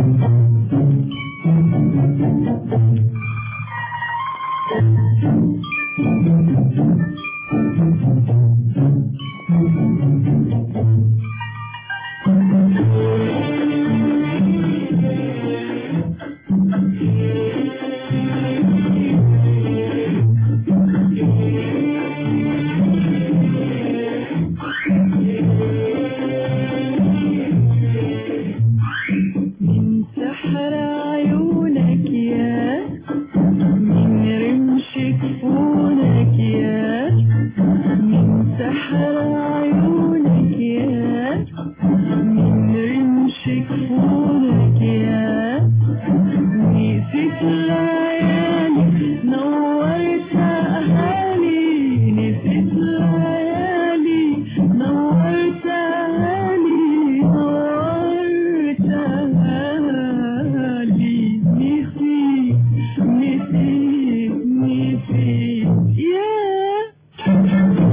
من سحر عيونك يا من رمش كفونك يا من سحر عيونك يا من رمش كفونك يا نسيت ليالي نورت أهالي نسيت ليالي نورت أهالي نورت أهالي نسيت نسيت نسيت يا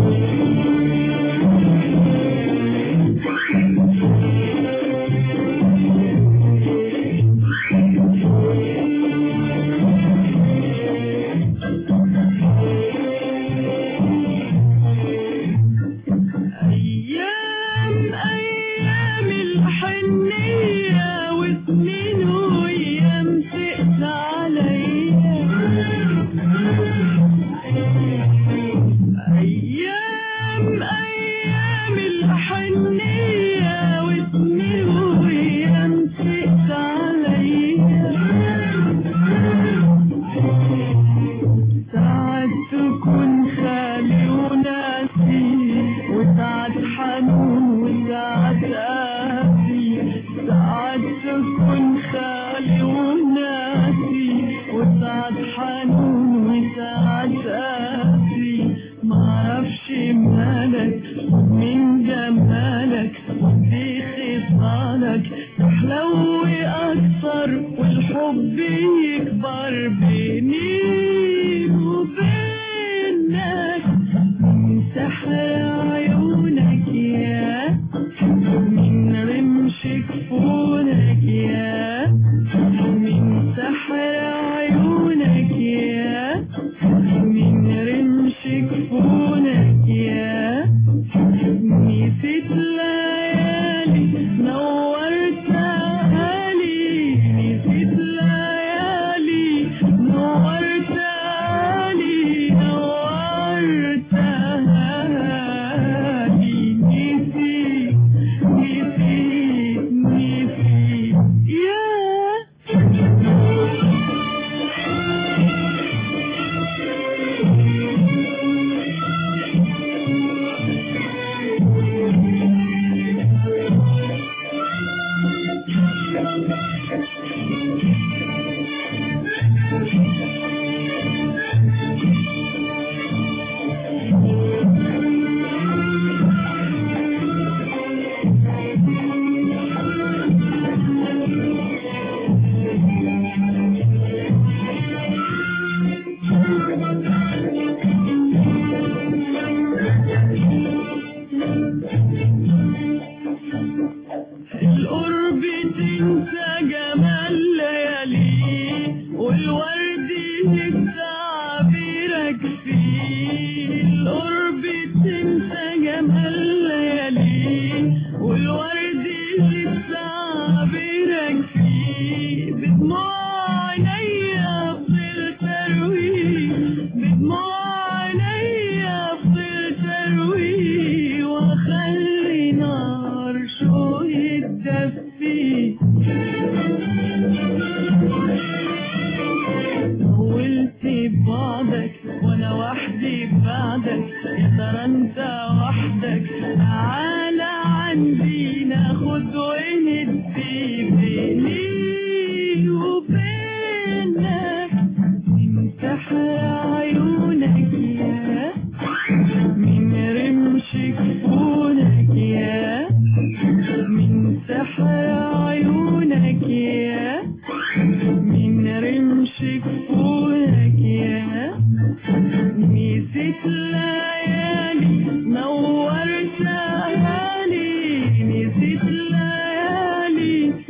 أيام أيام الحنية وسنين وأيام سقت عليا أيام أيام الحنية وسنين وأيام سقت عليا ساعات تكون خالي وناسي وساعات حنون وساعات قاسي ساعات تكون خالي وناسي وساعات حنون وساعات قاسي معرفش مالك من جمالك ودي خصالك تحلو أكتر والحب يكبر بيني وبينك من سحر عيونك يا من رمش كفونك يا من سحر عيونك يا من رمش كفونك يا نسيت ليالي نورت أهالي نسيت ليالي نورت أهالي نورت أهالي نسيت نسيت نسيت يا القرب تنسى جمال ليالي والورد لسه عبيرك فيه القرب تنسى جمال ليالي والورد لسه عبيرك فيه بدموع عينيا فضلت ارويه بدموع عينيا فضلت ارويه واخلي نار شو يتدفي طولت ببعدك وانا وحدي بعدك يا ترى انت وحدك تعالى عندي ناخد وندي بيني وبينك من سحر عيونك يا من رمش كفونك يا من سحر عيونك يا من رمش كفونك يا نسيت ليالي نورت ليالي نسيت ليالي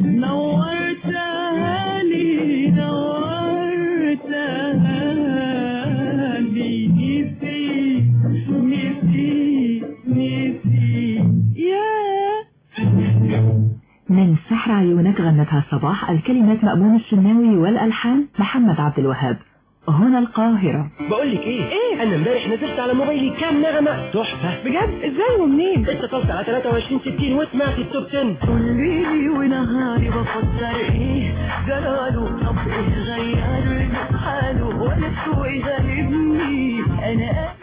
من سحر عيونك غنتها صباح الكلمات مأمون الشناوي والألحان محمد عبد الوهاب هنا القاهرة بقول لك ايه إيه؟ انا امبارح نزلت على موبايلي كام نغمه تحفه بجد ازاي ومنين اتصلت على 23 60 وسمعت التوب 10 كل ليلي ونهاري بفكر ايه جراله طب ايه غير حاله ولا السوق غالبني انا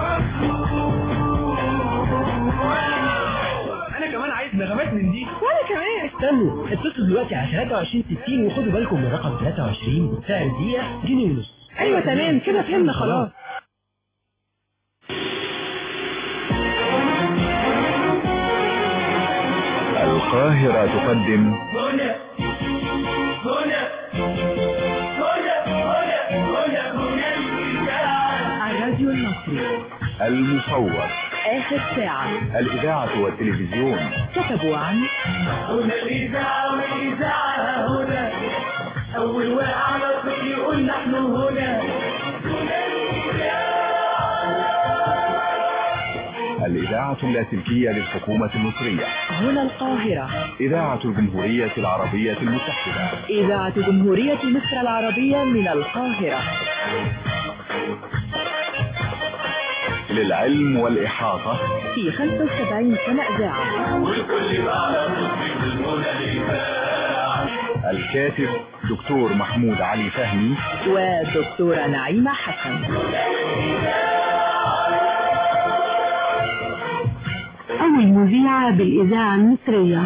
انا كمان عايز نغمات من دي وانا كمان استنوا اتصلوا دلوقتي على 23 60 وخدوا بالكم من رقم 23 سعر الدقيقه جنيه ونص ايوه تمام كده فهمنا خلاص القاهرة تقدم هنا هنا هنا هنا هنا هنا الراديو المصري المصور اخر ساعة الإذاعة والتلفزيون كتبوا عن هنا الإذاعة والإذاعة هنا أول واحد على الصوت يقول نحن هنا الإذاعة اللاسلكية للحكومة المصرية هنا القاهرة إذاعة الجمهورية العربية المتحدة إذاعة جمهورية مصر العربية من القاهرة للعلم والإحاطة في 75 سنة إذاعة الكاتب دكتور محمود علي فهمي ودكتورة نعيمة حسن أول مذيعة بالإذاعة المصرية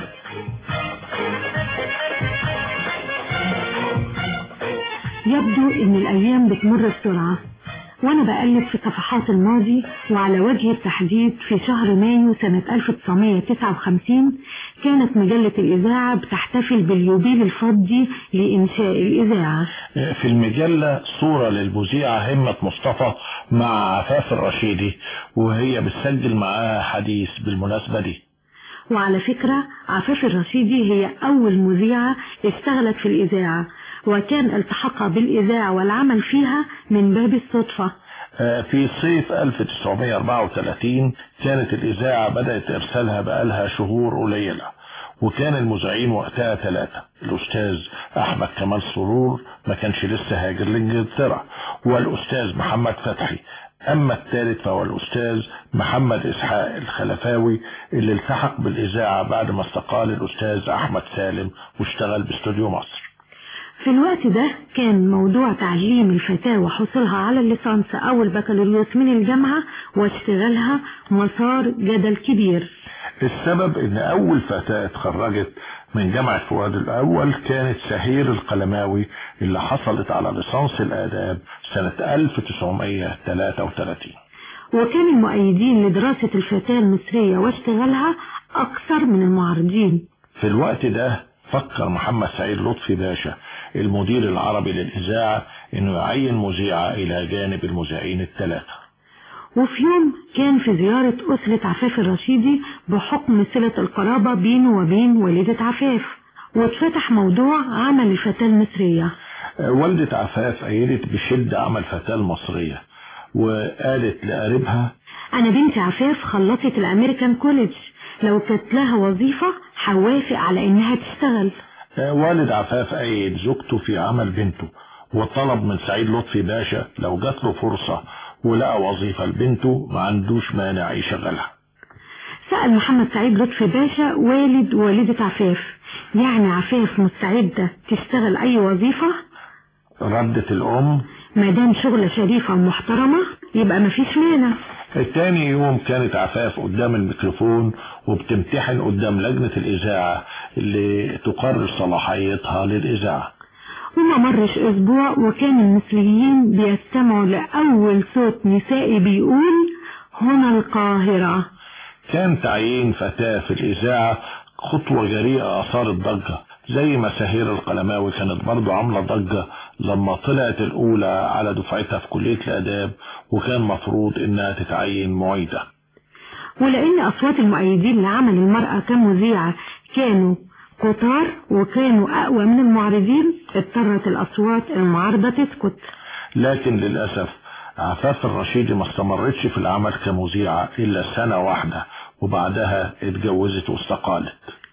يبدو إن الأيام بتمر بسرعة وأنا بقلب في صفحات الماضي وعلى وجه التحديد في شهر مايو سنة 1959 كانت مجلة الإذاعة بتحتفل باليوبيل الفضي لإنشاء الإذاعة في المجلة صورة للمذيعة همة مصطفى مع عفاف الرشيدي وهي بتسجل معاها حديث بالمناسبة دي وعلى فكرة عفاف الرشيدي هي أول مذيعة اشتغلت في الإذاعة وكان التحاقها بالإذاعة والعمل فيها من باب الصدفة آه، في صيف 1934 كانت الإذاعة بدأت إرسالها بقالها شهور قليلة وكان المذيعين وقتها ثلاثة الأستاذ أحمد كمال سرور ما كانش لسه هاجر لإنجلترا والأستاذ محمد فتحي أما الثالث فهو الأستاذ محمد إسحاق الخلفاوي اللي التحق بالإذاعة بعد ما استقال الأستاذ أحمد سالم واشتغل باستوديو مصر في الوقت ده كان موضوع تعليم الفتاة وحصولها على الليسانس أو البكالوريوس من الجامعة واشتغالها مسار جدل كبير السبب ان اول فتاة اتخرجت من جامعة فؤاد الاول كانت سهير القلماوي اللي حصلت على ليسانس الاداب سنة 1933 وكان المؤيدين لدراسة الفتاة المصرية واشتغالها أكثر من المعارضين في الوقت ده فكر محمد سعيد لطفي باشا المدير العربي للإذاعة انه يعين مذيعة الى جانب المذيعين الثلاثة وفي يوم كان في زيارة أسرة عفاف الرشيدي بحكم صلة القرابة بينه وبين والدة عفاف واتفتح موضوع عمل الفتاة المصرية آه، والدة عفاف أيدت بشدة عمل فتاة المصرية وقالت لقريبها أنا بنتي عفاف خلصت الأمريكان كوليدج لو كانت لها وظيفة هوافق على إنها تشتغل آه، والد عفاف أيد زوجته في عمل بنته وطلب من سعيد لطفي باشا لو جات له فرصة ولقى وظيفة لبنته ما عندوش مانع يشغلها سأل محمد سعيد لطفي باشا والد والدة عفاف يعني عفاف مستعدة تشتغل أي وظيفة ردت الأم ما دام شغلة شريفة ومحترمة يبقى مفيش مانع التاني يوم كانت عفاف قدام الميكروفون وبتمتحن قدام لجنة الإذاعة اللي تقرر صلاحيتها للإذاعة وما مرش أسبوع وكان المصريين بيستمعوا لأول صوت نسائي بيقول هنا القاهرة كان تعيين فتاة في الإذاعة خطوة جريئة أثارت ضجة زي ما سهير القلماوي كانت برضو عاملة ضجة لما طلعت الأولى على دفعتها في كلية الآداب وكان مفروض إنها تتعين معيدة ولأن أصوات المؤيدين لعمل المرأة كمذيعة كانوا كتار وكانوا أقوى من المعارضين اضطرت الأصوات المعارضة تسكت لكن للأسف عفاف الرشيدي ما استمرتش في العمل كمذيعة إلا سنة واحدة وبعدها اتجوزت واستقالت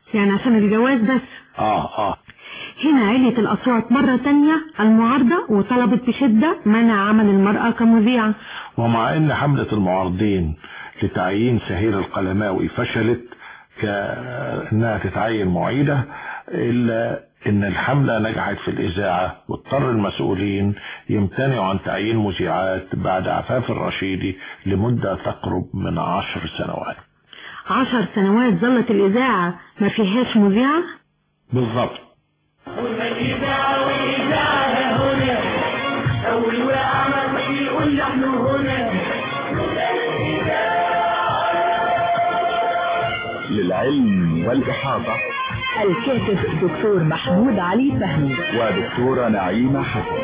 يعني عشان الجواز بس اه اه هنا علت الأصوات مرة تانية المعارضة وطلبت بشدة منع عمل المرأة كمذيعة ومع ان حملة المعارضين لتعيين سهير القلماوي فشلت كأنها تتعين معيدة إلا إن الحملة نجحت في الإذاعة واضطر المسؤولين يمتنعوا عن تعيين مذيعات بعد عفاف الرشيدي لمدة تقرب من عشر سنوات عشر سنوات ظلت الإذاعة ما فيهاش مذيعة بالضبط قلنا الإذاعة والإذاعة هنا أول واقع ما يقول نحن هنا للعلم والإحاطة الكاتب دكتور محمود علي فهمي ودكتورة نعيمة حسن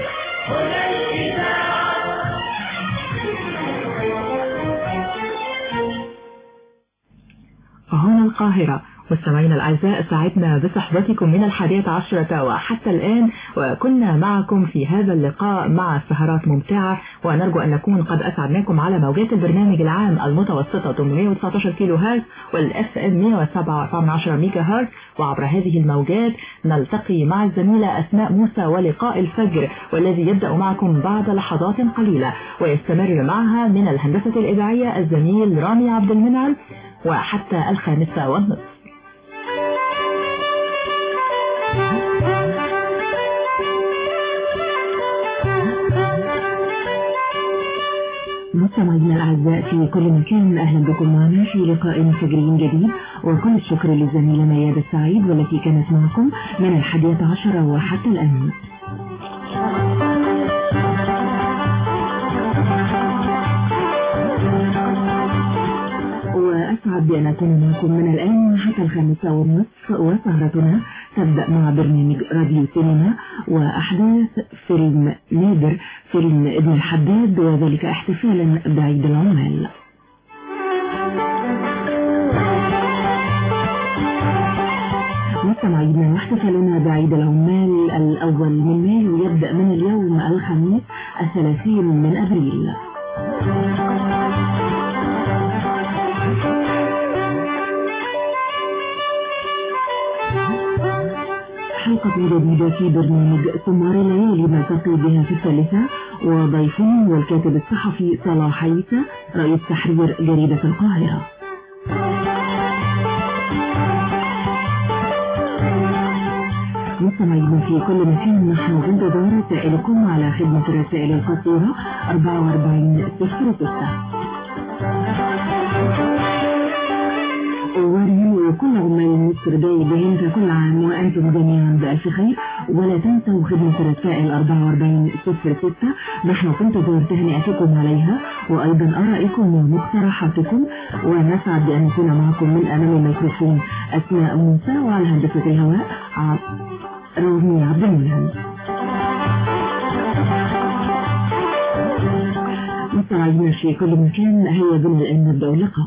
هنا القاهرة مستمعينا الأعزاء سعدنا بصحبتكم من الحادية عشرة وحتى الآن وكنا معكم في هذا اللقاء مع سهرات ممتعة ونرجو أن نكون قد أسعدناكم على موجات البرنامج العام المتوسطة 819 كيلو هرتز والإف إم 107.4 ميجا هرتز وعبر هذه الموجات نلتقي مع الزميلة أسماء موسى ولقاء الفجر والذي يبدأ معكم بعد لحظات قليلة ويستمر معها من الهندسة الإذاعية الزميل رامي عبد المنعم وحتى الخامسة والنصف مستمعينا الأعزاء في كل مكان أهلا بكم معنا في لقاء فجري جديد وكل الشكر للزميلة ميادة السعيد والتي كانت معكم من الحادية عشرة وحتى الآن وأسعد بأن أكون معكم من الآن حتى الخامسة والنصف وسهرتنا تبدأ مع برنامج راديو سينما وأحداث فيلم نادر فيلم ابن الحداد وذلك احتفالا بعيد العمال مستمعينا واحتفالنا بعيد العمال الأول من مايو يبدأ من اليوم الخميس الثلاثين من أبريل حلقة جديدة في برنامج سمار الليالي نلتقي بها في الثالثة وضيفنا هو الكاتب الصحفي صلاح عيسى رئيس تحرير جريدة القاهرة مستمعينا في كل مكان نحن بانتظار رسائلكم على خدمة الرسائل القصيرة 4406 وريم كل عمال مصر جاي بهم فكل عام وأنتم جميعا بألف خير ولا تنسوا خدمة الرسائل 4406 نحن في انتظار تهنئتكم عليها وأيضا آرائكم ومقترحاتكم ونسعد بأن نكون معكم من أمام الميكروفون أسماء موسى وعلى هندسة الهواء رامي عبد المنعم مستمعينا في كل مكان هيا بنا الآن نبدأ اللقاء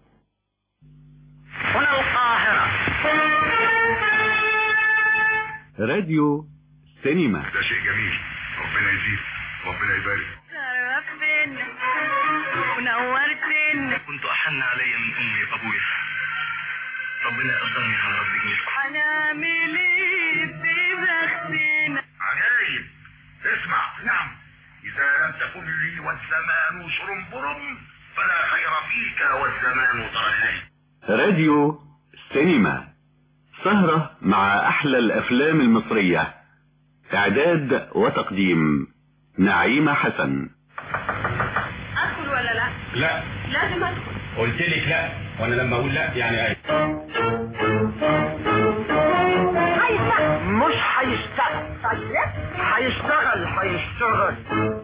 هنا القاهرة راديو سينما ده شيء جميل ربنا يزيد ربنا يبارك شرفتنا ونورتنا كنت أحن علي من أمي وأبويا ربنا يقدرني على رب جميلكم هنعمل ايه في بختنا عجايب اسمع نعم إذا لم تكن لي والزمان شرنبرم فلا خير فيك والزمان طرحي راديو سينما سهرة مع أحلى الأفلام المصرية إعداد وتقديم نعيمة حسن أدخل ولا لا؟ لا لازم أدخل قلت لك لا وانا لما اقول لا يعني ايه مش هيشتغل هيشتغل هيشتغل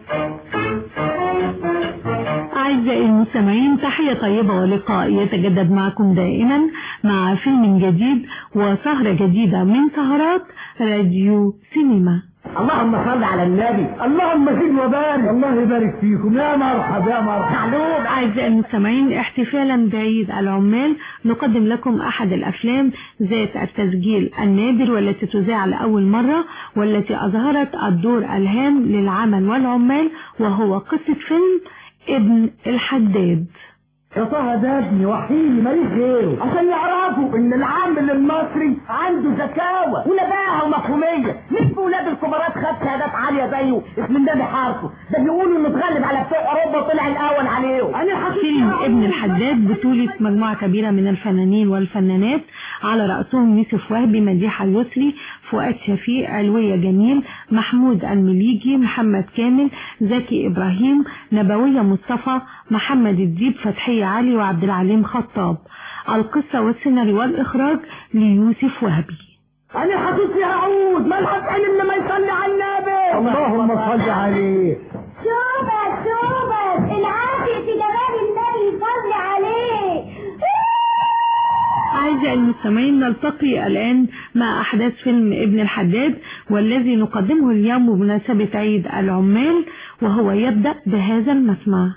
أعزائي المستمعين تحية طيبة ولقاء يتجدد معكم دائما مع فيلم جديد وسهرة جديدة من سهرات راديو سينما اللهم صل على النبي اللهم زد وبارك الله يبارك فيكم يا مرحبا يا مرحبا معلوم أعزائي المستمعين احتفالا بعيد العمال نقدم لكم أحد الأفلام ذات التسجيل النادر والتي تذاع لأول مرة والتي أظهرت الدور الهام للعمل والعمال وهو قصة فيلم ابن الحداد يا طه ده ابني وحيد ماليش غيره عشان يعرفوا ان العامل المصري عنده ذكاوة ونباهة ومفهومية مين في ولاد الكبارات خد شهادات عالية زيه اسم النبي حارسه ده بيقولوا انه اتغلب على بتوع اوروبا وطلع الاول عليهم انا فيلم ابن الحداد بطولة مجموعة كبيرة من الفنانين والفنانات على رأسهم يوسف وهبي مديحة يسري فؤاد شفيق علوية جميل محمود المليجي محمد كامل زكي إبراهيم نبوية مصطفى محمد الديب فتحية علي وعبد العليم خطاب القصة والسيناريو والإخراج ليوسف وهبي انا حاسس يا عود ما الحق علم لما يصلي على النبي اللهم صل عليه شوبك شوبك العافية في جمال النبي صلي عليه أعزائي المستمعين نلتقي الآن مع أحداث فيلم ابن الحداد والذي نقدمه اليوم بمناسبة عيد العمال وهو يبدأ بهذا المسمع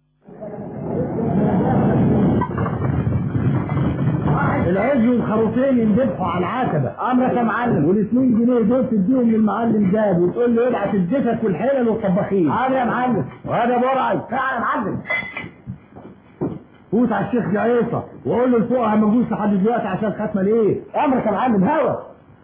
العز والخروفين يندفعوا على العتبة امرك يا معلم والاثنين جنيه دول تديهم للمعلم زاد وتقول له ابعت الدفك والحلل والطباخين حاضر يا معلم وهذا برعي تعال يا معلم فوت على الشيخ جعيصة وقول له الفقهاء ما جوش لحد دلوقتي عشان ختمة الايه امرك يا معلم هوا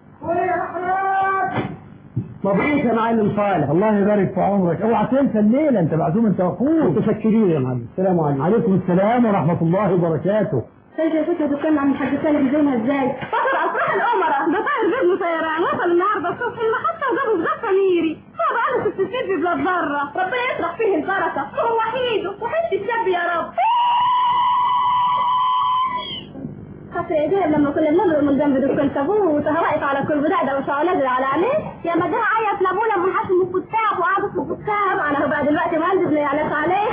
مبروك يا معلم صالح الله يبارك في عمرك اوعى تنسى الليله انت معزوم انت واخوك متشكرين يا معلم السلام عليكم عليكم السلام ورحمه الله وبركاته شايفة يا ستة دكان عم الحاج سالم زينها ازاي فطر افراح الامراء ده طاير بابنه طيران وصل النهارده الصبح المحطة وجابه في ضفة ميري هو بقاله ست سنين في بلاد بره ربنا يطرح فيه البركة هو وحيده وحش الشاب يا رب خاطر ايديه لما كنا بنمرق من جنب دكان تابوت واقف على كل بضاعة ده وشعر نازل على عينيه يا ما جه عيط لابونا من حاسم الكتاب وقعدوا في الكتاب انا هو بقى دلوقتي مهندس ما يعلق عليه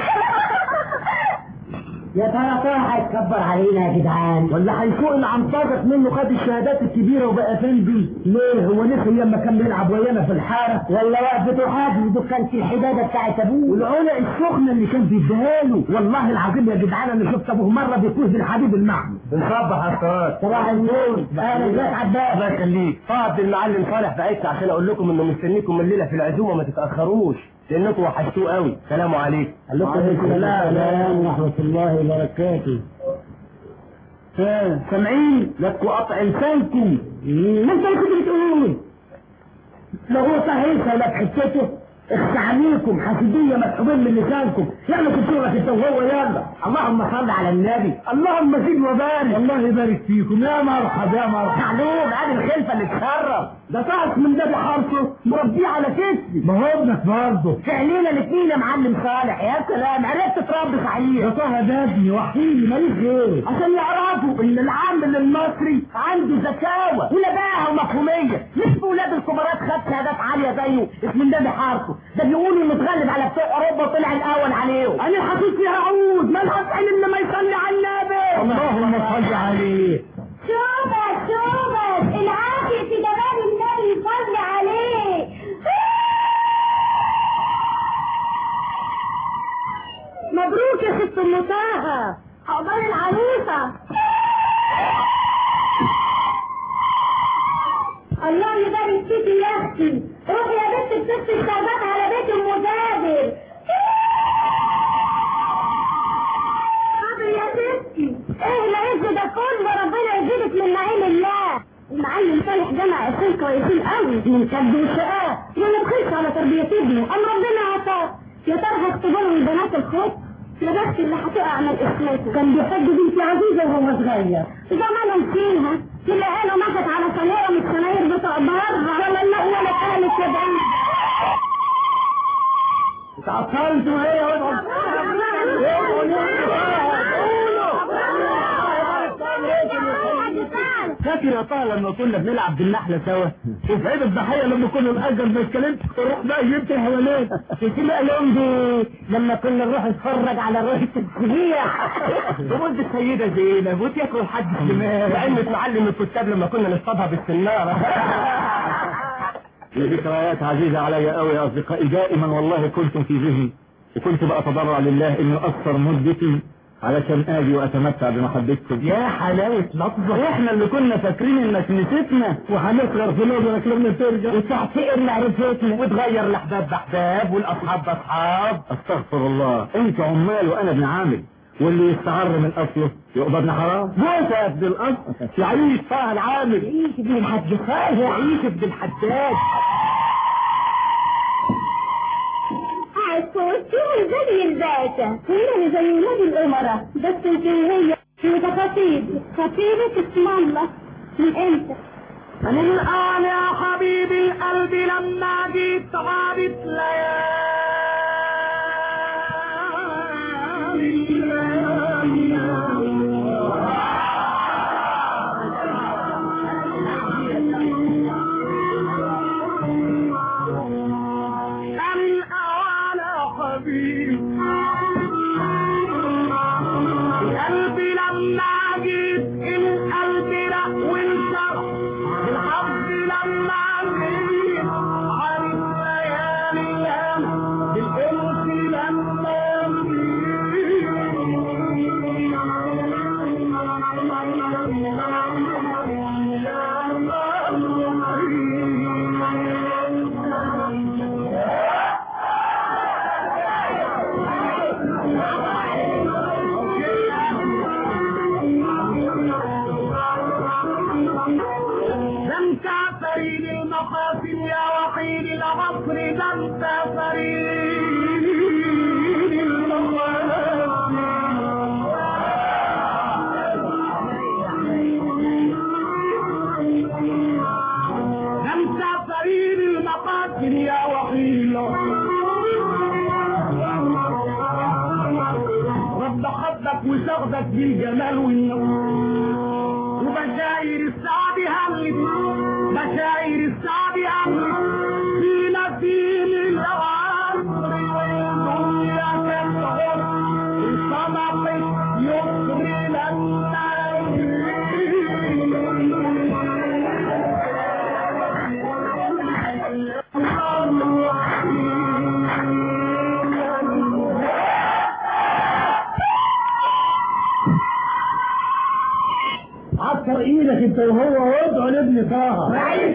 يا ترى طه هيتكبر علينا يا جدعان ولا هيفوق اللي عم طاقت منه خد الشهادات الكبيره وبقى فندي ليه هو نسي لما كان بيلعب ويانا في الحاره ولا وقفته حاجز دكان في الحداده بتاعت ابوه والعلق السخنه اللي كان بيديها له والله العظيم يا جدعان انا شفت ابوه مره بيفوز بالحبيب المحمي بنصبح على الصلاه صباح النور اهلا ازيك عباس الله يخليك طه المعلم صالح بعت عشان اقول لكم انه مستنيكم الليله في العزومه ما تتاخروش لانكم وحشتوه قوي سلام عليكم عليكم السلام ورحمه الله وبركاته سامعين لكم قطع لسانكم ما انت اللي كنت بتقول لو هو صحيح لك حتته اخشى عليكم حسدية مسحوبين من لسانكم يلا كنتوا انت وهو يلا اللهم صل على النبي اللهم زد وبارك الله يبارك فيكم يا مرحبا يا مرحبا معلوم ادي الخلفه اللي تخرب ده طاعت من نبي حارسه مربيه على كتفي ما هو ابنك برضه فعلينا الاثنين يا معلم صالح يا سلام عرفت تربي صحيح يا طه ده ابني وحيدي ماليش غيره عشان يعرفوا ان العامل المصري عنده ذكاوه ونباهه ومفهوميه مش في ولاد الكبارات خد شهادات عاليه زيه اسم النبي حارسه ده بيقولوا انه اتغلب على بتوع اوروبا وطلع الاول عليهم انا حاسس يا عود ما الحق علم لما يصلي على النبي اللهم صل عليه شوبك شوبك العافية في جمال النبي صلي عليه مبروك يا ست ام طه عقبال العروسة الله يبارك فيكي يا اختي روحي يا بنت بتفتي الشربات على بيت ام جابر حاضر يا ستي ايه العز ده كله ربنا يزيدك من نعيم الله المعلم صالح جمع عشرين كويسين قوي من كد وشقاء ولا بخلش على تربية ابنه ام ربنا عطاه يا ترى هيختبروا من بنات الخط يا بس اللي هتقع من اسمته كان بيحب بنتي عزيزة وهو صغير زمانهم فيها تلاقينا مشت على صناير من الصناير بتوع بره ولا لا ولا قالت كده اتعطلتوا ايه يا فاكر يا طه لما كنا بنلعب بالنحلة سوا وفي عيد الضحية لما كنا نأجر بسكليت نروح بقى جبت حوالين في الأيام دي لما كنا نروح نتفرج على رؤية السبيع وولد السيدة زينب وتاكل حد الشمال وعلمة معلم الكتاب لما كنا نصطادها بالسنارة ذكريات عزيزة علي قوي يا أصدقائي دائما والله كنتم في ذهني وكنت بأتضرع لله إنه أكثر مدتي علشان اجي واتمتع بمحبتكم يا حلاوة لحظة احنا اللي كنا فاكرين انك نسيتنا وهنصغر في نظرك لما ترجع وتحتقر معرفتنا وتغير الاحباب باحباب والاصحاب باصحاب استغفر الله انت عمال وانا ابن عامل واللي يستعر من اصله يقبض حرام موت يا ابن الاصل يعيش فيها العامل عيش ابن الحاج خالد يعيش ابن الحداد عسوتي زي الباشا هي زي ولاد الأمراء بس انت هي انت خطيب خطيبة اسم الله من امتى؟ من الآن يا حبيبي القلب لما جيت غابت ليالي الأوان يا حبيبي القلب لما جيت القلب لا وانشرح الحب لما جيت عارف ليالي الايام بالانس لما لم تعفرين المقاصد يا وحيد العصر لم تعفرين لم تعفرين المقاصد يا وحيد رب خدك وسغدك بالجمال والنور وبشاير السعد همت بشاير السعد همت في نسيم العصر والدنيا كالغر صدقت يسر لنا عكر ايدك انت وهو وادعوا لابن طه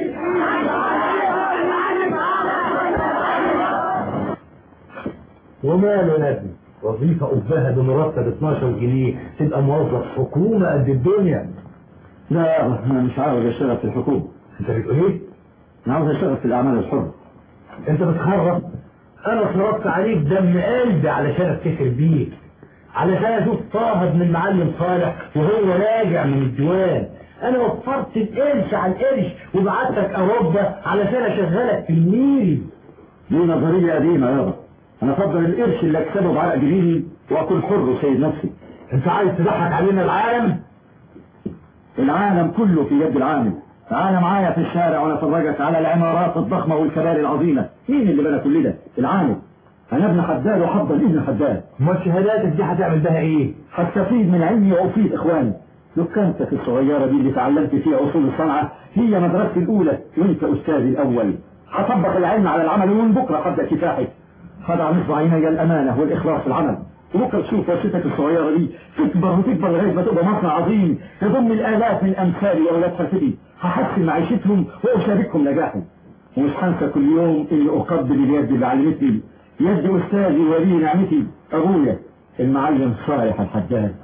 وماله يا ابني وظيفة أباها بمرتب 12 جنيه تبقى موظف حكومة قد الدنيا لا أنا مش عاوز أشتغل في الحكومة أنت بتقول إيه؟ أنا عاوز أشتغل في الأعمال الحرة أنت بتخرب أنا صرفت عليك دم قلبي علشان أفتكر بيك علشان أشوف طه ابن المعلم صالح وهو راجع من الديوان أنا وفرت القرش على القرش وبعتك أوروبا علشان أشغلك في النيل دي نظرية قديمة يابا أنا أفضل القرش اللي أكسبه بعرق جبيني وأكون حر وسيد نفسي أنت عايز تضحك علينا العالم؟ العالم كله في يد العامل تعالى معايا في الشارع وانا افرجك على العمارات الضخمه والكباري العظيمه مين اللي بنى كل ده العامل انا ابن حداد وحضر ابن حداد ما شهاداتك دي هتعمل بها ايه هستفيد من علمي وافيد اخواني دكانتك الصغيره دي اللي اتعلمت فيها اصول الصنعه هي مدرستي الاولى وانت استاذي الاول هطبق العلم على العمل ومن بكره هبدا كفاحي خضع نصب عيني الامانه والاخلاص في العمل وبكره تشوف ورشتك الصغيره دي تكبر وتكبر لغايه ما تبقى مصنع عظيم يضم الالاف من امثالي واولاد خلفتي هحسن معيشتهم واشاركهم نجاحي ومش هنسى كل يوم اني اقبل اليد اللي علمتني يد استاذي ولي نعمتي ابويا المعلم صالح الحداد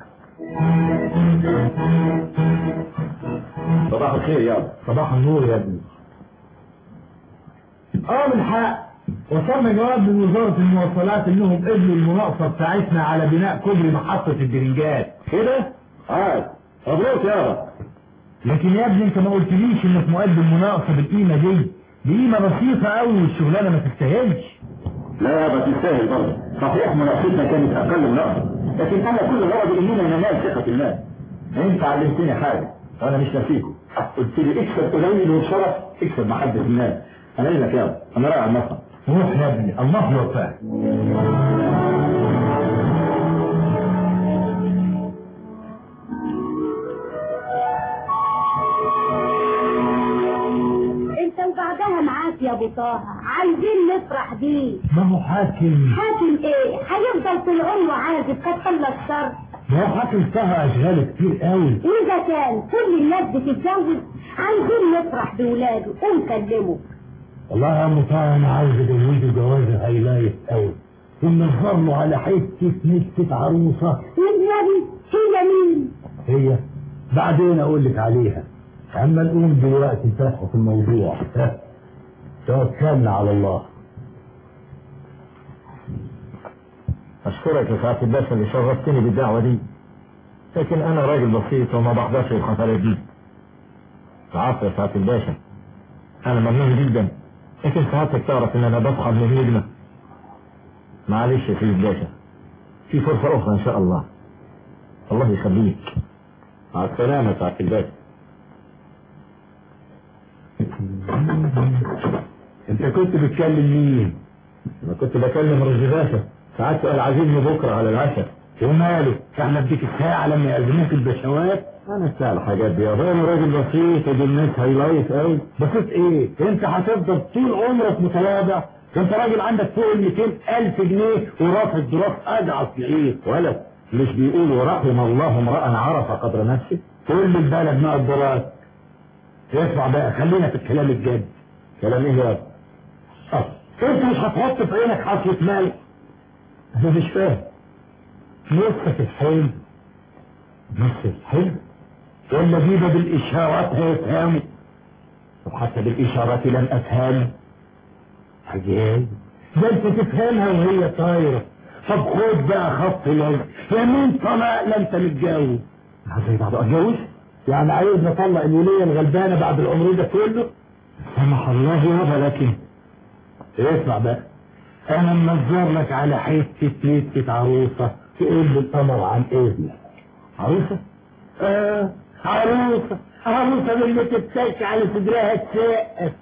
صباح الخير يا صباح النور يا ابني اه من حق وصلنا جواب من وزارة المواصلات انهم قبلوا المناقصة بتاعتنا على بناء كوبري محطة الدرنجات كده؟ اه مبروك يابا لكن يا ابني انت ما قلتليش انك مقدم مناقصة بالقيمة دي دي قيمة بسيطة قوي والشغلانة ما تستاهلش لا يابا تستاهل برضه صحيح مناقصتنا كانت اقل مناقصة لكن انا كل غرضي اننا ننال ثقة الناس انت علمتني حاجة وانا مش ناسيكم قلت لي اكسب قليل وبشرف اكسب محبة الناس انا قايل لك يابا انا رايح المصنع روح يا ابني الله يوفقك انت وبعدها معاك يا ابو طه عايزين نفرح بيه ما هو حاكم حاكم ايه هيفضل طول عمره عازب كتخلى الشر ما هو حاكم طه اشغال كتير قوي واذا كان كل الناس بتتجوز عايزين نفرح بولاده قوم كلمه والله يا عم طه انا عاوز اجوزه جوازه هيلايق قوي وننظر له على حته نكته عروسه والنبي هي مين هي بعدين اقول لك عليها اما نقوم دلوقتي فتح في الموضوع ها. توكلنا على الله أشكرك يا سعادة الباشا اللي شرفتني بالدعوة دي لكن أنا راجل بسيط وما بحضرش الحفلات دي العفو يا سعادة الباشا أنا ممنون جدا لكن سعادتك تعرف إن أنا بصحى من النجمة معلش يا سيد باشا في فرصة أخرى إن شاء الله الله يخليك مع السلامة يا سعادة الباشا انت كنت بتكلم مين أنا كنت بكلم رشدي باشا ساعات قال عايزيني بكرة على العشاء وماله احنا بديك الساعة لما يعزموك البشوات أنا بتاع الحاجات دي يا أنا راجل بسيط ودي الناس هيلايف أوي بسيط ايه انت هتفضل طول عمرك متواضع ده انت راجل عندك فوق ال 200 الف جنيه ورافض دراس اجعص لايه ولد مش بيقولوا رحم الله امرأ عرف قدر نفسه كل البلد مع الدراس اسمع بقى خلينا في الكلام الجد كلام ايه يا اه انت مش هتحط في عينك حصلة مال انا مش فاهم نصك الحلم نص الحلم ولا جيبه بالاشارات هيفهموا طب حتى بالاشارات لم افهم عجيب ده انت تفهمها وهي طايره طب خد بقى خط لزق يا مين طلاق لا انت متجوز عايز بعد اتجوز يعني عايز نطلق الوليه الغلبانه بعد العمر ده كله سمح الله يابا لكن اسمع بقى انا منظر لك على حته لتة عروسه تقول لي القمر عن اذنك عروسه اه عروسه عروسه من اللي تتك على صدرها تسقف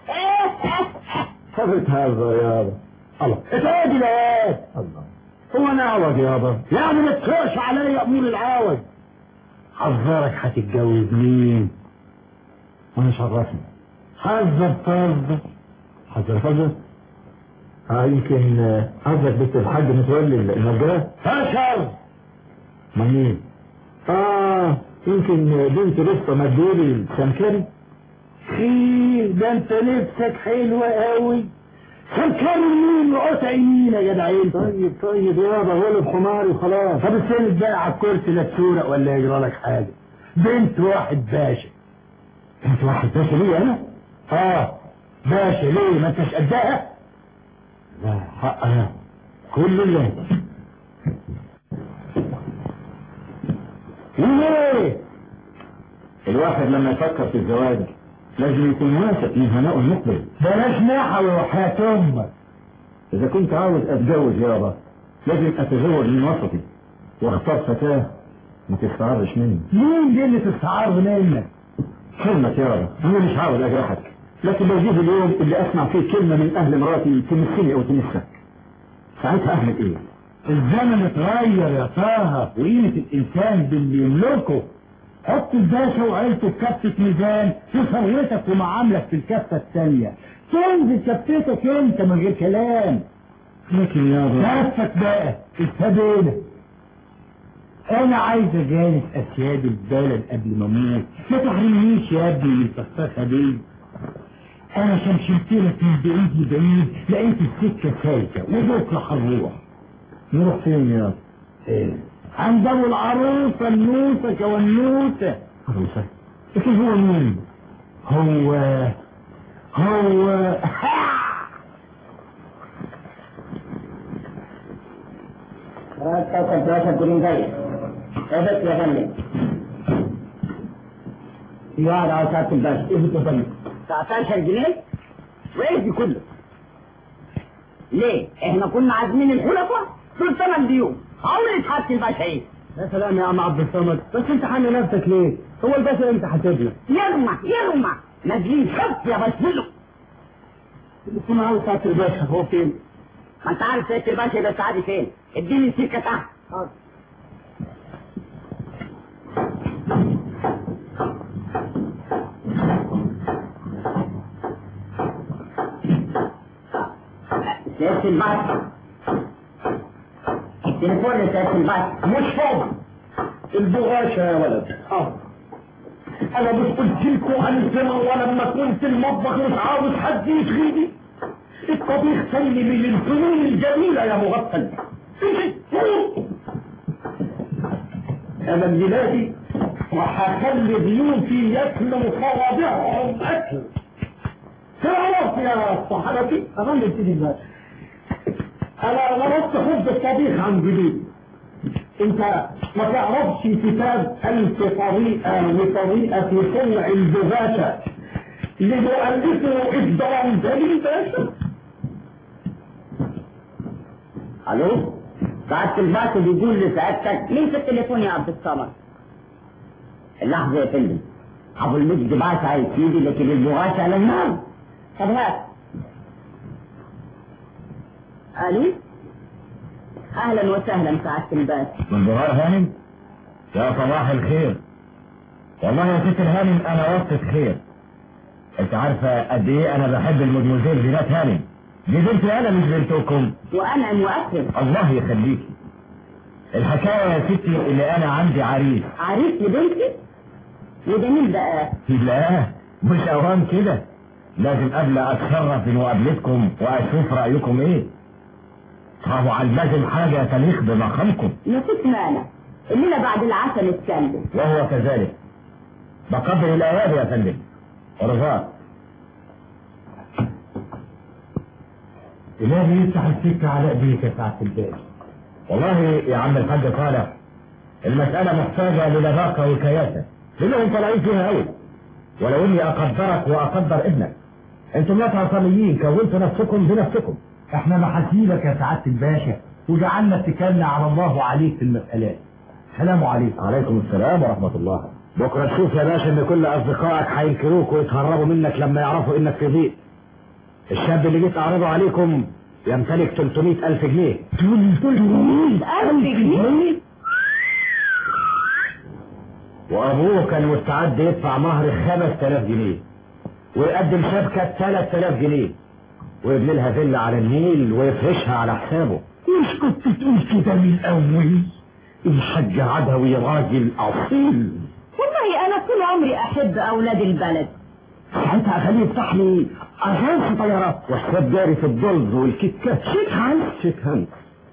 بتهزر يابا الله اتقعد يا الله هو انا اعوج يابا يعني ما تسوقش عليا امور العوج حذرك هتتجوز مين وانا شرفني حذر حذر حذر حذر اه يمكن آه، قصدك بنت الحاج متولي النجاة فشل ما مين اه يمكن آه، بنت لسه مدوري السمكري خي ده انت نفسك حلوة قوي سمكري مين وقطع يمين يا جدعين طيب طيب يابا غلب حماري وخلاص طب استند بقى على الكرسي لا تسورق ولا يجرى لك حاجة بنت واحد باشا بنت واحد باشا ليه انا؟ اه باشا ليه ما انتش قدها؟ لا حق انا كل اللي ليه؟ الواحد لما يفكر في الزواج لازم يكون واثق من هناء المقبل بلاش نحو وحياة امك إذا كنت عاوز أتجوز يابا لازم أتزوج من وسطي واختار فتاة ما تستعرش مني مين دي اللي تستعر منك؟ حلمك يابا أنا مش عاوز أجرحك لكن لو جه اليوم اللي أسمع فيه كلمة من أهل مراتي تمسني أو تمسك ساعتها أعمل إيه؟ الزمن اتغير يا طه وقيمة الإنسان باللي يملكه حط الباشا وعيلته في كفة ميزان في ثروتك ومعاملك في الكفة الثانية تنزل كفتك انت من غير كلام لكن يابا كفك بقى ابتدينا انا عايز اجالس اسياد البلد قبل ما اموت ما تحرمنيش يا ابني من الفخفخه دي انا شمشمت لك من بعيد لبعيد لقيت السكه سالكه وبكره هنروح نروح فين يابا؟ ايه عند ابو العروسه النوسه كونوسه عروسة لكن هو مين هو هو راس كوكب باشا جرين جاي اهدت يا فندم يا على ساعة الباشا ايه بتفهم 19 جنيه وايه دي كله ليه احنا كنا عازمين الحلفاء دول ثمان ديون عمري اتحط الباشا ايه يا سلام يا عم عبد الصمد بس انت حامي نفسك ليه هو الباشا امتى هتبنى يغمى يغمى نازلين خف يا بسلو يكون عاوز ساعة الباشا هو فين ما انت عارف سيادة الباشا يبقى سعادي فين اديني السكة تحت سيادة الباشا التليفون لسيادة الباشا مش فاضي البغاشة يا ولد اه انا مش قلت لكم عن الزمن ولما كنت المطبخ مش عاوز حد يشغلني الطبيخ سلمي من الفنون الجميلة يا مغفل انا ميلادي وهخلي ضيوفي ياكلوا صوابعهم اكل تعرف يا صحابتي اظن تيجي دلوقتي انا غلطت خبز الطبيخ عن جديد انت ما تعرفش كتاب الف طريقة وطريقة في صنع البغاشة لمؤلفه الدرندلي باشا الو سعادة البعث بيقول لسعادتك مين في التليفون يا عبد الصمد؟ اللحظة يا فندم ابو المجد بعث على سيدي لكن البغاشة على النار طب هات الو اهلا وسهلا سعادة البعث من بغار هانم يا صباح الخير والله يا ست الهانم انا وسط خير انت عارفة قد ايه انا بحب المدموزيل زينات هانم دي بنتي انا مش بنتكم وانا مؤثر الله يخليكي الحكاية يا ستي اللي انا عندي عريس عريس لبنتي وده مين بقى؟ لا مش اوهام كده لازم قبل اتشرف بمقابلتكم واشوف رايكم ايه طبعا لازم حاجة تليق بمقامكم نسيت مانا اننا بعد العسل نتكلم وهو كذلك بقدر الاوان يا فندم ورزاق إلهي يفتح السكة على ايديك يا سعادة الباشا والله يا عم الحاج صالح المسألة محتاجة للباقة وكياسة كلهم طالعين فيها قوي ولو اني اقدرك واقدر ابنك انتم ناس عصاميين كونتوا نفسكم بنفسكم احنا محاسيبك يا سعادة الباشا وجعلنا اتكلنا على الله عليك في المسألات السلام عليكم عليكم السلام ورحمة الله بكرة تشوف يا باشا ان كل اصدقائك هينكروك ويتهربوا منك لما يعرفوا انك في ضيق الشاب اللي جيت اعرضه عليكم يمتلك 300 الف جنيه 300 ألف جنيه وابوه كان مستعد يدفع مهر 5000 جنيه ويقدم شبكة 3000 جنيه ويبني لها فيلا على النيل ويفرشها على حسابه مش كنت تقول كده من الاول الحاج عدوي راجل اصيل والله انا طول عمري احب اولاد البلد ساعتها خليه يفتح لي اجانس طيارات وحساب جاري في الدولز والكيت كات شيك هاند شيك هاند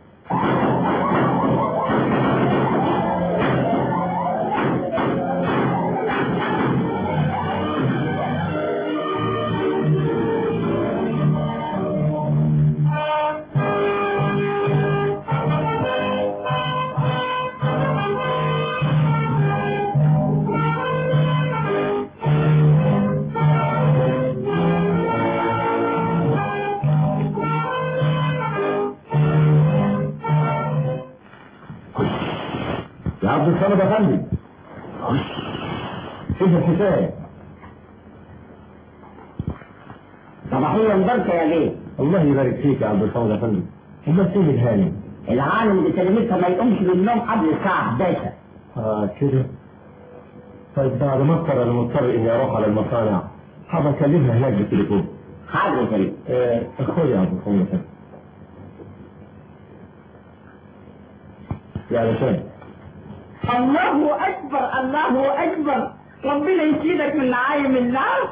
يا عبد الصمد يا فندم ايه الحكايه صباحية مباركة يا بيه الله يبارك فيك يا عبد الصمد يا فندم امال فين الهانم العالم اللي كلمتها ما يقومش من النوم قبل الساعة 11 اه كده طيب بعد ما اضطر انا مضطر اني اروح على المصانع هبقى اكلمها هناك بالتليفون حاضر يا فندم آه، خد يا عبد الصمد يا فندم يا علشان الله اكبر الله اكبر ربنا يشيلك من نعايم النار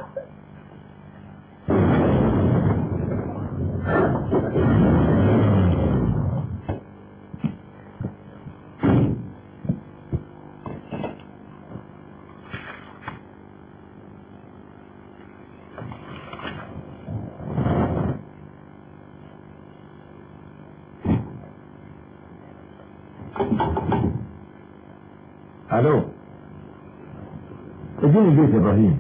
الو اديني البيت يا ابراهيم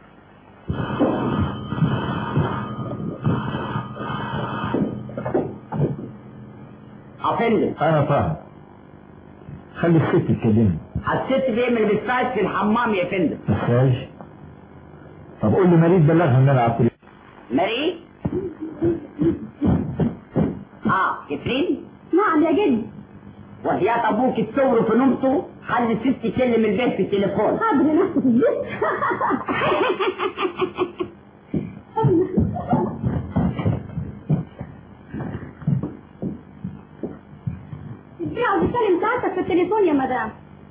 افندم انا فاهم خلي الست تكلمني الست دي من اللي بتساعد في الحمام يا فندم مساج طب قول لي مريض بلغها ان انا على التليفون مريض اه كترين نعم يا جد وهي ابوك تصور في نومته خلي الست تكلم البيت في التليفون حاضر يا نفسي في البيت ازاي عاوز اتكلم ساعتك في التليفون يا مدام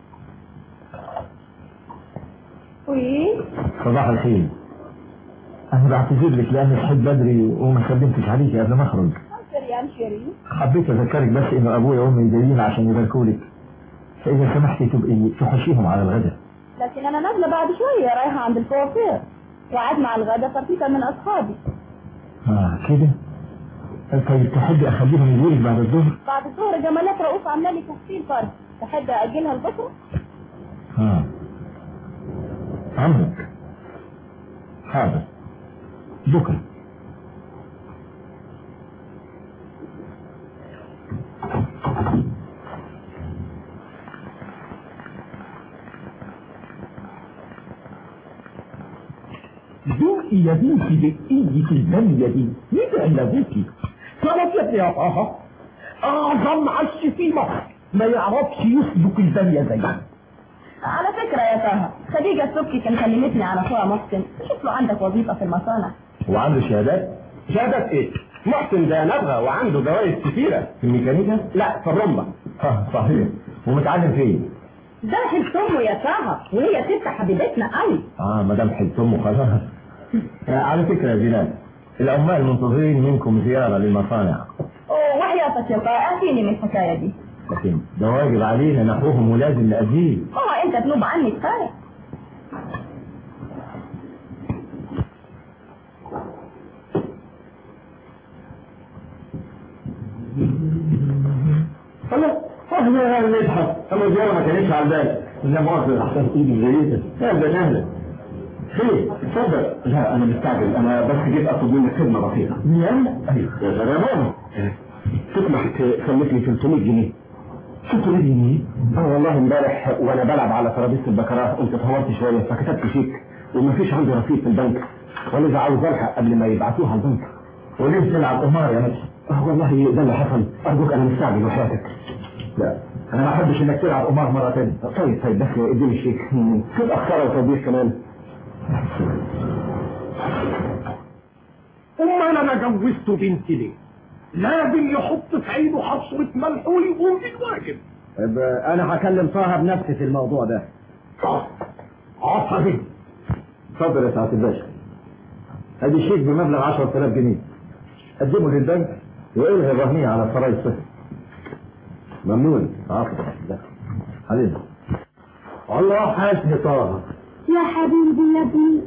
وايه صباح الخير انا بعتذر لك لاني صحيت بدري وما خدمتش عليك قبل ما اخرج شريان شريف حبيت اذكرك بس انه ابويا وامي جايين عشان يباركوا لك فإذا سمحتي تبقي تحشيهم على الغداء لكن انا نازله بعد شويه رايحه عند الكوافير وقعد مع الغدا فرتيتا من اصحابي اه كده طيب تحبي أخليهم يجولك بعد الظهر بعد الظهر جمالات رؤوف عامله لي تحصيل فرد تحب اجلها لبكره اه عمرك حاضر بكرة ذوقي يا بنتي بإيدك البنية دي ندعي لابوكي طلب يا ابني يا طه أعظم عش في مصر ما يعرفش يسلك البنية زيها على فكره يا طه خديجه السبكي كان كلمتني على اخوها محسن شوف له عندك وظيفه في المصانع وعنده شهادات شهادات ايه؟ محسن ده نبغى وعنده جوائز كتيرة في الميكانيكا لا في الرمبة اه صحيح ومتعلم فين ده حلت امه يا طه وهي ست حبيبتنا قوي اه ما دام حلت امه خلاص آه، على فكرة يا جلال العمال منتظرين منكم زيارة للمصانع وحياتك يا طه اتيني من الحكايه دي لكن ده واجب علينا نحوهم ولازم نأديه هو انت تنوب عني كفايه خلاص احنا نضحك اما الزيارة ما كانتش على بالك لا مؤاخذة احسن ايدي زيتها اهلا اهلا خير اتفضل لا انا مستعجل انا بس جيت اطلب منك خدمة بسيطة يا ايوه يا سلام تسمح تسلف لي 300 جنيه 600 جنيه؟ اه والله امبارح وانا بلعب على ترابيزه البكرات قمت اتهورت شويه فكتبت شيك ومفيش عندي رصيد في البنك ولذا عاوز الحق قبل ما يبعتوها البنك وليه تلعب قمار يا مجدي؟ اه والله ده اللي حصل ارجوك انا مستعجل وحياتك لا انا ما احبش انك تلعب قمار مره ثانيه طيب طيب بس اديني الشيك كده اخسره وتوبيخ كمان امال انا جوزته بنتي ليه لازم يحط في عينه حصوة ملح ويقوم بالواجب طيب انا هكلم طه بنفسي في الموضوع ده عصبي اتفضل يا سعاده الباشا ادي شيك بمبلغ 10000 جنيه قدمه للبنك والغي الرهنيه على سراي الصفر ممنون عفوا لا حبيبي الله حاسني طه يا حبيبي يا ابني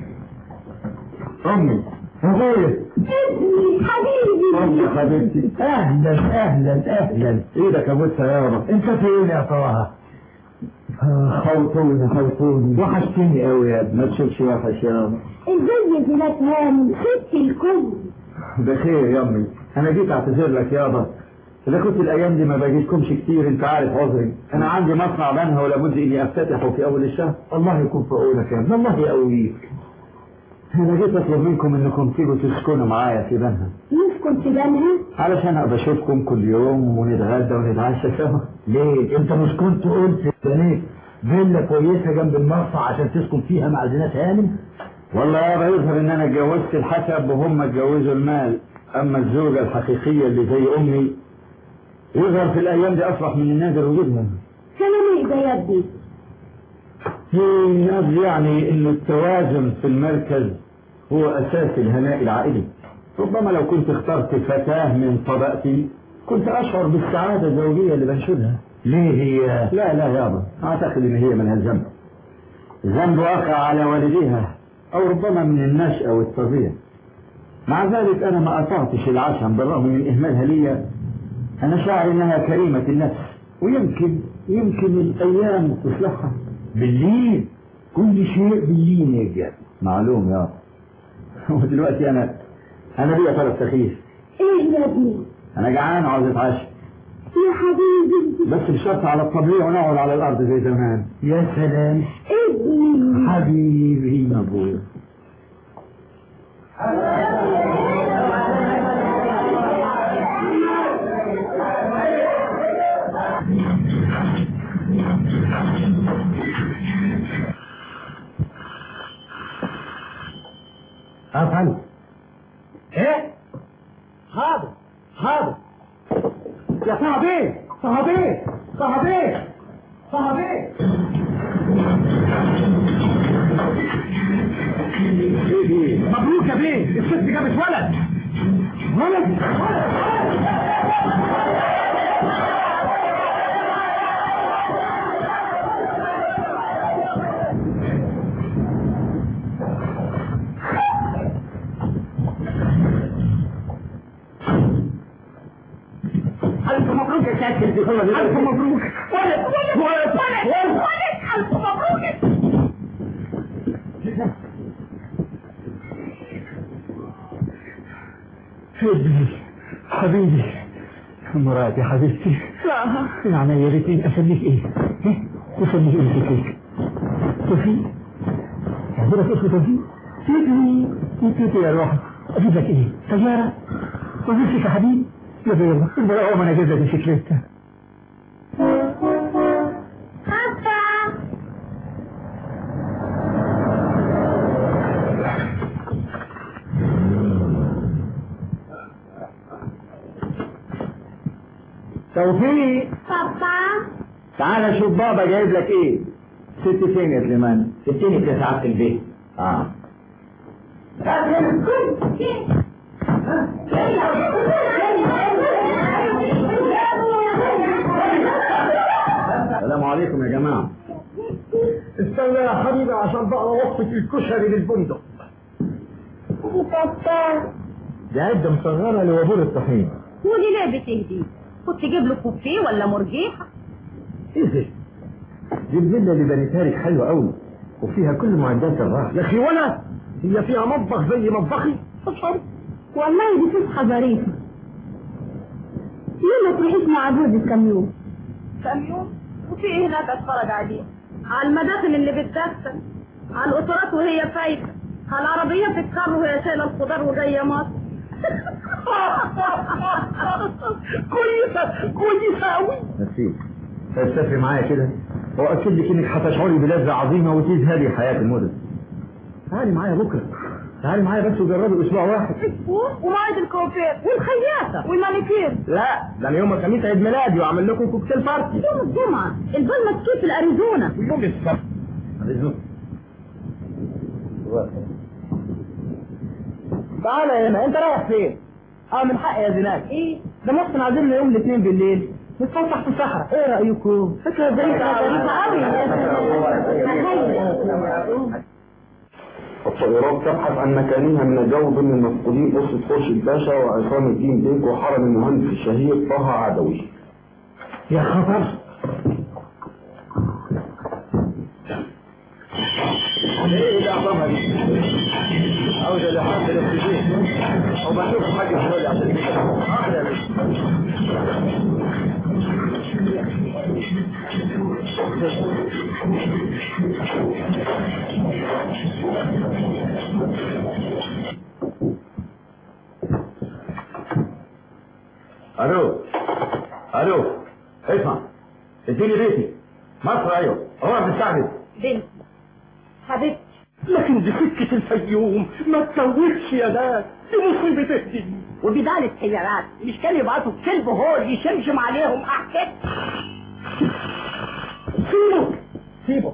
امي ابويا ابني حبيبي امي يا حبيبتي اهلا اهلا اهلا ايدك ابوسها يا رب انت فين يا طه خوطوني خوطوني وحشتني قوي يا ابني ما تشوفش وحش يا رب ازاي زلات هانم ست الكل بخير يا امي انا جيت اعتذر لك يابا اذا كنت الايام دي ما باجيلكمش كتير انت عارف عذري انا عندي مصنع بنها ولا بد اني افتتحه في اول الشهر الله يكون في عونك يا ابني الله يقويك انا جيت اطلب منكم انكم تيجوا تسكنوا معايا في بنها يسكن في بنها علشان ابقى اشوفكم كل يوم ونتغدى ونتعشى سوا ليه انت مش كنت قلت بنيت فيلا كويسه جنب المصنع عشان تسكن فيها مع زينات هانم والله يابا يظهر ان انا اتجوزت الحسب وهم اتجوزوا المال اما الزوجه الحقيقيه اللي زي امي يظهر في الايام دي افرح من النادر وجودها كلام ايه ده يا ابني في قصدي يعني ان التوازن في المركز هو اساس الهناء العائلي ربما لو كنت اخترت فتاة من طبقتي كنت اشعر بالسعادة الزوجية اللي بنشدها ليه هي لا لا يابا اعتقد ان هي منها الذنب ذنب وقع على والديها او ربما من النشأة والتربية مع ذلك انا ما قطعتش العشم بالرغم من اهمالها ليا انا شاعر انها كريمة النفس ويمكن يمكن الايام تصلحها بالليل كل شيء بالليل يا رجال معلوم يا ودلوقتي انا انا ليا طلب سخيف ايه يا ابني انا جعان وعاوز اتعشى يا حبيبي بس بشرط على الطبيعي ونقعد على الارض زي زمان يا سلام ابني حبيبي يا ابويا افهم ايه حاضر حاضر يا صاحبي صاحبي صاحبي صاحبي مبروك يا بيه الست جابت ولد ولد ولد يا ساتر ألف مبروك ولد ولد ولد ولد ألف مبروك ابني حبيبي مراتي حبيبتي يعني يا ريت اسميك ايه؟ ايه؟ اسميك ايه في كيك؟ توفيق عندك اسم توفيق؟ تيجي تيجي يا روحي اجيب لك ايه؟ سيارة؟ وظيفتك يا حبيبي؟ يا بيضة المرأة ما انا اجيب لك بسكليتة بابا توفيق بابا تعال شوف بابا جايب لك ايه ست فين يا سليمان ستيني في ساعة البيت اه السلام عليكم يا جماعة استنى يا حبيبي عشان بقى وصفة الكشري بالبندق بابا دي عدة مصغرة لوابور الطحين ودي لعبة اهدي كنت تجيب له كوفيه ولا مرجيحة ايه ده؟ دي الفيلا اللي بنيتها لك حلوة قوي وفيها كل معدات الراحة يا اخي ولا هي فيها مطبخ زي مطبخي والله دي فسحة ظريفة ليه ما تروحيش مع جوزك كم يوم؟ كم يوم وفي ايه هناك اتفرج عليه على المدافن اللي بتدخن على القطارات وهي فايتة على العربية في الكار وهي شايلة الخضار وجاية مصر كويسة كويسة قوي نسيب فلسفي معايا كده واكد لك انك هتشعري بلذة عظيمة وتزهدي حياة المدن تعالي معايا بكرة تعالي معايا بس وجربي اسبوع واحد ومواعيد الكوافير والخياطة والمانيكير لا ده انا يوم الخميس عيد ميلادي واعمل لكم كوكتيل بارتي يوم الجمعة البال مسكين في الاريزونا يوم السبت أريزونا. تعالى هنا انت رايح فين؟ اه من حقي يا زناد ايه؟ ده محسن عازمنا يوم الاثنين بالليل نتفسح في الصحراء ايه رايكم؟ فكره ظريفه ظريفه قوي الطائرات تبحث عن مكانها من الجو ضمن المفقودين أسرة خورشيد باشا وعصام الدين بيك وحرم المهندس الشهير طه عدوي. يا خبر ايه اللي اعظمها دي؟ عاوز لحد الاكسجين وبشوف حاجه حلوه عشان كده احلى يا باشا. الو الو اسمع اديني بيتي مصر ايوه هو بتستعجل بنتي حبيبتي لكن دي سكة الفيوم ما تسويش يا ناس دي مصيبة دي وبدال السيارات مش كانوا يبعتوا كلب هول يشمشم عليهم احسن سيبه سيبه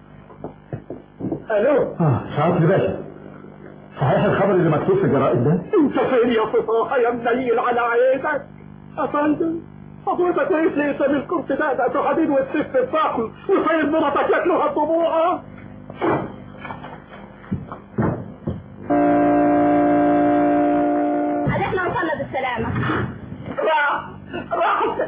الو اه سعادة باشا صحيح الخبر اللي مكتوب في الجرائد ده انت فين يا فصاحة يا منيل على عينك افندم حضرتك كويس ليه سامي الكرسي ده ده في حديد والسيف في الفحم وسيد مراتك ياكلوها الطبوعة ادي احنا وصلنا بالسلامة راح راح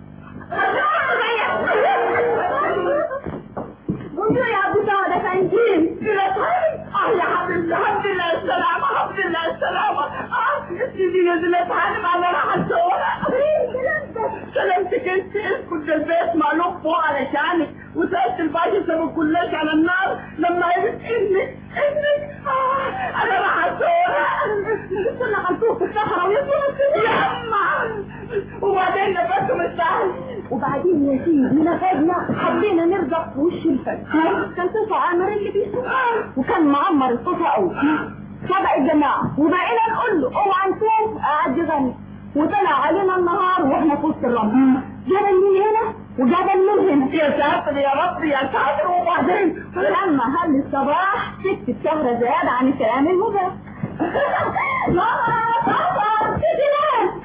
بونجور يا ابو سعد افنديم اه يا حبيبي الحمد لله السلامة الحمد لله السلامة اه سيدي يا زلمة هانم انا راح اسوقها سلامتك انت اسكت ده البيت معلوم فوق علشانك وسألت الباشا سابوا كلاش على النار لما قالت انك انك اه انا راح اسوقها كنا غلطوه في الصحراء ويصيروا يما وبعدين نفسه مش سهل وبعدين يا سيدي من فاجنا حبينا نرزق في وش الفجر كان طفى عامر اللي بيسوق وكان معمر الطفى قوي سبق الجماعة وبقينا نقول له اوعى نسوق قعد يغني وطلع علينا النهار واحنا في وسط الرمل جبل من هنا وجبل من هنا يا ساتر يا رب يا ساتر وبعدين ولما هل الصباح سكت السهرة زيادة عن الكلام المباح ماما بابا سيدي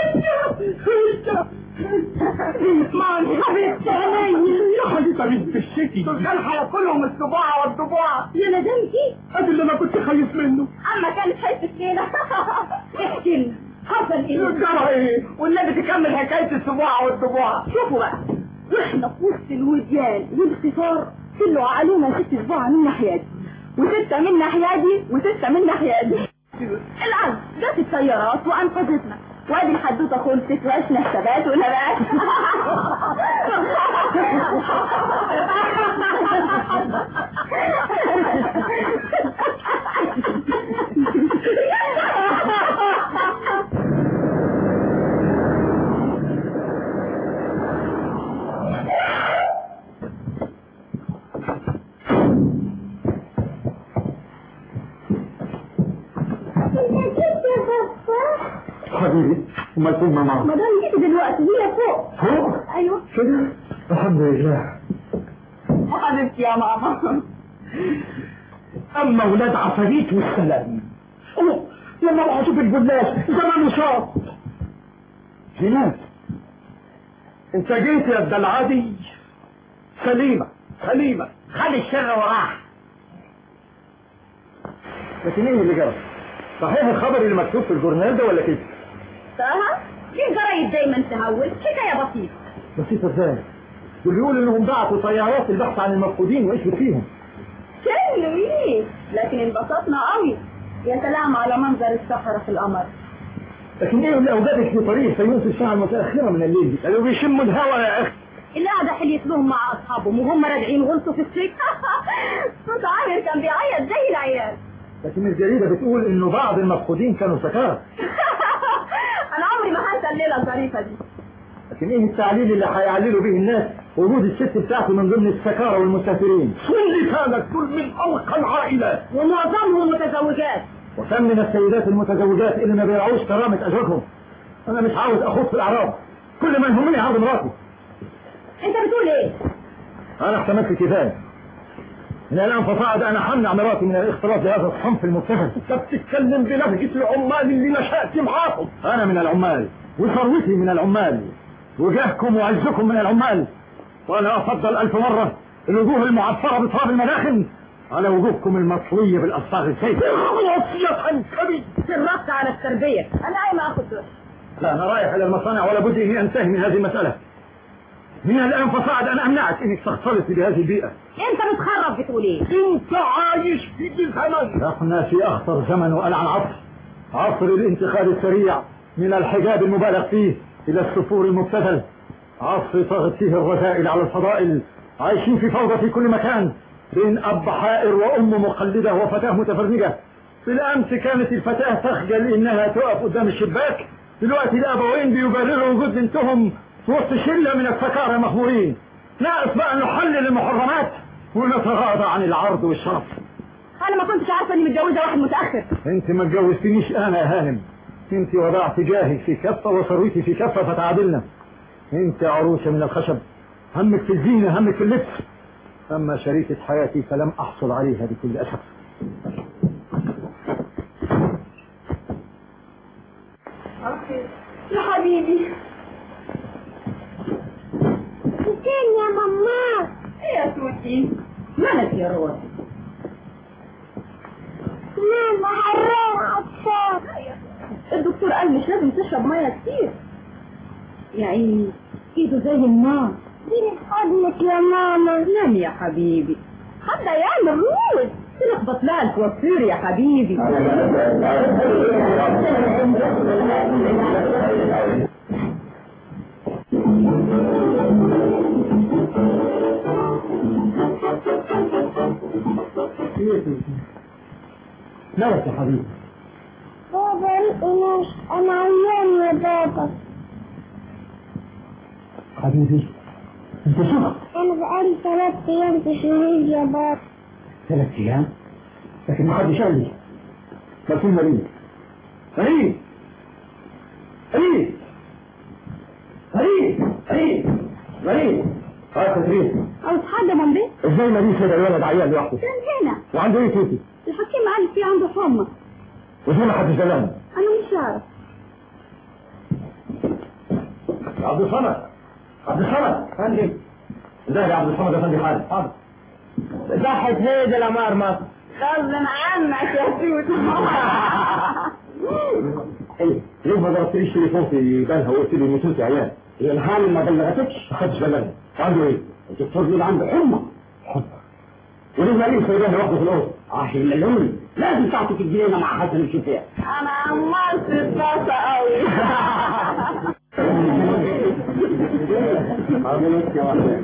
مامي حبيبتي عيني يا حبيبة بنت الشتي دول كان هياكلهم السباعة والضباعة يا ندمتي ادي اللي انا كنت خايف منه اما كانت حته كده احكي لنا حصل حصل ايه؟ جرى ايه؟ والنبي تكمل حكايه السبوعه والضبوعه شوفوا بقى واحنا في وسط الوديان والقطار طلعوا علينا ست سبوعة من ناحيتي وستة من ناحيتي وستة من ناحيتي العز جت السيارات وانقذتنا وادي الحدوته خلصت وعشنا الثبات ونبات حبيبي امال فين ماما ما دام جيت دلوقتي هي فوق فوق ايوه كده الحمد لله حبيبتي يا ماما اما ولاد عفاريت والسلام أوه، لما راح اشوف الجلاش زمانه شاط هناك انت جيت يا ابن العادي سليمة سليمة خلي الشر وراه لكن ايه اللي جرى صحيح الخبر اللي مكتوب في الجورنال ده ولا كده فاهم؟ ليه الجرايد دايما تهول حكاية بسيطة بسيطة ازاي دول بيقولوا انهم بعتوا طيارات البحث عن المفقودين وايش فيهم كله ايه لكن انبسطنا قوي يا سلام على منظر الصحراء في القمر لكن ايه اللي اوجدك في طريق فيونس الساعة المتأخرة من الليل دي كانوا بيشموا الهوا يا اخي القعدة حليت لهم مع اصحابهم وهم راجعين غلطوا في السكة صوت عامر كان بيعيط زي العيال لكن الجريدة بتقول انه بعض المفقودين كانوا سكارى انا عمري ما هنسى الليلة الظريفة دي لكن ايه التعليل اللي هيعللوا به الناس وجود الست بتاعته من ضمن السكارى والمسافرين كل كانت دول من أوقى العائلات ومعظمهم متزوجات وكم من السيدات المتزوجات اللي ما بيرعوش كرامة أزواجهم أنا مش عاوز أخوض في الأعراض كل ما يهمني عرض مراتي انت بتقول ايه؟ أنا احتملت كفاية من الآن فصاعد أنا همنع مراتي من الاختلاط بهذا الصنف المبتذل انت بتتكلم بلهجة العمال اللي نشأت معاهم أنا من العمال وثروتي من العمال وجاهكم وعزكم من العمال وأنا أفضل ألف مرة الوجوه المعفرة بتراب المداخن على وجوهكم المطوية بالأصفاغ السيف وصية كبير سرقت على التربية انا قايمة اخد دور لا أنا رايح إلى المصانع ولا بد إني أنتهي من هذه المسألة من الآن فصاعد أنا أمنعك إنك تختلطي بهذه البيئة انت بتخرب بتقول ايه؟ انت عايش في زمن احنا في أخطر زمن وألعن عصر عصر الانتقال السريع من الحجاب المبالغ فيه إلى السفور المبتذل عصر طغت فيه الرذائل على الفضائل عايشين في فوضى في كل مكان بين أب حائر وأم مقلدة وفتاة متفرجة بالأمس كانت الفتاة تخجل إنها تقف قدام الشباك دلوقتي الأبوين بيبرروا وجود بنتهم في وسط شلة من السكارى المخمورين ناقص بقى نحلل المحرمات ونتغاضى عن العرض والشرف انا ما كنتش عارفة اني متجوزة واحد متأخر انت ما اتجوزتنيش انا يا هانم انت وضعت جاهي في كفة وثروتي في كفة فتعادلنا انت عروسة من الخشب همك في الزينة همك في اللبس اما شريكة حياتي فلم احصل عليها بكل اسف يا حبيبي فين يا ماما ايه يا توتي مالك يا روح ماما حرام عطشان الدكتور قال مش لازم تشرب ميه كتير يا عيني ايده زي النار اديني في حضنك يا ماما نام يا حبيبي حتى يعمل رود تلخبط لها الكوافير يا حبيبي مالك يا حبيبي بابا القماش انا عيان يا بابا حبيبي انت شوف انا بقالي ثلاث ايام في شهور يا بابا ثلاث ايام لكن ما حدش قال لي ما في مريض مريض مريض مريض مريض مريض اه تدريس عاوز حد من بيت ازاي مريض كده الولد عيان لوحده كان هنا وعنده ايه توتي الحكيم قال في عنده حمى وازاي ما حدش دلاني انا مش عارف يا عبد الصمد عبد الصمد فندم ازاي يا عبد الصمد يا فندم حالك حاضر صحة هيدا الأمار مصر غصب عنك يا توت ايه ليه ما ضربتليش تليفون في بالها وقلت لي ان انت عيان هي الحامل ما بلغتكش ما خدش بالها عنده ايه الدكتور بيقول عنده حمى وليه ما ليه سايباها لوحده في الاوضه اه مليون لازم تعطيك الجنينه مع حسن الشفيع انا عمال في الطاسه قوي عملت يا واحده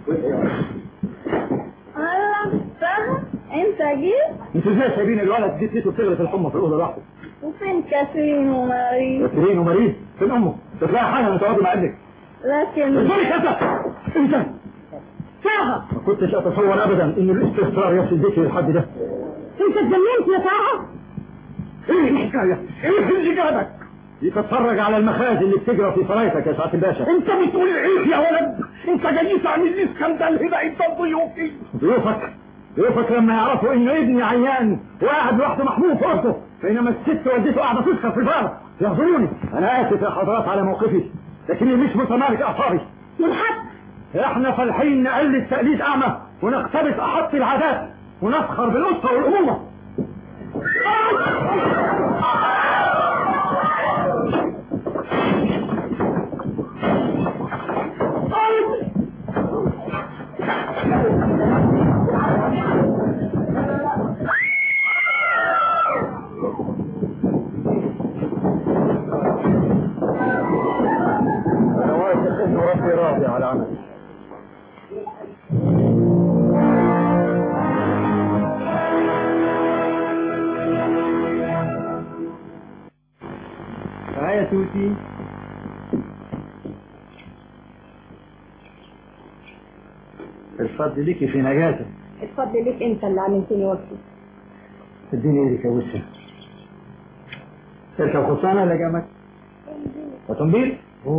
الله سهل انت جيت انتوا ازاي سايبين الولد دي تيته بتغرق الحمى في الاوضه لوحده وفين كاترين وماري كاترين ومريض فين امه تطلعي حاجه من تقعدي مع ابنك لكن ازاي انت انت سهل ما كنتش اتصور ابدا ان الاستهتار يصل بيك للحد ده انت اتجننت يا سهل ايه الحكايه ايه اللي جابك دي تتفرج على المخازن اللي بتجرى في سرايتك يا سعاده الباشا انت بتقول ايه يا ولد انت جاي تعمل لي سكندال هنا انت ضيوفي ضيوفك ضيوفك لما يعرفوا ان ابني عيان وقاعد لوحده محمول في اوضته بينما الست والدته قاعده تسخر في البار يعذروني انا اسف يا حضرات على موقفي لكني مش متمالك اعصابي من حق احنا فالحين نقلد تقليد اعمى ونقتبس احط العادات ونفخر بالاسره والامومه انا واثق ان ربي راضي على عملي يا توتي الفضل ليكي في نجاتك الفضل ليك انت اللي عملتني وكيل اديني ايدك يا وسام تركب خصانة ولا جامك؟ وتنبيل؟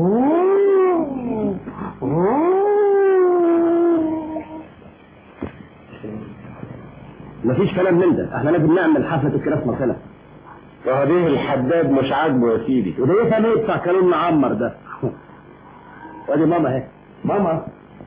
مفيش كلام من ده احنا لازم نعمل حفله الكريسماس هنا وهذه الحداد مش عاجبه يا سيدي وده ايه ثاني بتاع كلام معمر ده وادي ماما اهي ماما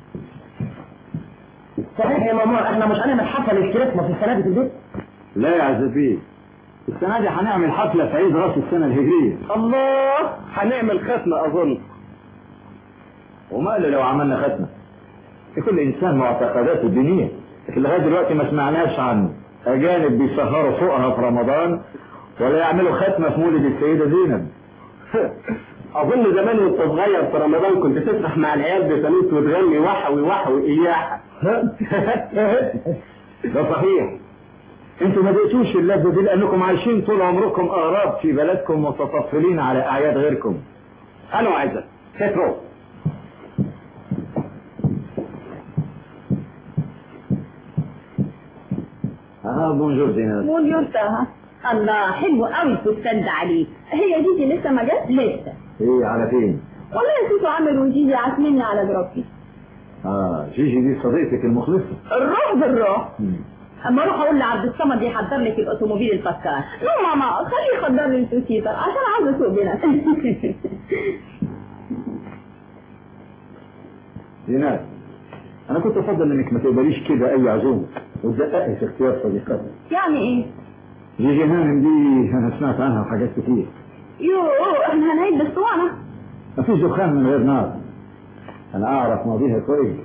صحيح يا ماما احنا مش هنعمل حفله الكريسماس السنه دي في البيت لا يا عزيزي السنة دي هنعمل حفلة في عيد راس السنة الهجرية الله هنعمل ختمه اظن وماله لو عملنا ختمة لكل إنسان معتقداته الدينية لكن لغاية دلوقتي ما سمعناش عن أجانب بيسهروا فوقها في رمضان ولا يعملوا ختمة في مولد السيدة زينب اظن زمان وانت صغير في رمضان كنت تسرح مع العيال بفانوس وتغني وحوي وحوي اياح ده صحيح انتوا ما دقتوش اللذة دي لأنكم عايشين طول عمركم أغراب في بلدكم متطفلين على أعياد غيركم انا وعايزك كترو اه بونجور زينب بونجور سهل الله حلو قوي الفستان ده عليك هي جيجي لسه ما جاتش لسه ايه على فين؟ والله يا سيدي عامر وجيجي عازميني على جرافي اه جيجي دي صديقتك المخلصة الروح بالروح اما اروح اقول لعبد الصمد يحضر لك الاوتوموبيل الفكار لا ماما خليه يحضر لي التوتيتر عشان عاوز اسوق بنفسي زينب انا كنت افضل انك ما تقبليش كده اي عزومه وتدققي في اختيار صديقاتك يعني ايه جيجي هانم دي انا سمعت عنها حاجات كتير يو احنا هنعيد الاسطوانه مفيش دخان من غير نار انا اعرف ماضيها كويس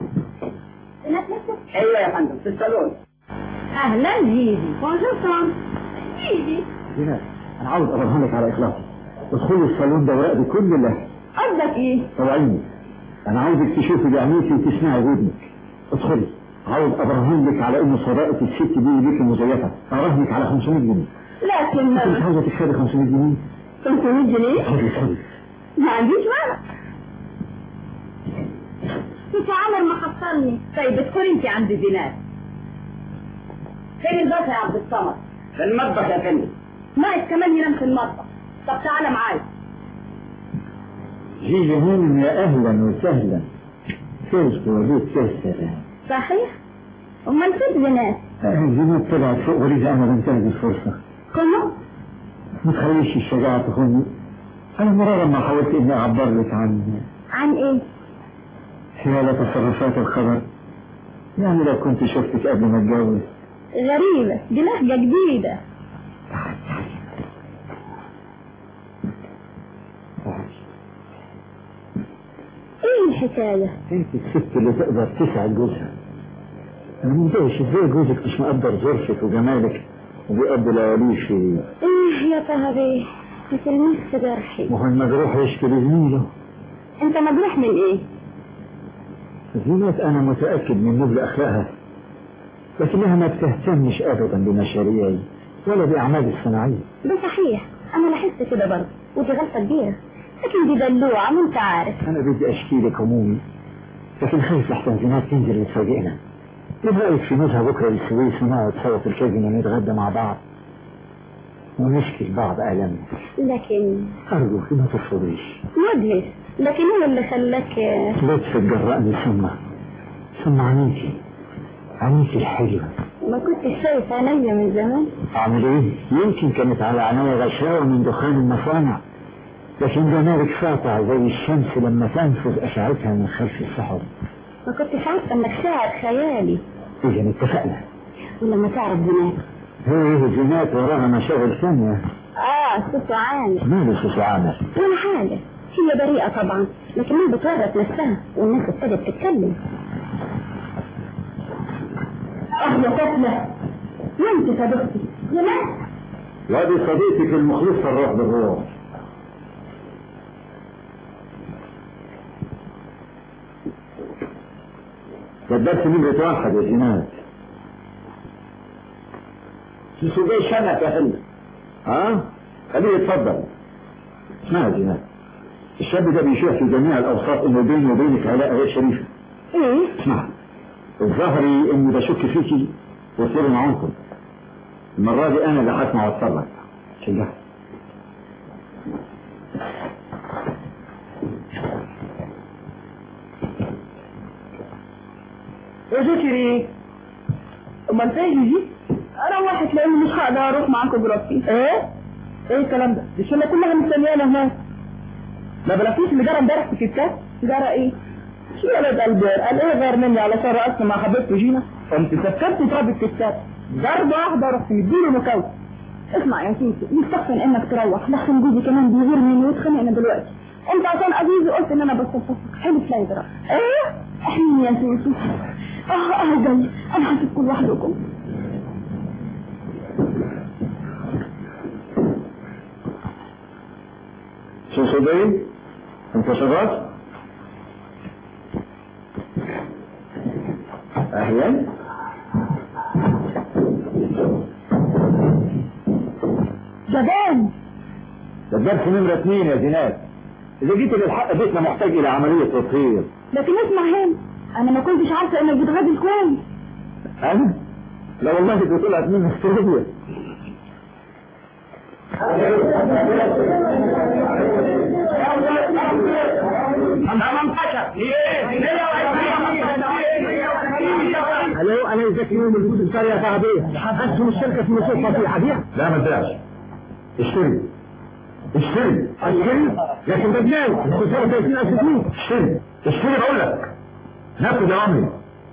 ايوه يا فندم في الصالون اهلا جيجي بونجور سام جيجي زينب انا عاوز اراهن لك على اخلاصي ادخلي الصالون ده وراقبي كل اللهجه قصدك ايه طوعيني انا عاوزك تشوفي بعينيكي وتسمعي ودنك ادخلي عاوز ابرهن لك على ان صداقه الست دي ليكي مزيفه اراهنك على 500 جنيه لكن انت مش عاوزه تكسبي 500 جنيه 500 جنيه ادخلي ادخلي ما عنديش مانع انت عمر ما حصلني طيب ادخلي انت عند زينات فين الباشا يا عبد الصمد في المطبخ يا فندم ناقص كمان ينام في المطبخ طب تعالى معايا جيجي هانم يا اهلا وسهلا كيف وليد كيف صحيح امال فين زينات زينب طلعت فوق وليد انا بنتهز الفرصه كله ما تخليش الشجاعه تخوني انا مرارا ما حاولت اني اعبر لك عن عن ايه حيال تصرفات الخبر يعني لو كنت شفتك قبل ما اتجوز غريبة دي لهجة جديدة الحكاية انت الست اللي تقدر تسعد جوزها انا مندهش ازاي جوزك مش مقدر ظرفك وجمالك وبيقضي لياليه في ايه يا طهبي لكن نفس جرحي ما هو المجروح يشكي لزميله انت مجروح من ايه زينات انا متاكد من نبل اخلاقها لكنها ما بتهتمش ابدا بمشاريعي ولا باعمالي الصناعيه ده صحيح انا لاحظت كده برضه ودي غلطة كبيرة لكن دي دلوعة ما انت عارف انا بدي اشكي لك همومي لكن خايف لحسن زينات تنزل وتفاجئنا ايه رايك في نزهه بكره للسويس ونقعد سوا في الكازينو ونتغدى مع بعض ونشكي لبعض الامنا لكن ارجوك ما ترفضيش مدهش لكن ايه اللي خلاك لطف جرأني ثم ثم عينيكي عينيكي الحلوه ما كنتش شايف عينيا من زمان اعمل ايه يمكن كانت على عينيا غشاوه من دخان المصانع لكن جمالك ساطع زي الشمس لما تنفذ اشعتها من خلف السحب ما كنتش عارفة انك شاعر خيالي اذا اتفقنا ولما تعرف زمان هي زينات وراها مشاغل ثانيه اه صوته عالي ماله سوسو عامر ولا حاجة هي بريئة طبعا لكنها بتورط نفسها والناس ابتدت تتكلم اه يا طفلة وانت صديقتي زمان وادي صديقتك المخلصة الروح بالروح ده الدرس نمرة واحد يا جناد سوسوجي شنك يا فندم ها؟ خليه يتفضل اسمعي يا جناد الشاب ده بيشوف في جميع الاوساط انه بيني وبينك علاقه غير شريفه ايه اسمع الظاهري اني بشك فيكي وصير معاكم المرة دي انا اللي هسمع واتصرف شجع يا ذكري امال فين دي انا واحد لاني مش هقدر اروح معاكم جرافي ايه ايه الكلام ده دي الشله كلها مستنيانا هناك ما بلاقيش اللي جرى امبارح في كتاب جرى ايه شو ولد البير قال ايه غير مني علشان رقصت مع حبيبته جينا قمت سكرت تراب الكتاب ضربة واحدة رحت مديله نكوت اسمع يا سيدي يستحسن انك تروح لحسن جوزي كمان بيغير مني ويتخانقنا دلوقتي انت عشان عزيزي قلت ان انا بستفسك حلف لا يدرى ايه احميني يا سوسو اه اه جاي انا هسيبكم لوحدكم سوسو بيه انت شغال اهلا جبان ده الدرس نمرة اثنين يا زينات اذا جيت للحق بيتنا محتاج الى عملية تطهير لكن اسمع هنا انا ما كنتش عارفه انك بتغادر كويس انا لا والله دي طلعت مني استراليا الو انا ازيك يوم الجود السارية يا صاحبية اسهم الشركة في مصر في حبيب لا ما تبيعش اشتري اشتري اشتري لكن ده بناوي خسارة 30000 جنيه اشتري اشتري بقول لك نفذ اوامري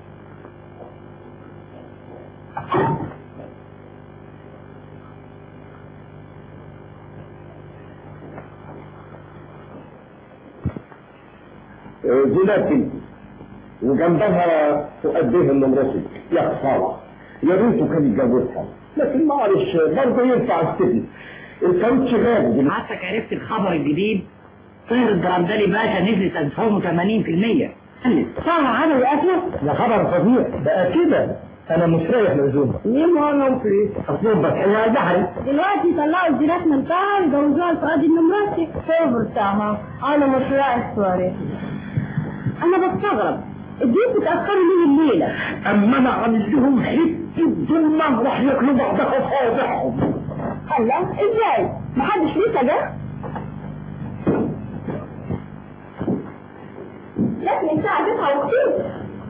زينات وجنبها تؤديه النمرسي يا خسارة يا ريته كان يتجوزها لكن معلش برضه ينفع السجن الكاوتش غالي حضرتك عرفت الخبر الجديد طير الدرندلي باشا نزلت اسهمه 80% صار عمل اكله ده خبر فظيع بقى كده انا مستريح لزومها مين هو نوفي اصلهم بس يا دحري دلوقتي طلعوا الزينات من طار جوزوها لفؤاد النمرسي صبر بتاعها على مشروع السواري انا بستغرب اديت تتاخروا ليه الليله اما انا عامل لهم حته ظلمه راح ياكلوا بعض اصابعهم الله ازاي محدش لسه جه لكن الساعه 9 وكتير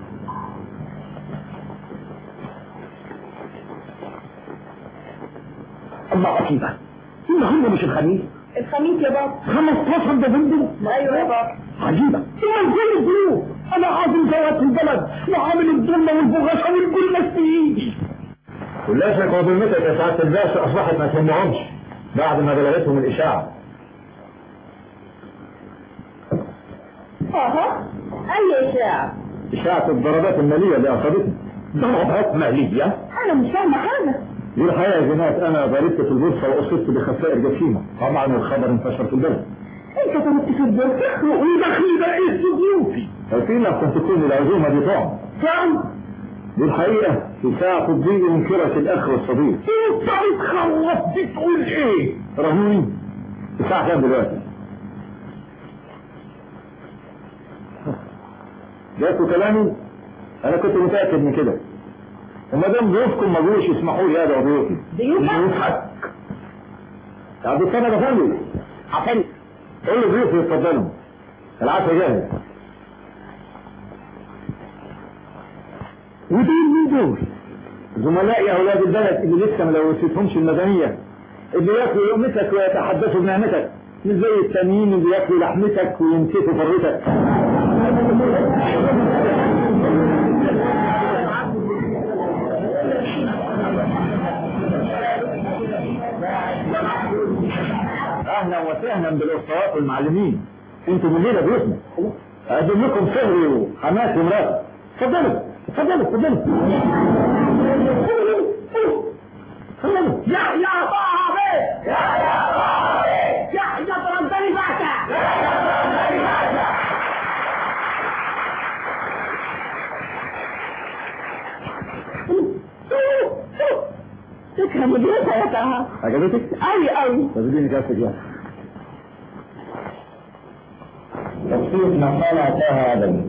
الله عقيبة النهارده مش الخميس الخميس يا بابا 15 ديسمبر ايوه يا بابا عجيبة ثم كل الظروف انا عازم زوات البلد وعامل الظلمة والبغاشة والجلة فيه كلاشك وظلمتك يا سعادة الباشا اصبحت ما تهمهمش بعد ما بلغتهم الاشاعة اها اي اشاعة إشاعة الضربات المالية اللي أصابتني ضربات مالية؟ انا مش فاهمة حاجة دي الحقيقة يا جماعة أنا ضربت في البورصة وأصبت بخسائر جسيمة طبعا الخبر انتشر في البلد انت ضربت في البورصة ودخلي بقى إيه ضيوفي أكيد عشان تكون العزومة دي طعم طعم دي الحقيقة في ساعة الضيق ينكرك الأخ والصديق انت بتخلص بتقول ايه رهوني الساعة كام دلوقتي؟ جاتوا كلامي؟ أنا كنت متأكد من كده وما دام ضيوفكم ما جوش يسمحوا لي هذا ضيوفي ضيوفك؟ ضيوفك يا عبد الصمد يا فندم عفن قول له ضيوفي يتفضلوا العشاء جاهز ودول مين دول؟ زملائي أولاد البلد اللي لسه ما لوثتهمش المدنية اللي ياكلوا لقمتك ويتحدثوا بنعمتك مش زي التانيين اللي ياكلوا لحمتك وينتفوا فرتك اهلا وسهلا بالاسطوات والمعلمين انتم الليله بيوتنا اقدم لكم سهري وحماتي ومراتي اتفضلوا اتفضلوا اتفضلوا اتفضلوا يا يا صاحبي يا يا صاحبي يحيى تردني بعدك فكرة مدرسة يا طه عجبتك؟ قوي قوي طب اديني كاسة جاهز تفسير مقالة طه عدم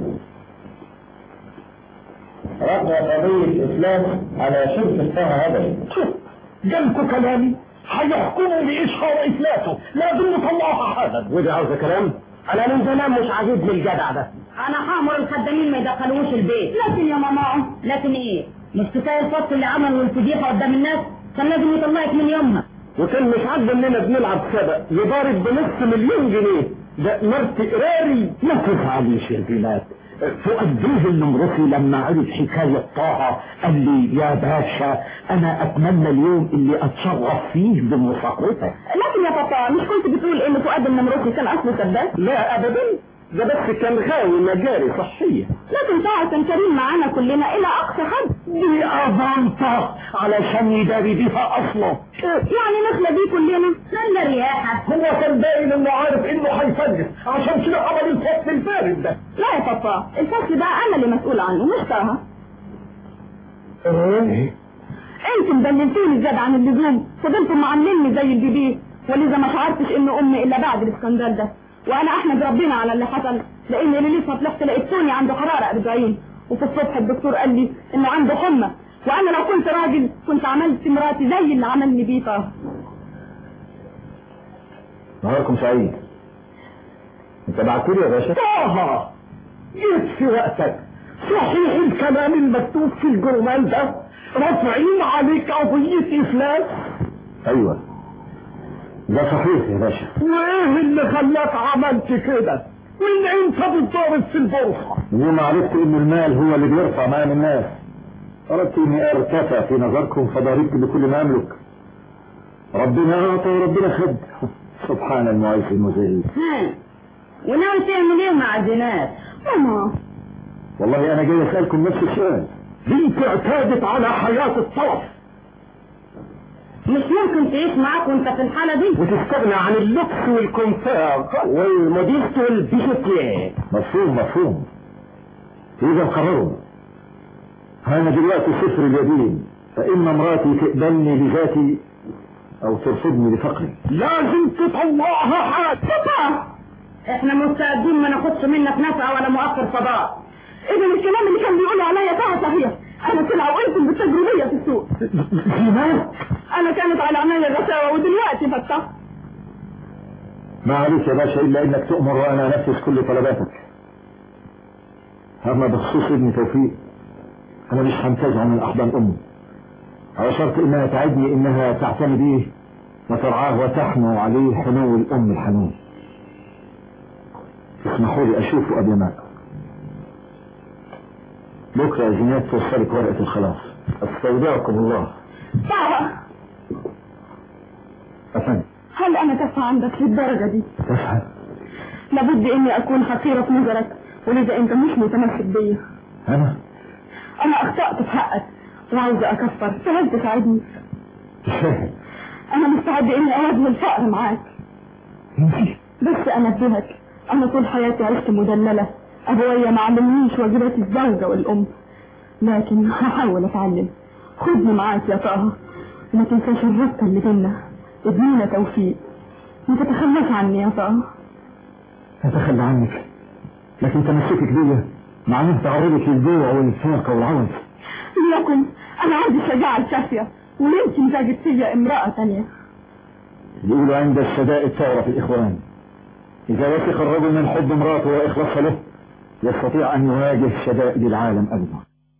رفع قضية إسلام على شركة طه عدم جالكوا كلامي هيحكموا بإشهار إفلاته لازم نطلعها حالا ودي عاوزة كلام؟ انا من زمان مش عاجبني الجدع ده انا هامر الخدامين ما يدخلوش البيت لكن يا ماما لكن ايه مش كفايه الفصل اللي عمله والفضيحه قدام الناس كان لازم يطلعك من يومها وكان مش عاجبه اننا بنلعب سبق يضارب بنص مليون جنيه ده مرت قراري ما تزعليش يا بلاد فؤاد بيه النمرسي لما عرف حكاية طه قال لي يا باشا انا اتمنى اليوم اللي اتشرف فيه بمساقطك لكن يا بابا مش كنت بتقول ان فؤاد النمرسي كان اصله كذاب لا ابدا ده بس كان غاوي مجاري صحية لكن طه كان كريم معانا كلنا الى اقصى حد دي اضانته علشان يداري بيها اصله يعني نخلى بيه كلنا خلى رياحه هو كان باين انه عارف انه هيفلس عشان كده عمل الفصل البارد ده لا يا بابا الفصل ده انا اللي مسؤول عنه مش طه ايه انتم دللتوني زيادة عن اللزوم فضلتم معامليني زي البيبي ولذا ما شعرتش ان امي الا بعد الاسكندال ده وانا احمد ربنا على اللي حصل لان ليلة ما طلعت لقيت توني عنده حرارة 40 وفي الصبح الدكتور قال لي انه عنده حمى وانا لو كنت راجل كنت عملت مراتي زي اللي عملني بيه طه نهاركم سعيد انت بعتولي يا باشا طه جيت في وقتك صحيح الكلام المكتوب في الجورنال ده رافعين عليك قضية إفلاس ايوه ده صحيح يا باشا وإيه اللي خلاك عملت كده وإن أنت بتضارب في البورصة يوم عرفت ان المال هو اللي بيرفع مال الناس اردت اني ارتفع في نظركم فضربت بكل ما املك ربنا اعطى وربنا خد سبحان المعيش المذل ها وناوي تعمل ايه مع الزناد ماما والله انا جاي اسالكم نفس السؤال بنت اعتادت على حياة الطرف مش ممكن تعيش معاك وانت في الحالة دي وتستغنى عن اللبس والكونفير والموديست والبيجوتيه مفهوم مفهوم اذا قرروا انا دلوقتي صفر اليدين فاما مراتي تقبلني بذاتي او ترفضني بفقري لازم تطلعها حاجة بابا احنا مستعدين ما ناخدش منك نفقة ولا مؤخر فضاء اذا الكلام اللي كان بيقوله عليا طه صحيح انا طلع وانتم بالتجربية في السوق زينات انا كانت على عينيا غساوة ودلوقتي فتحت ما عليك يا باشا الا انك تؤمر وانا انفذ كل طلباتك اما بخصوص ابن توفيق انا مش هنتزع من احضان امي على شرط انها تعدني انها تعتني بيه وترعاه وتحنو عليه حنو الام الحنون اسمحوا لي اشوفه قبل ما بكره يا زينات توصلك ورقه الخلاص استودعكم الله طه افندم هل انا تافهة عندك للدرجة دي تفهم لابد اني اكون حقيرة في نظرك ولذا انت مش متمسك بيا انا انا اخطأت في حقك وعاوزة اكفر فهل تساعدني انا مستعد اني اواجه الفقر معاك بس انبهك انا طول حياتي عشت مدللة ابويا ما علمنيش واجبات الزوجة والام لكن هحاول اتعلم خدني معاك يا طه وما تنساش الربطة اللي بينا ابنينا توفيق ما تتخلاش عني يا طه اتخلى عنك لكن تمسكك بيا معناه تعرضك للجوع والفاقة والعوز لكن انا عندي الشجاعة الكافية ويمكن زاجت فيا امرأة تانية يقولوا عند الشدائد تعرف الإخوان إذا وثق الرجل من حب امرأته وإخلاصها له يستطيع أن يواجه شدائد العالم أبدا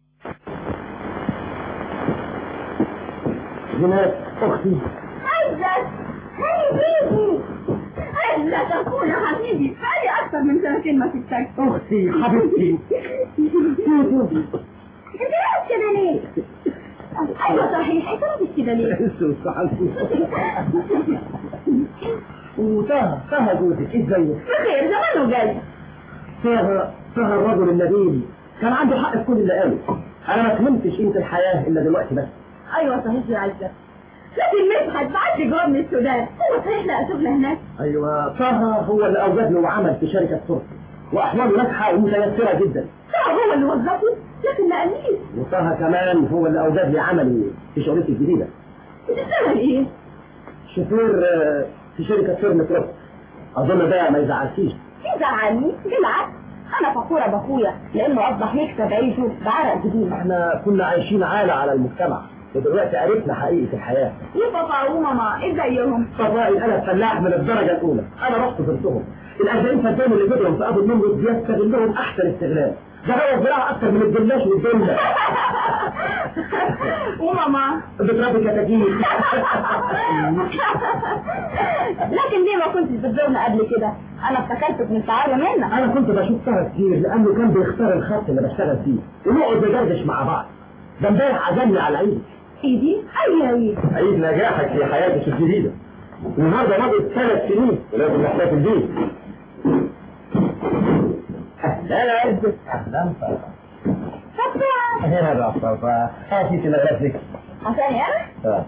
جنات أختي عزت هاي بيبي عزت أخونا حبيبي بقالي أكثر من سنتين ما شفتك أختي حبيبتي أنت لابس كده ليه؟ أيوة صحيح أنت لابس كده ليه؟ وطه طه جوزك ازيك بخير زمانه جاي طه طه الرجل النبيل كان عنده حق في كل اللي قاله انا ما فهمتش قيمه الحياه الا دلوقتي بس أيوة صحيح يا عزت لكن مدحت بعت لي جواب من السودان هو صحيح لقى شغل هناك ايوه طه هو اللي اوجد له عمل في شركه صرف واحواله ناجحه ومتيسره جدا طه هو اللي وظفه لكن ما قاليش وطه كمان هو اللي اوجد لي عملي في شغلتي الجديده بتشتغل إيه؟ شوفير آه، في شركه فيرم تروس اظن ده ما يزعلكيش يزعلني بالعكس أنا فخورة بأخويا لأنه أصبح يكسب عيشه بعرق جديد احنا كنا عايشين عالة على المجتمع ودلوقتي عرفنا حقيقة الحياة يا بابا وماما ازيهم صفائي انا فلاح من الدرجة الاولى انا رحت زرتهم الاربعين فدان اللي بدهم في ابو النمرود بيستغلهم احسن استغلال ده هو الزراعة اكتر من الجلاش والدنيا وماما بتربي كتاكيت لكن ليه ما كنتش بتزورنا قبل كده انا افتكرتك من تعالى منا انا كنت بشوف طه كتير لانه كان بيختار الخط اللي بشتغل فيه ونقعد ندردش مع بعض ده امبارح عزمني على العيد ايدي اي عيد عيد نجاحك في حياتك الجديدة النهارده مضت ثلاث سنين ولازم نحتفل بيه اهلا يا عزت اهلا فاطمة هنا بقى صفا هاتي تلغرافك عشاني انا اه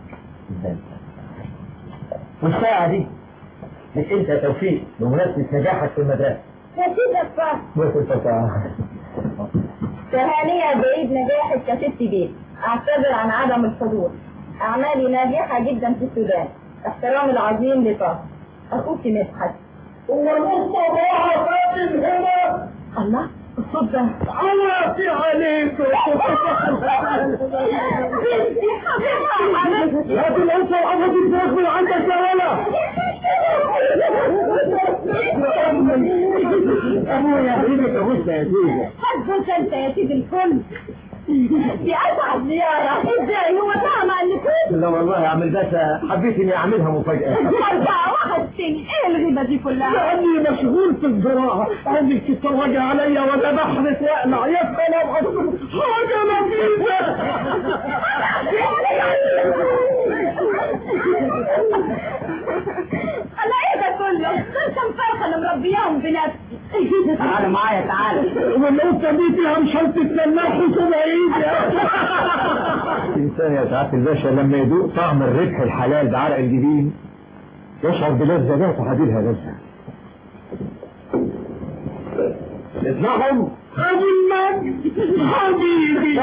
والساعة دي لك انت يا توفيق بمناسبة نجاحك في المدرسة يا سيدي فاطمة بص الفتاة تهانية بعيد نجاحك كست بيت اعتذر عن عدم الحضور اعمالي ناجحة جدا في السودان احترامي العظيم لطه اخوك مدحت هو مصطفى فاتن هنا الله الصوت ده عوافي عليكم بنتي حبيبها لكن انت الابد الداخل عندك يا ولا ابويا حبيبك ابوك يا سيدي حبك انت يا سيدي الكل دي اسعد زيارة ازاي هو طعم انكم لا والله يا عم الباشا حبيت اني اعملها مفاجأة أربعة واحد تاني ايه الغيبة دي كلها لاني مشغول في الزراعة عندك تتفرجي عليا ولا بحرس واقلع يا سلام حاجة لطيفة انا ايه ده كله دول كم فرخة اللي مربياهم بنفسي تعالى معايا تعالى والقطة دي فيها مشلتة فلاح وسبعين الإنسان يا سعادة الباشا لما يذوق طعم الربح الحلال بعرق الجبين يشعر بلذة لا تعادلها لذة اسمعهم ابو المجد حبيبي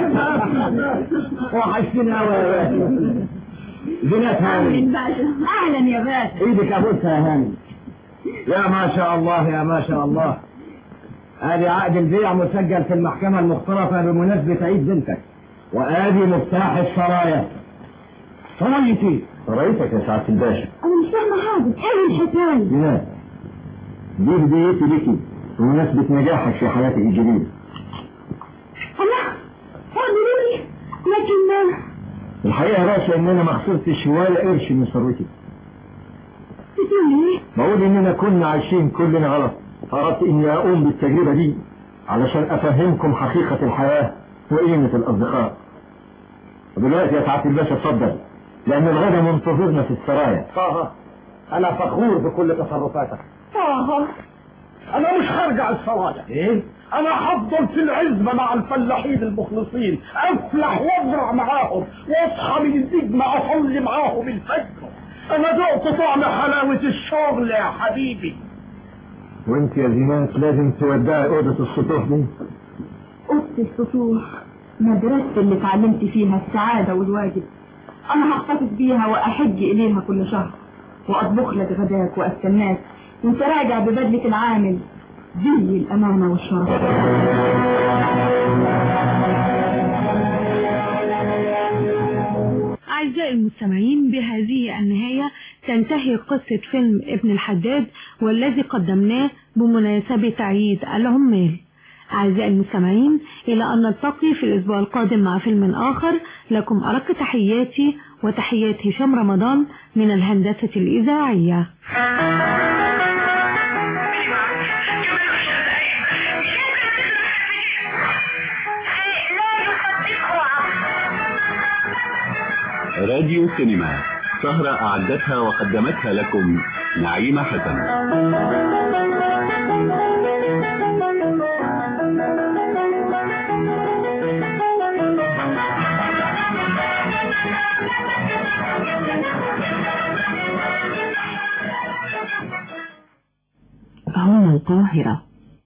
وحشتنا قوي يا باشا زينات هاني باشا اهلا يا باشا ايدك ابوسها يا هاني يا ما شاء الله يا ما شاء الله ادي عقد البيع مسجل في المحكمة المختلطة بمناسبة عيد بنتك وادي مفتاح السرايا سرايتي سرايتك يا سعادة الباشا انا مش فاهمة حاجة ايه الحكاية لا دي هديتي ليكي بمناسبة نجاحك في حياتك الجديدة الله اعملوا لي لكن الحقيقة يا باشا ان انا ما خسرتش ولا قرش من ثروتي بتقول ايه بقول اننا كنا عايشين كلنا غلط اردت اني اقوم بالتجربة دي علشان افهمكم حقيقة الحياة وقيمة الاصدقاء ودلوقتي يا سعادة الباشا اتفضل لان الغدا منتظرنا في السرايا طه انا فخور بكل تصرفاتك طه انا مش هرجع السرايا ايه انا هفضل في العزبة مع الفلاحين المخلصين افلح وازرع معاهم واصحى من النجمة اصلي معاهم الفجر انا ذقت طعم حلاوة الشغل يا حبيبي وانت يا زينات لازم تودعي اوضة السطوح دي أوضة السطوح مدرستي اللي اتعلمت فيها السعادة والواجب أنا هحتفظ بيها وأحج إليها كل شهر وأطبخ لك غداك وأستناك وأنت راجع ببدلة العامل زي الأمانة والشرف أعزائي المستمعين بهذه النهاية تنتهي قصة فيلم ابن الحداد والذي قدمناه بمناسبة عيد العمال أعزائي المستمعين إلى أن نلتقي في الأسبوع القادم مع فيلم آخر لكم أرق تحياتي وتحيات هشام رمضان من الهندسة الإذاعية راديو سينما سهرة أعدتها وقدمتها لكم نعيمة حسن هنا القاهرة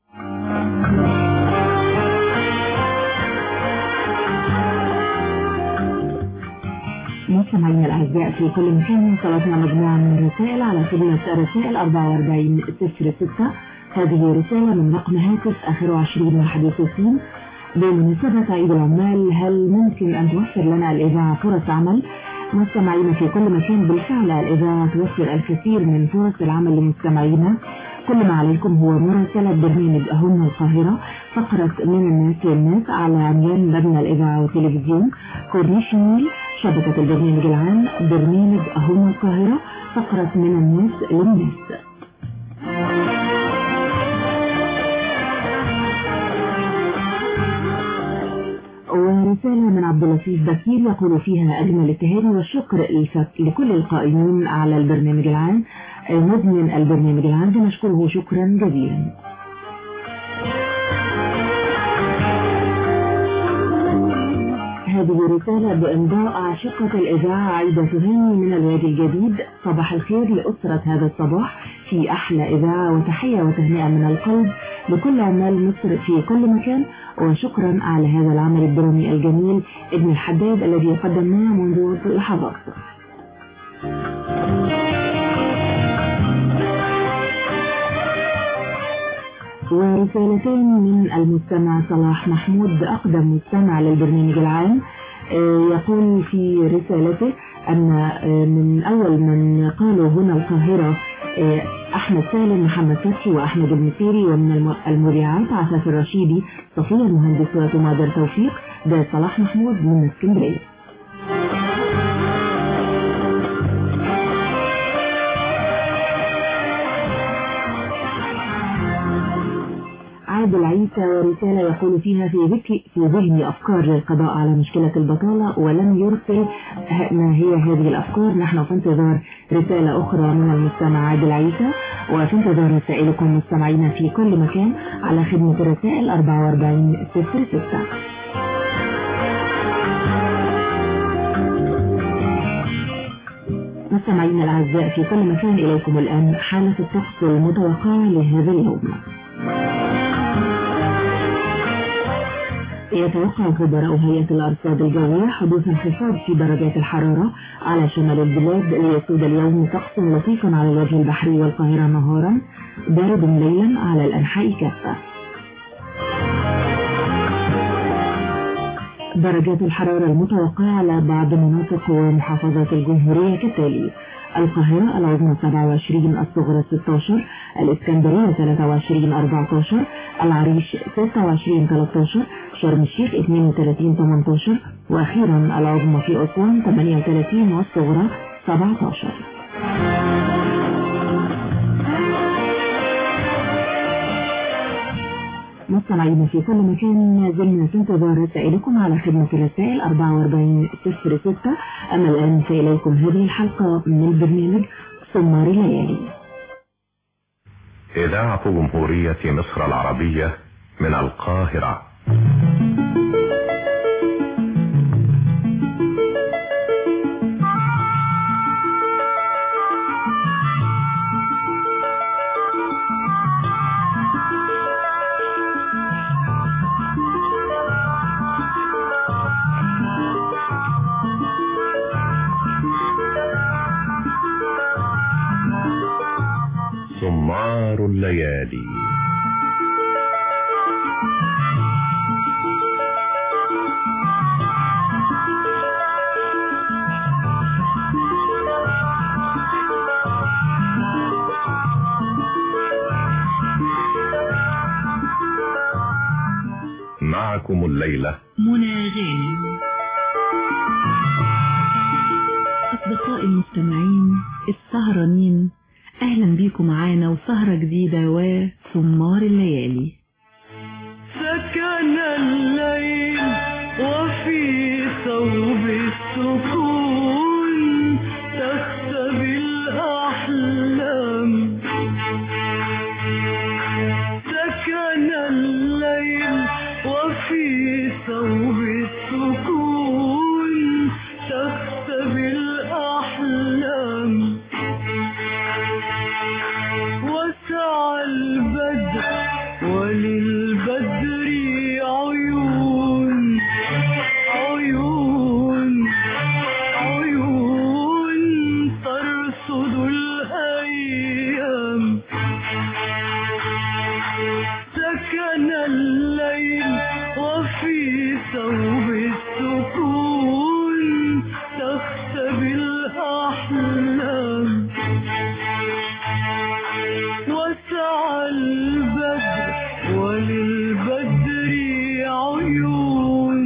مستمعينا الأعزاء في كل مكان وصلتنا مجموعة من الرسائل على خدمة رسائل 44 06 هذه رسالة من رقم هاتف آخره 2061 بمناسبة عيد العمال هل ممكن أن توفر لنا الإذاعة فرص عمل؟ مستمعينا في كل مكان بالفعل الإذاعة توفر الكثير من فرص العمل لمستمعينا كل ما عليكم هو مراسلة برنامج هنا القاهرة فقرة من الناس للناس على عنوان مبنى الإذاعة والتلفزيون كورنيش النيل شبكة البرنامج العام برنامج هنا القاهرة فقرة من الناس للناس ورسالة من عبد اللطيف بكير يقول فيها أجمل التهاني والشكر لكل القائمين على البرنامج العام مدمن البرنامج العام نشكره شكرا جزيلا هذه رسالة بإمضاء عاشقة الإذاعة عايدة تهاني من الوادي الجديد صباح الخير لأسرة هذا الصباح في أحلى إذاعة وتحية وتهنئة من القلب لكل عمال مصر في كل مكان وشكرا على هذا العمل الدرامي الجميل ابن الحداد الذي قدمناه منذ لحظات ورسالتين من المستمع صلاح محمود أقدم مستمع للبرنامج العام يقول في رسالته أن من أول من قالوا هنا القاهرة أحمد سالم محمد فتحي وأحمد المسيري ومن المذيعات عفاف الرشيدي صفية المهندس ومادر توفيق ده صلاح محمود من اسكندرية عادل عيسى ورسالة يقول فيها في ذكي في ذهني أفكار للقضاء على مشكلة البطالة ولم يرسل ما هي هذه الأفكار نحن في انتظار رسالة أخرى من المستمع عادل عيسى وفي انتظار رسائلكم مستمعينا في كل مكان على خدمة الرسائل 44 06 مستمعينا الأعزاء في كل مكان إليكم الآن حالة الطقس المتوقعة لهذا اليوم يتوقع خبراء هيئة الأرصاد الجوية حدوث انخفاض في درجات الحرارة على شمال البلاد ليسود اليوم طقس لطيف على الوجه البحري والقاهرة نهارا بارد ليلا على الأنحاء كافة درجات الحرارة المتوقعة على بعض مناطق ومحافظات الجمهورية كالتالي القاهرة العظمى 27 الصغرى 16 الإسكندرية 23 14 العريش 26 13 شرم الشيخ 32 18 وأخيرا العظمى في أسوان 38 والصغرى 17 مستمعينا في كل مكان ما زلنا في انتظار رسائلكم على خدمة الرسائل 44 06 أما الآن فإليكم هذه الحلقة من برنامج سمار الليالي إذاعة جمهورية مصر العربية من القاهرة سمار الليالي معكم الليلة منى غانم أصدقائي المستمعين السهرانين أهلا بيكم معانا وسهرة جديدة وسمار الليالي سكن الليل وفي ثوب السكون تختبي الأحلام سكن الليل وفي ثوب السكون تختبي الأحلام وسع البدر وللبدر عيون عيون عيون ترصد الأيام سكن الليل وفي ثوب السكون تختبي الأحلام وسع البدر وللبدر عيون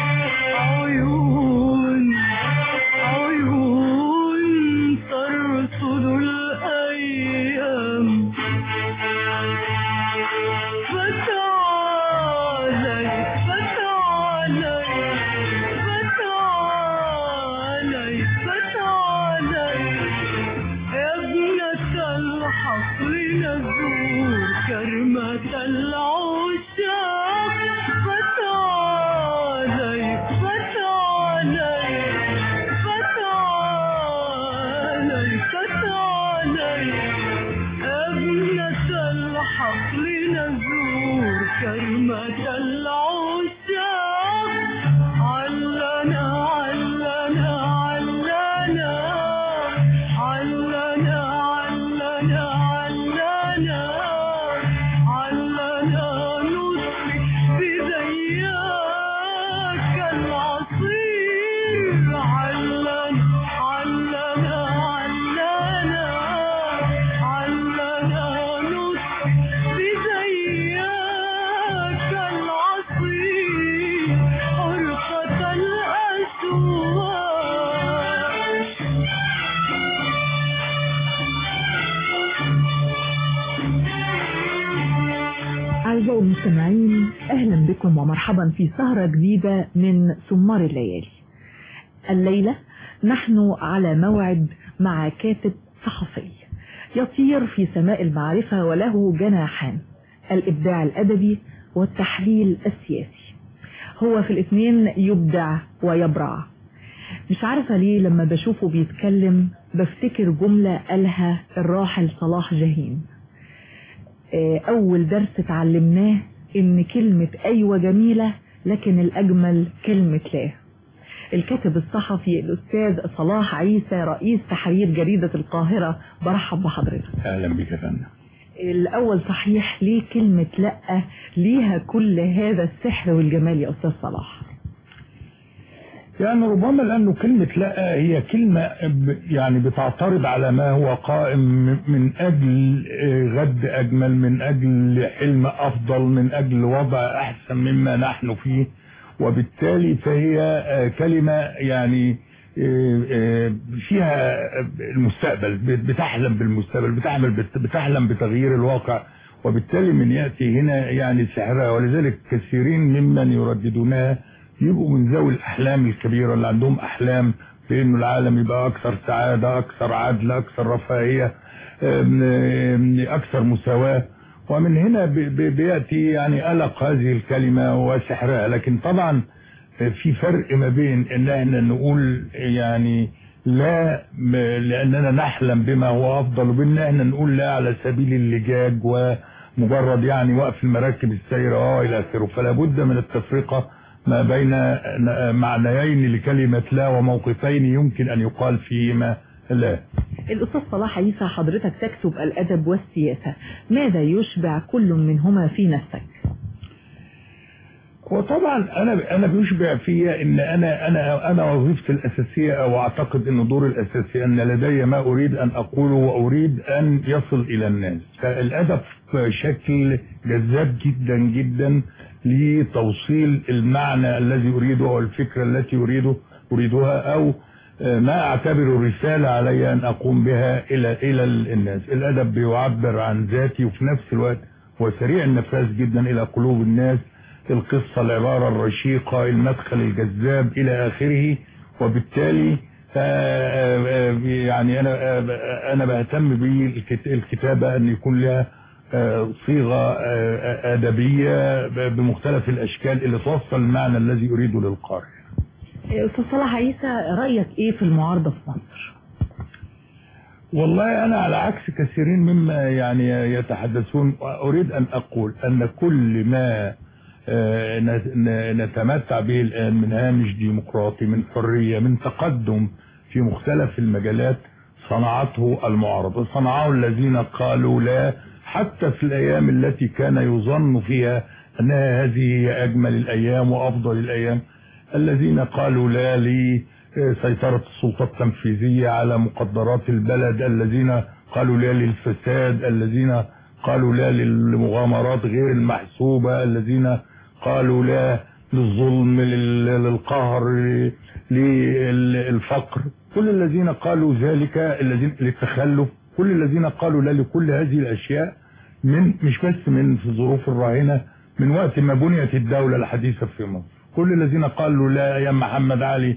عيون عيون ترصد الأيام فتعالي فتعالي فتعالي فتعالي يا ابنة الحقل نزور كرمة العشاق فتعالي فتعالي فتعالي فتعالي يا ابنة الحقل نزور كرمة العشاق علنا علنا علنا علنا علنا علنا علنا نسقي بذياك العصير علنا علنا علنا علنا نسقي بذياك العصير حرقة الأسواق أعزائي المستمعين أهلا بكم ومرحبا في سهرة جديدة من سمار الليالي الليلة نحن على موعد مع كاتب صحفي يطير في سماء المعرفة وله جناحان الإبداع الأدبي والتحليل السياسي هو في الاثنين يبدع ويبرع مش عارفة ليه لما بشوفه بيتكلم بفتكر جملة قالها الراحل صلاح جاهين أول درس اتعلمناه إن كلمة أيوة جميلة لكن الأجمل كلمة لا الكاتب الصحفي الأستاذ صلاح عيسى رئيس تحرير جريدة القاهرة برحب بحضرتك اهلا بك يا فندم الأول صحيح ليه كلمة لأ ليها كل هذا السحر والجمال يا أستاذ صلاح يعني ربما لأنه كلمة لا هي كلمة ب- يعني بتعترض على ما هو قائم من أجل آه، غد أجمل من أجل حلم أفضل من أجل وضع أحسن مما نحن فيه وبالتالي فهي آه، كلمة يعني آه، آه، فيها المستقبل بتحلم بالمستقبل بتعمل بت- بتحلم بتغيير الواقع وبالتالي من يأتي هنا يعني سحرها ولذلك كثيرين ممن يرددونها يبقوا من ذوي الأحلام الكبيرة اللي عندهم أحلام بأنه العالم يبقى أكثر سعادة أكثر عدل أكثر رفاهية آم، آم، اكثر مساواة ومن هنا ب- ب- بيأتي يعني قلق هذه الكلمة وسحرها لكن طبعا في فرق ما بين ان احنا نقول يعني لا م- لاننا نحلم بما هو افضل وبين ان احنا نقول لا على سبيل اللجاج ومجرد يعني وقف المراكب السيرة اه الى اخره فلا بد من التفرقة ما بين ن- معنيين لكلمة لا وموقفين يمكن ان يقال فيهما لا الأستاذ صلاح عيسى حضرتك تكتب الأدب والسياسة ماذا يشبع كل منهما في نفسك وطبعا انا انا بيشبع فيا ان انا انا انا وظيفتي الاساسيه او اعتقد ان دوري الاساسي ان لدي ما اريد ان اقوله واريد ان يصل الى الناس فالادب شكل جذاب جدا جدا لتوصيل المعنى الذي اريده او الفكره التي اريده اريدها او آه، ما اعتبره رساله علي ان اقوم بها الى الى الناس الادب بيعبر عن ذاتي وفي نفس الوقت هو سريع النفاذ جدا الى قلوب الناس القصة العبارة الرشيقة المدخل الجذاب إلى آخره وبالتالي آه، آه، يعني أنا آه، أنا بهتم بالكتابة أن يكون لها آه، صيغة آه، أدبية ب- بمختلف الأشكال اللي توصل المعنى الذي أريده للقارئ أستاذ صلاح عيسى رأيك إيه في المعارضة في مصر والله أنا على عكس كثيرين مما يعني يتحدثون أريد أن أقول أن كل ما آه، ن- ن- نتمتع به الآن من هامش ديمقراطي من حرية من تقدم في مختلف المجالات صنعته المعارضة صنعه الذين قالوا لا حتى في الأيام التي كان يظن فيها أنها هذه هي أجمل الأيام وأفضل الأيام الذين قالوا لا لسيطرة السلطة التنفيذية على مقدرات البلد الذين قالوا لا للفساد الذين قالوا لا للمغامرات غير المحسوبة الذين قالوا لا للظلم لل- للقهر للفقر كل الذين قالوا ذلك الذين للتخلف كل الذين قالوا لا لكل هذه الأشياء من مش بس من في الظروف الراهنة من وقت ما بنيت الدولة الحديثة في مصر كل الذين قالوا لا أيام محمد علي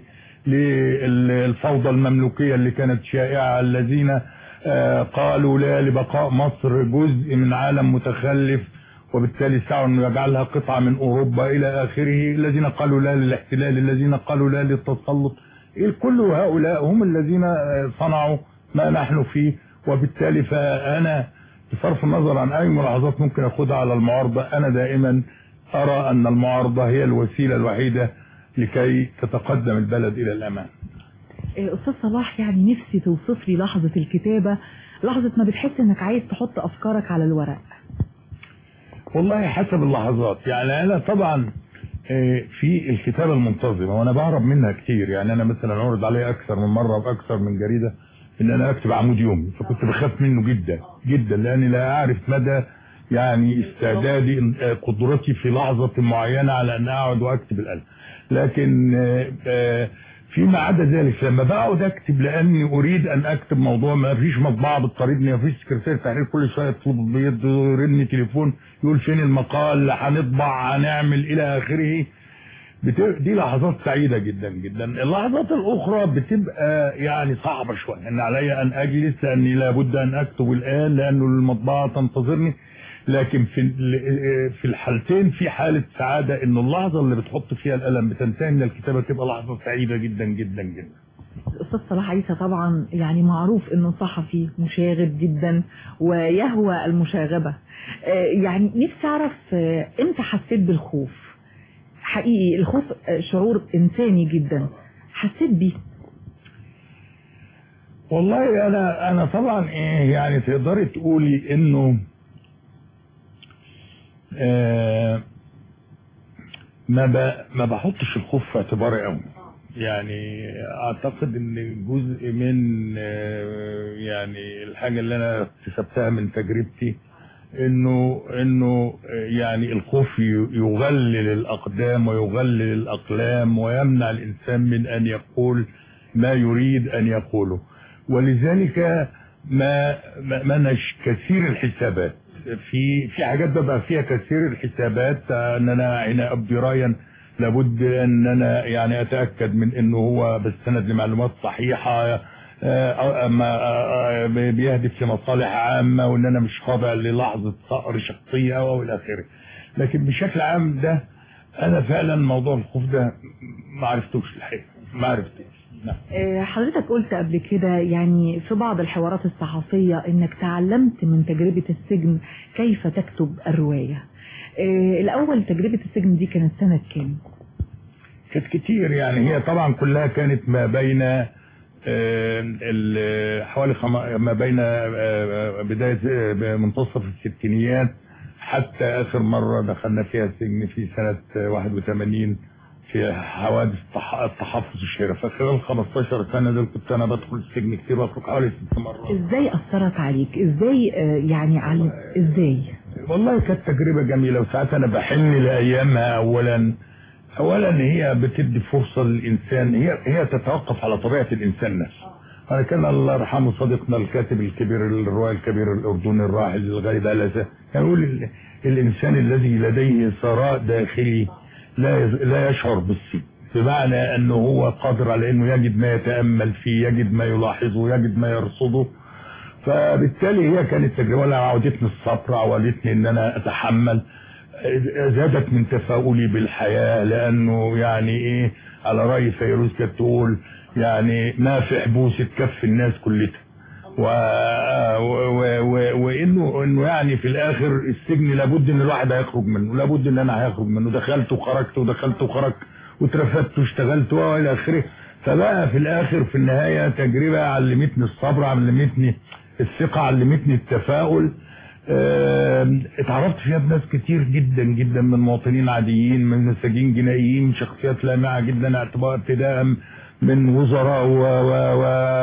للفوضى المملوكية اللي كانت شائعة الذين آه، قالوا لا لبقاء مصر جزء من عالم متخلف وبالتالي سعوا انه يجعلها قطعة من اوروبا الى اخره الذين قالوا لا للاحتلال الذين قالوا لا للتسلط كل هؤلاء هم الذين آه، صنعوا ما نحن فيه وبالتالي فانا بصرف النظر عن اي ملاحظات ممكن اخدها على المعارضة انا دائما ارى ان المعارضة هي الوسيلة الوحيدة لكي تتقدم البلد الى الامام إيه، أستاذ صلاح يعني نفسي توصف لي لحظة الكتابة لحظة ما بتحس إنك عايز تحط أفكارك على الورق والله حسب اللحظات يعني انا طبعا آه، في الكتابة المنتظمة وانا بهرب منها كتير يعني انا مثلا عرض علي اكثر من مرة باكثر من جريدة ان انا اكتب عمود يومي فكنت بخاف منه جدا جدا لاني لا اعرف مدى يعني استعدادي آه، قدرتي في لحظة معينة على ان اقعد واكتب القلم لكن آه، آه، فيما عدا ذلك لما بقعد اكتب لاني اريد ان اكتب موضوع ما فيش مطبعه بتطاردني ما فيش سكرتير تحرير كل شويه يطلب بيد يرن تليفون يقول فين المقال هنطبع هنعمل الى اخره بت- دي لحظات سعيده جدا جدا اللحظات الاخرى بتبقى يعني صعبه شويه ان علي ان اجلس لاني لابد ان اكتب الان لانه المطبعه تنتظرني لكن في ال- في الحالتين في حاله سعاده انه اللحظه اللي بتحط فيها القلم بتنتهي من الكتابه تبقى لحظه سعيده جدا جدا جدا الأستاذ صلاح عيسى طبعا يعني معروف إنه صحفي مشاغب جدا ويهوى المشاغبة آه، يعني نفسي أعرف آه، إمتى حسيت بالخوف حقيقي الخوف آه، شعور إنساني جدا حسيت بيه والله انا انا طبعا ايه يعني تقدري تقولي انه آه ما ب ما بحطش الخوف في اعتباري قوي يعني اعتقد ان جزء من آه يعني الحاجه اللي انا اكتسبتها من تجربتي انه انه آه، يعني الخوف ي- يغلل الاقدام ويغلل الاقلام ويمنع الانسان من ان يقول ما يريد ان يقوله ولذلك ما ما ما أناش كثير الحسابات في في حاجات ببقى فيها كثير الحسابات آه، ان انا حين ابدي رايا لابد ان انا يعني اتاكد من انه هو بستند لمعلومات صحيحه آه، ما آه، آه، بيهدف لمصالح عامة وان انا مش خاضع للحظة صقر شخصية او الى اخره لكن بشكل عام ده انا فعلا موضوع الخوف ده ما عرفتوش الحقيقة ما عرفتوش نعم. آه، حضرتك قلت قبل كده يعني في بعض الحوارات الصحفية انك تعلمت من تجربة السجن كيف تكتب الرواية آه، الاول تجربة السجن دي كانت سنة كام كانت كتير يعني هي طبعا كلها كانت ما بين آه، ال- حوالي خم... ما بين آه، بداية آه، منتصف الستينيات حتى آخر مرة دخلنا فيها السجن في سنة آه، 81 في حوادث التح- التحفظ الشهيرة فخلال 15 سنة دول كنت أنا بدخل السجن كتير بخرج حوالي ست مرات ازاي اثرت عليك ازاي آه، يعني علم ازاي والله كانت تجربة جميلة وساعات أنا بحن لأيامها أولا أولا هي بتدي فرصة للإنسان هي هي تتوقف على طبيعة الإنسان نفسه أنا كان الله يرحمه صديقنا الكاتب الكبير الرواية الكبير الأردني الراحل الغريب ألسة كان يقول ال- الإنسان الذي لديه ثراء داخلي لا يز- لا يشعر بالسجن بمعنى أنه هو قادر على أنه يجد ما يتأمل فيه يجد ما يلاحظه يجد ما يرصده فبالتالي هي كانت تجربة لا عودتني الصبر عودتني ان انا اتحمل زادت من تفاؤلي بالحياة لانه يعني ايه على رأي فيروز كانت تقول يعني ما في حبوس تكفي الناس كلها و... و... و... وانه انه يعني في الاخر السجن لابد ان الواحد هيخرج منه لابد ان انا هيخرج منه دخلت وخرجت ودخلت وخرجت واترفدت واشتغلت والى اخره فبقى في الاخر في النهايه تجربه علمتني الصبر علمتني الثقه علمتني التفاؤل آم، اتعرفت فيها بناس كتير جدا جدا من مواطنين عاديين من مساجين جنائيين من شخصيات لامعه جدا اعتبار ابتداء من وزراء و و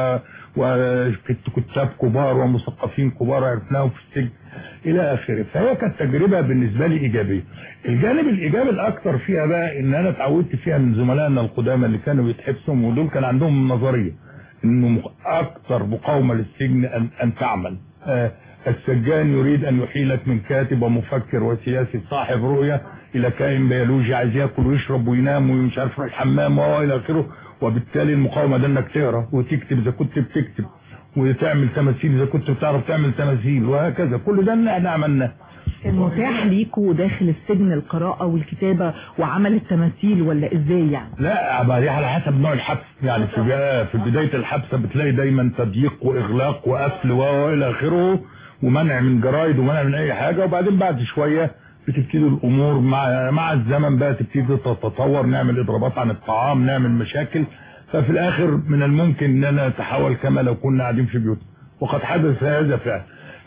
و وكتاب كبار ومثقفين كبار عرفناهم في السجن الى اخره فهي كانت تجربه بالنسبه لي ايجابيه الجانب الايجابي الاكثر فيها بقى ان انا اتعودت فيها من زملائنا القدامى اللي كانوا بيتحبسوا ودول كان عندهم نظريه انه مق- اكثر مقاومه للسجن ان, أن تعمل آه، السجان يريد ان يحيلك من كاتب ومفكر وسياسي صاحب رؤيه الى كائن بيولوجي عايز ياكل ويشرب وينام ومش عارف يروح الحمام والى اخره وبالتالي المقاومه ده انك تقرا وتكتب اذا كنت بتكتب وتعمل تماثيل اذا كنت بتعرف تعمل تماثيل وهكذا كل ده اللي احنا عملناه كان متاح ليكوا داخل السجن القراءة والكتابة وعمل التماثيل ولا ازاي يعني لا بقى دي على حسب نوع الحبس يعني في بقى في بدايه الحبس بتلاقي دايما تضييق واغلاق وقفل والى اخره ومنع من جرايد ومنع من اي حاجه وبعدين بعد شويه بتبتدي الامور مع مع الزمن بقى تبتدي تتطور نعمل اضرابات عن الطعام نعمل مشاكل ففي الاخر من الممكن اننا نتحول كما لو كنا قاعدين في بيوتنا وقد حدث هذا فعلا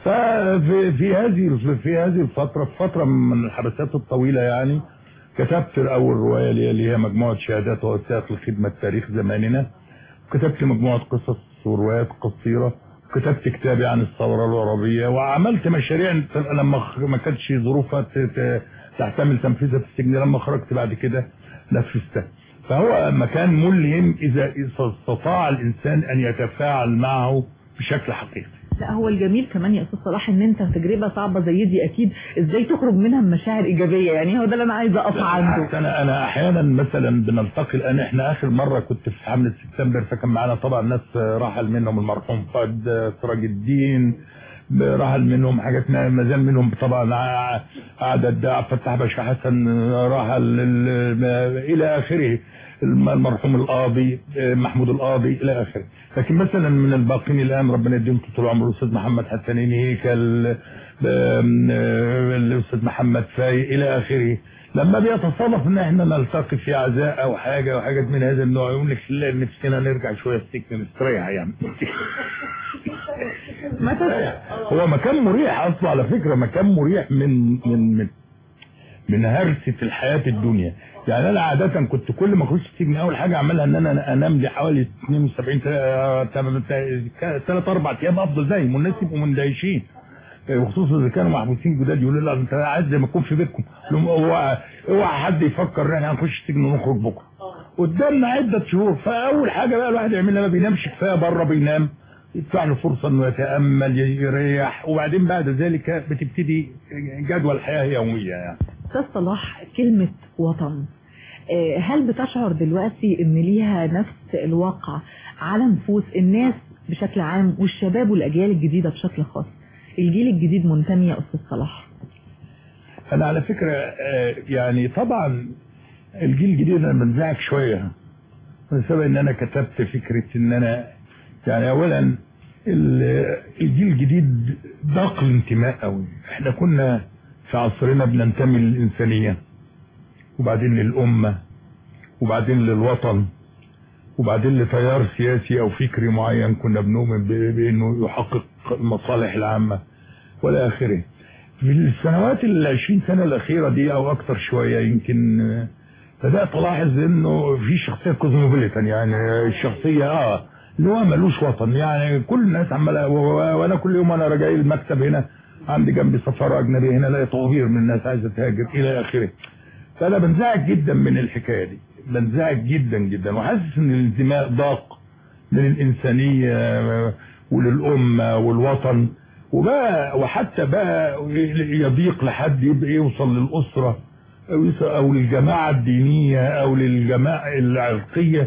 ففي في هذه في هذه الفتره في فتره من الحبسات الطويله يعني كتبت اول روايه لي اللي هي مجموعه شهادات ووثائق لخدمه تاريخ زماننا كتبت مجموعه قصص وروايات قصيره كتبت كتابي عن الثوره العربيه وعملت مشاريع لما خ- ما كانتش ظروفها ت- ت- تحتمل تنفيذها في السجن لما خرجت بعد كده نفذتها فهو مكان ملهم اذا استطاع الانسان ان يتفاعل معه بشكل حقيقي لا هو الجميل كمان يا استاذ صلاح ان انت تجربة صعبة زي دي اكيد ازاي تخرج منها بمشاعر ايجابية يعني هو ده اللي انا عايزة اقف عنده بالعكس انا انا احيانا مثلا بنلتقي الان احنا اخر مره كنت في حمله سبتمبر فكان معانا طبعا ناس رحل منهم المرحوم فؤاد سراج الدين رحل منهم حاجات ما زال منهم طبعا ع- عدد عبد الفتاح باشا حسن رحل ال- الى اخره المرحوم القاضي محمود القاضي الى اخره لكن مثلا من الباقين الان ربنا يديهم طول العمر الاستاذ محمد حسنين هيكل آم، آه، الاستاذ محمد فايق الى اخره لما بيتصادف ان احنا نلتقي في عزاء او حاجه او حاجات من هذا النوع يقول لك لا نفسنا نرجع شويه السجن نستريح يعني هو مكان مريح اصلا على فكره مكان مريح من من من من هرسه الحياه الدنيا يعني انا عاده كنت كل ما اخش السجن اول حاجه اعملها ان انا انام لي حوالي 72 ثلاث اربع ايام افضل زي والناس يبقوا مندهشين وخصوصا اذا كانوا محبوسين جداد يقولوا لا انت عايز زي ما تكون في بيتكم لهم اوعى اوعى حد يفكر ان احنا هنخش السجن ونخرج بكره قدامنا عده شهور فاول حاجه بقى الواحد يعملها ما بينامش كفايه بره بينام يدفع له فرصه انه يتامل يريح وبعدين بعد ذلك بتبتدي جدول الحياه يوميه يعني استاذ صلاح كلمة وطن آه، هل بتشعر دلوقتي ان ليها نفس الواقع على نفوس الناس بشكل عام والشباب والأجيال الجديدة بشكل خاص الجيل الجديد منتمي يا أستاذ صلاح انا على فكرة آه، يعني طبعا الجيل الجديد انا بنزعج شوية بسبب ان انا كتبت فكرة ان انا يعني اولا ال- الجيل الجديد ضاق الانتماء قوي احنا كنا في عصرنا بننتمي للانسانية وبعدين للامة وبعدين للوطن وبعدين لتيار سياسي او فكري معين كنا بنؤمن ب- بانه يحقق المصالح العامة والى اخره في السنوات العشرين سنة الأخيرة دي أو أكتر شوية يمكن آه، بدأت ألاحظ إنه في شخصية كوزموبوليتان يعني الشخصية آه اللي هو ملوش وطن يعني كل الناس عمالة و- و- وأنا كل يوم أنا راجع المكتب هنا عندي جنبي سفارة أجنبية هنا الاقي طوابير من الناس عايزة تهاجر إلى آخره فأنا بنزعج جدا من الحكاية دي بنزعج جدا جدا وحاسس إن الانتماء ضاق من الإنسانية آه، وللأمة والوطن وبقى وحتى بقى يضيق لحد يبقى يوصل للأسرة أو يوصل- أو للجماعة الدينية أو للجماعة العرقية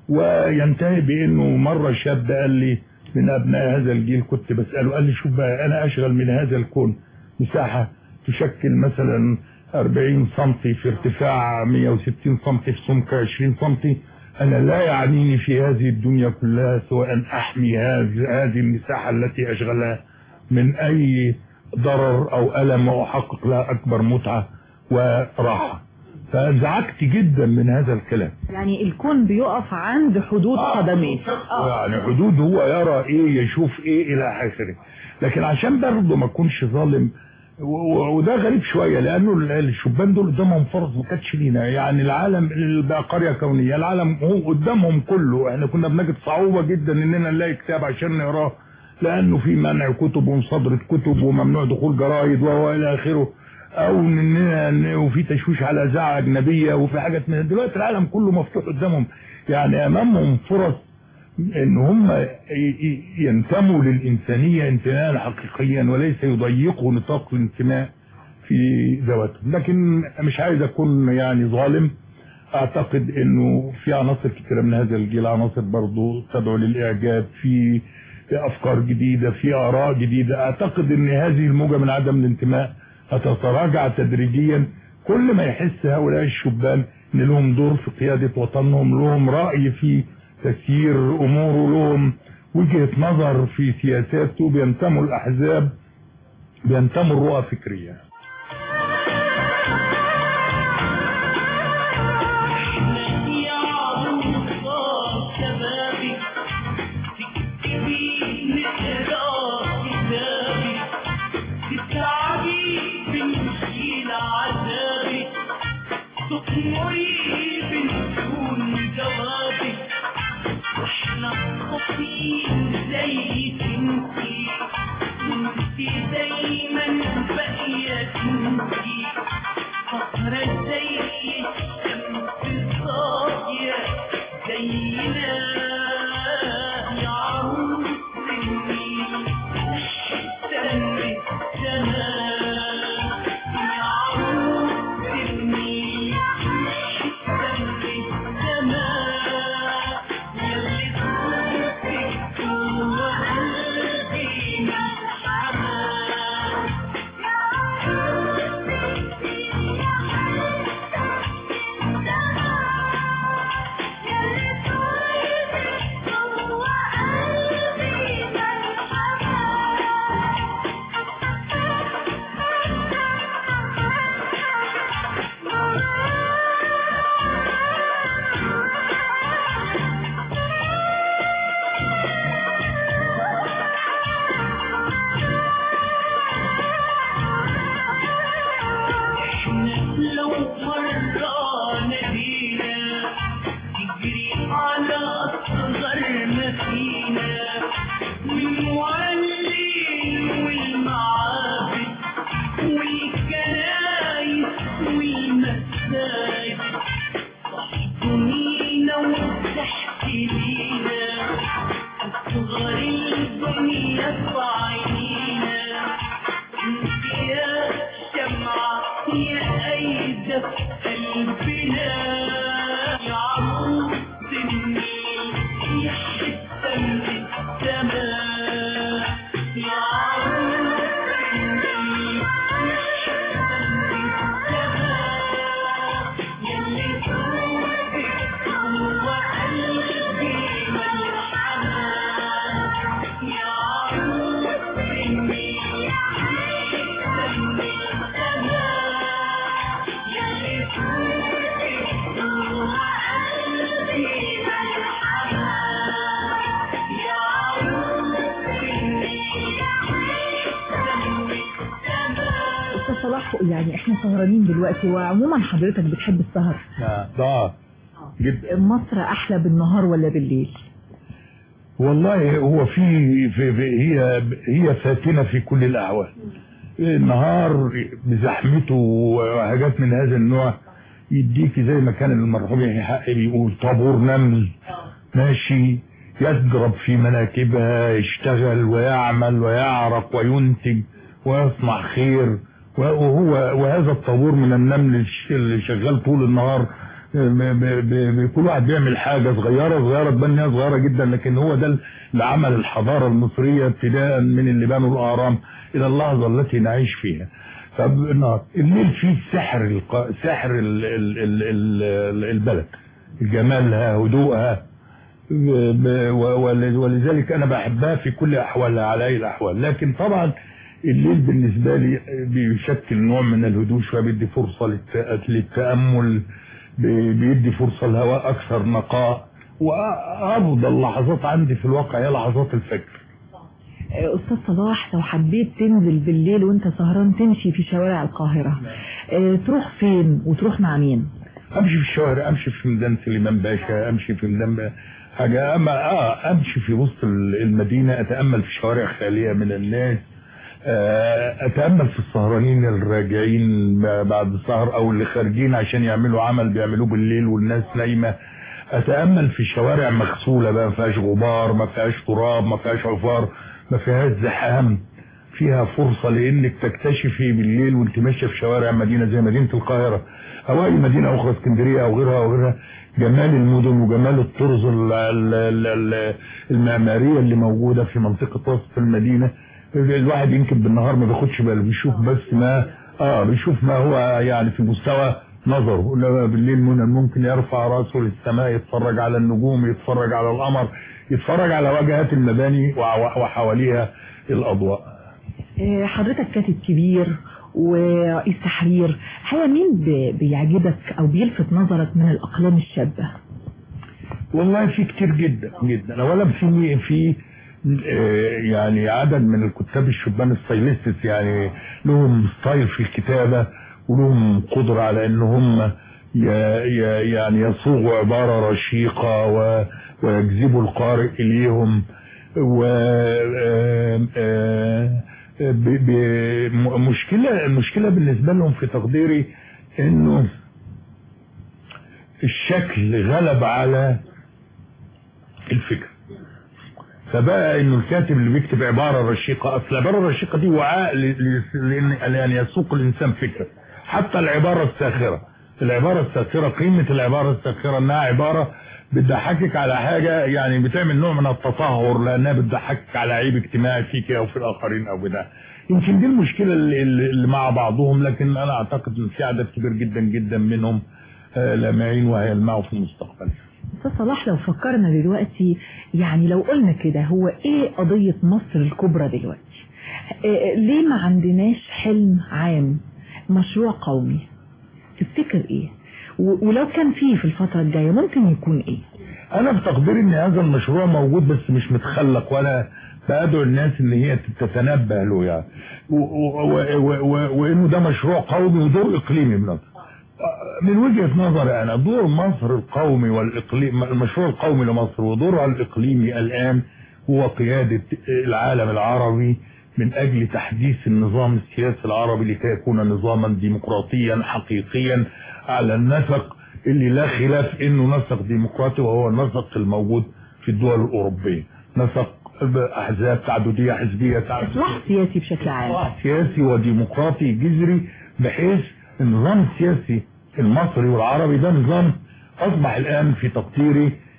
وينتهي بأنه مرة شاب قال لي من أبناء هذا الجيل كنت بسأله قال لي شوف بقى أنا أشغل من هذا الكون مساحة تشكل مثلا 40 سنتي في ارتفاع 160 سنتي في سمك 20 سنتي أنا لا يعنيني في هذه الدنيا كلها سواء أن أحمي هذه هذه المساحة التي أشغلها من أي ضرر أو ألم وأحقق لها أكبر متعة وراحة فانزعجت جدا من هذا الكلام يعني الكون بيقف عند حدود قدميه يعني حدود هو يرى ايه يشوف ايه الى اخره لكن عشان برضه ما اكونش ظالم و- و- وده غريب شويه لانه ال- الشبان دول قدامهم فرص ما كانتش لينا يعني العالم اللي بقى قريه كونيه العالم هو قدامهم كله احنا كنا بنجد صعوبه جدا اننا نلاقي كتاب عشان نقراه لانه في منع كتب ومصادره كتب وممنوع دخول جرايد وهو الى اخره او اننا إن- وفي تشويش على اذاعه اجنبيه وفي حاجات من دلوقتي العالم كله مفتوح قدامهم يعني امامهم فرص ان هم ي- ي- ينتموا للانسانيه انتماء حقيقيا وليس يضيقوا نطاق الانتماء في ذواتهم لكن مش عايز اكون يعني ظالم اعتقد انه في عناصر كثيره من هذا الجيل عناصر برضو تدعو للاعجاب في في افكار جديده في اراء جديده اعتقد ان هذه الموجه من عدم الانتماء هتتراجع تدريجيا كل ما يحس هؤلاء الشبان ان لهم دور في قياده وطنهم لهم راي في تسيير اموره لهم وجهه نظر في سياساته بينتموا الاحزاب بينتموا الرؤى فكريه يا عروسة شبابي تكتبي نقرا كتابي تتعبي بنشيل عذابي تأمري بنكون جوابي واحنا خاطين زيك انتي وانتي دايما باقية انتي فقرة زي الشمس الصافية زينا يا عروس النيل استني السماء يا عروس النيل استني السماء يلي صوتك جوا قلبي من حمام لو مرة نبينا تجري على أصغر ما فينا والمعلم والمعابد والكنايس والمساجد تحضنينا وتحكي لينا أصغر الدنيا في عينينا انت يا شمعة يا أيدة في قلبنا يا عروس النيل يا حتة من السماء يا عروسي يلي صوتك جوا قلبي ملحمة يا عروسي يلي صوتك جوا قلبي ملحمة يا أستاذ صلاح يعني احنا سهرانين دلوقتي وعموما حضرتك بتحب السهر اه جدا مصر أحلى بالنهار ولا بالليل والله هو في, في, في هي هي ساكنه في كل الاحوال النهار بزحمته وحاجات من هذا النوع يديك زي ما كان المرحوم يحيى حقي بيقول طابور نمل ماشي يجرب في مناكبها يشتغل ويعمل ويعرق وينتج ويصنع خير وهو وهذا الطابور من النمل اللي شغال طول النهار ب- ب- ب- كل واحد بيعمل حاجة صغيرة صغيرة تبان إنها صغيرة جدا لكن هو ده اللي عمل الحضارة المصرية ابتداء من اللي بنوا الأهرام إلى اللحظة التي نعيش فيها فالنهار الليل فيه سحر الق... سحر ال... ال... ال... ال... البلد جمالها هدوءها ب- ب- ول- ولذلك أنا بحبها في كل أحوالها على أي الأحوال لكن طبعا الليل بالنسبة لي بيشكل نوع من الهدوء شوية بيدي فرصة للت- للتأمل بي- بيدي فرصة الهواء أكثر نقاء وأفضل لحظات عندي في الواقع هي لحظات الفجر أستاذ صلاح لو حبيت تنزل بالليل وانت سهران تمشي في شوارع القاهرة اه، تروح فين وتروح مع مين امشي في الشوارع امشي في ميدان سليمان باشا امشي في ميدان حاجه اما اه امشي في وسط ال- المدينه اتامل في شوارع خاليه من الناس آه، اتامل في السهرانين الراجعين ب- بعد السهر او اللي خارجين عشان يعملوا عمل بيعملوه بالليل والناس نايمه اتامل في شوارع مغسوله بقى ما فيهاش غبار ما فيهاش تراب ما فيهاش عفار ما فيهاش زحام فيها فرصة لانك تكتشفي بالليل وانت ماشية في شوارع مدينة زي مدينة القاهرة او اي مدينة اخرى اسكندرية او غيرها او غيرها جمال المدن وجمال الطرز ال- ال- ال- ال- المعمارية اللي موجودة في منطقة وسط المدينة الواحد يمكن بالنهار ما بياخدش باله بيشوف بس ما اه بيشوف ما هو يعني في مستوى نظره انما بالليل من الممكن يرفع راسه للسماء يتفرج على النجوم يتفرج على القمر يتفرج على واجهات المباني وع- وحواليها الاضواء اه، حضرتك كاتب كبير ورئيس تحرير حقيقة مين بي- بيعجبك او بيلفت نظرك من الاقلام الشابة والله في كتير جدا جدا اولا في في آه، يعني عدد من الكتاب الشبان ستايلستس يعني لهم ستايل في الكتابة ولهم قدرة على ان هم ي- ي- يعني يصوغوا عبارة رشيقة و- ويجذبوا القارئ اليهم و آه، آه، ب- ب- م- مشكلة المشكلة بالنسبة لهم في تقديري انه الشكل غلب على الفكر فبقى انه الكاتب اللي بيكتب عبارة رشيقة اصل العبارة الرشيقة دي وعاء ل- ل- لان لان يسوق الانسان فكرة حتى العبارة الساخرة العبارة الساخرة قيمة العبارة الساخرة انها عبارة بتضحكك على حاجة يعني بتعمل نوع من التطهر لانها بتضحكك على عيب اجتماعي فيك او في الاخرين او بتاع يمكن دي المشكلة اللي, اللي مع بعضهم لكن انا اعتقد ان في عدد كبير جدا جدا منهم آه، لامعين وهيلمعوا في المستقبل أستاذ صلاح لو فكرنا دلوقتي يعني لو قلنا كده هو ايه قضية مصر الكبرى دلوقتي إيه ليه ما عندناش حلم عام مشروع قومي تفتكر ايه و- ولو كان فيه في الفترة الجاية ممكن يكون ايه انا بتقديري ان هذا المشروع موجود بس مش متخلق ولا بدعو الناس ان هي تتنبه له يعني و- و- و- و- و- وانه ده مشروع قومي ودور اقليمي بنظر من وجهة نظري انا دور مصر القومي والاقليم المشروع القومي لمصر ودورها الاقليمي الان هو قيادة العالم العربي من اجل تحديث النظام السياسي العربي لكي يكون نظاما ديمقراطيا حقيقيا على النسق اللي لا خلاف انه نسق ديمقراطي وهو النسق الموجود في الدول الاوروبيه نسق احزاب تعدديه حزبيه تعددية اصلاح سياسي بشكل عام إصلاح سياسي وديمقراطي جذري بحيث النظام السياسي المصري والعربي ده نظام اصبح الان في تقديري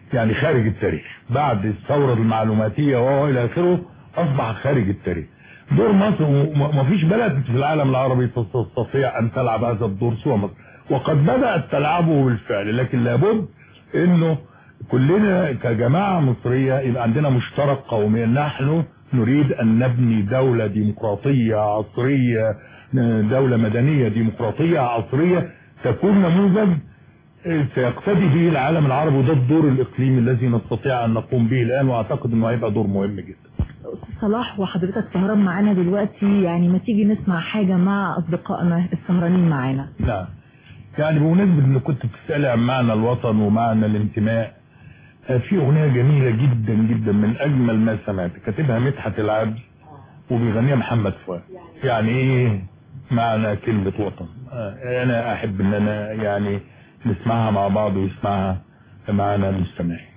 يعني خارج التاريخ بعد الثورة المعلوماتية وهو إلى آخره أصبح خارج التاريخ دور مصر وما فيش بلد في العالم العربي تستطيع أن تلعب هذا الدور سوى مصر وقد بدأت تلعبه بالفعل لكن لابد أنه كلنا كجماعة مصرية يبقى عندنا مشترك قومي نحن نريد أن نبني دولة ديمقراطية عصرية دولة مدنية ديمقراطية عصرية تكون نموذج سيقتدي به العالم العربي وده الدور الإقليمي الذي نستطيع أن نقوم به الآن وأعتقد أنه هيبقى دور مهم جدا أستاذ صلاح وحضرتك سهران معانا دلوقتي يعني ما تيجي نسمع حاجة مع أصدقائنا السهرانين معانا نعم يعني بمناسبة أن كنت بتسألي عن معنى الوطن ومعنى الانتماء في أغنية جميلة جدا جدا من أجمل ما سمعت كاتبها مدحت العبد وبيغنيها محمد فؤاد يعني إيه معنى كلمة وطن أنا أحب أن أنا يعني نسمعها مع بعض ويسمعها معنا المستمعين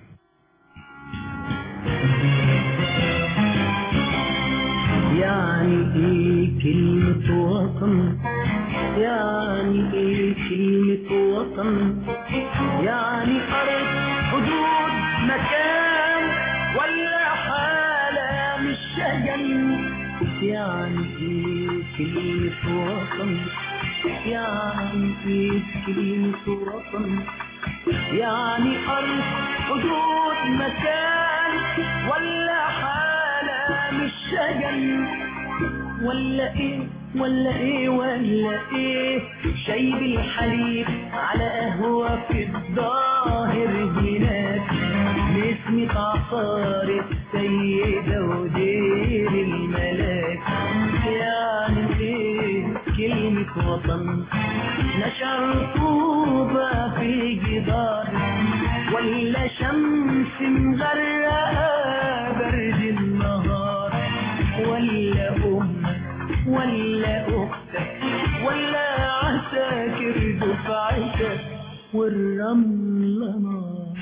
يعني ايه كلمة وطن يعني ايه كلمة وطن يعني أرض حدود مكان ولا حالة مش شجن يعني ايه كلمة وطن يعني ايه كلمة وطن يعني أرض حدود مكان ولا حالة مش شجن ولا ايه ولا ايه ولا ايه شاي بالحليب على قهوة في الظاهر هناك باسمة عصار السيدة ودير الملاك يعني ايه كلمة وطن نشر طوبة في جدار ولا شمس مغرقة برد النهار ولا أمك ولا أختك ولا عساكر دفعتك والرملة نار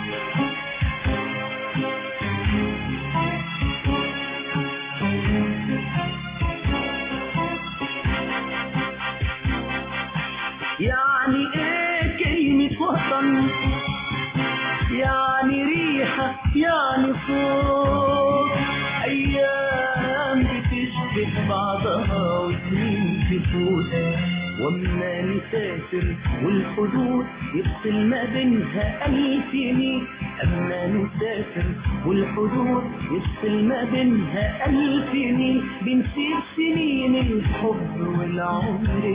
يعني ايه كلمة وطن يعني ريحة يعني صوت ايام بتشبه بعضها وسنين تفوت واما نسافر والحدود يفصل ما بينها الف سنين اما نسافر والحدود يفصل ما بينها الف سنين بنسيب سنين الحب والعمر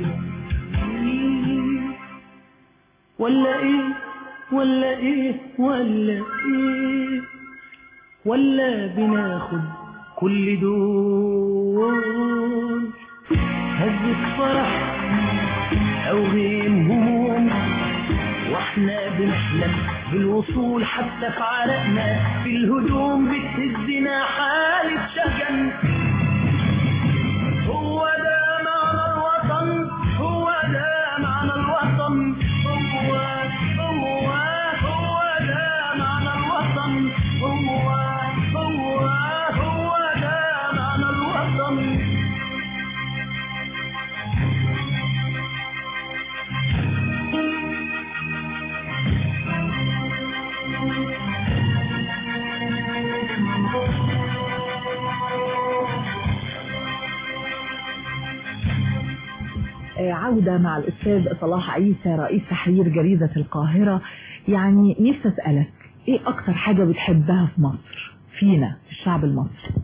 الجميل ولا ايه ولا ايه ولا ايه ولا بناخد كل دول هزة فرح او غيم هموم واحنا بنحلم بالوصول حتى في عرقنا في الهدوم بتهزنا حالة شجن هو ده معنى الوطن هو ده معنى الوطن هو هو هو ده معنى الوطن هو هو هو ده معنى الوطن عودة مع الأستاذ صلاح عيسى رئيس تحرير جريدة القاهرة يعني نفسي أسألك إيه أكتر حاجة بتحبها في مصر فينا في الشعب المصري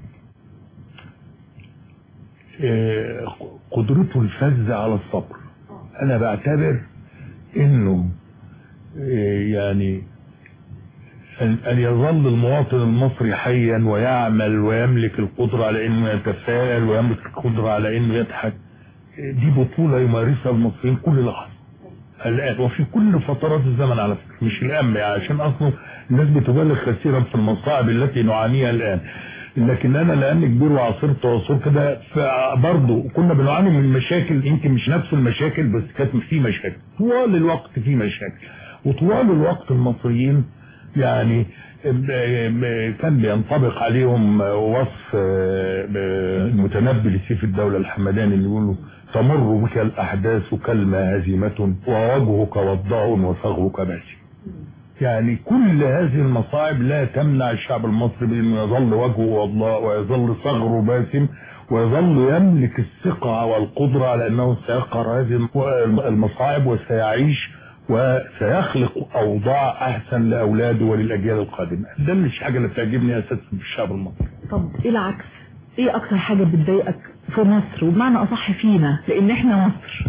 آه، قدرته الفذة على الصبر انا بعتبر انه آه، يعني أن أن يظل المواطن المصري حيا ويعمل ويملك القدرة على أنه يتفائل ويملك القدرة على أنه يضحك دي بطولة يمارسها المصريين كل لحظة الآن وفي كل فترات الزمن على فكرة مش الآن يعني عشان أصلا الناس بتبالغ كثيرا في المصاعب التي نعانيها الآن لكن أنا لأني كبير وعاصرت عصور كده فبرضه كنا بنعاني من مشاكل يمكن مش نفس المشاكل بس كانت في مشاكل طوال الوقت في مشاكل وطوال الوقت المصريين يعني كان بينطبق عليهم وصف المتنبي لسيف الدولة الحمداني اللي يقولوا تمر بك الأحداث كالما هزيمة ووجهك وضاع وثغرك باسم يعني كل هذه المصاعب لا تمنع الشعب المصري بأنه يظل وجهه والله ويظل ثغره باسم ويظل يملك الثقة والقدرة على أنه سيقهر هذه المصاعب وسيعيش وسيخلق أوضاع أحسن لأولاده وللأجيال القادمة ده مش حاجة اللي بتعجبني أساسا في الشعب المصري طب ايه العكس ايه اكتر حاجة بتضايقك في مصر وبمعنى اصح فينا لان احنا مصر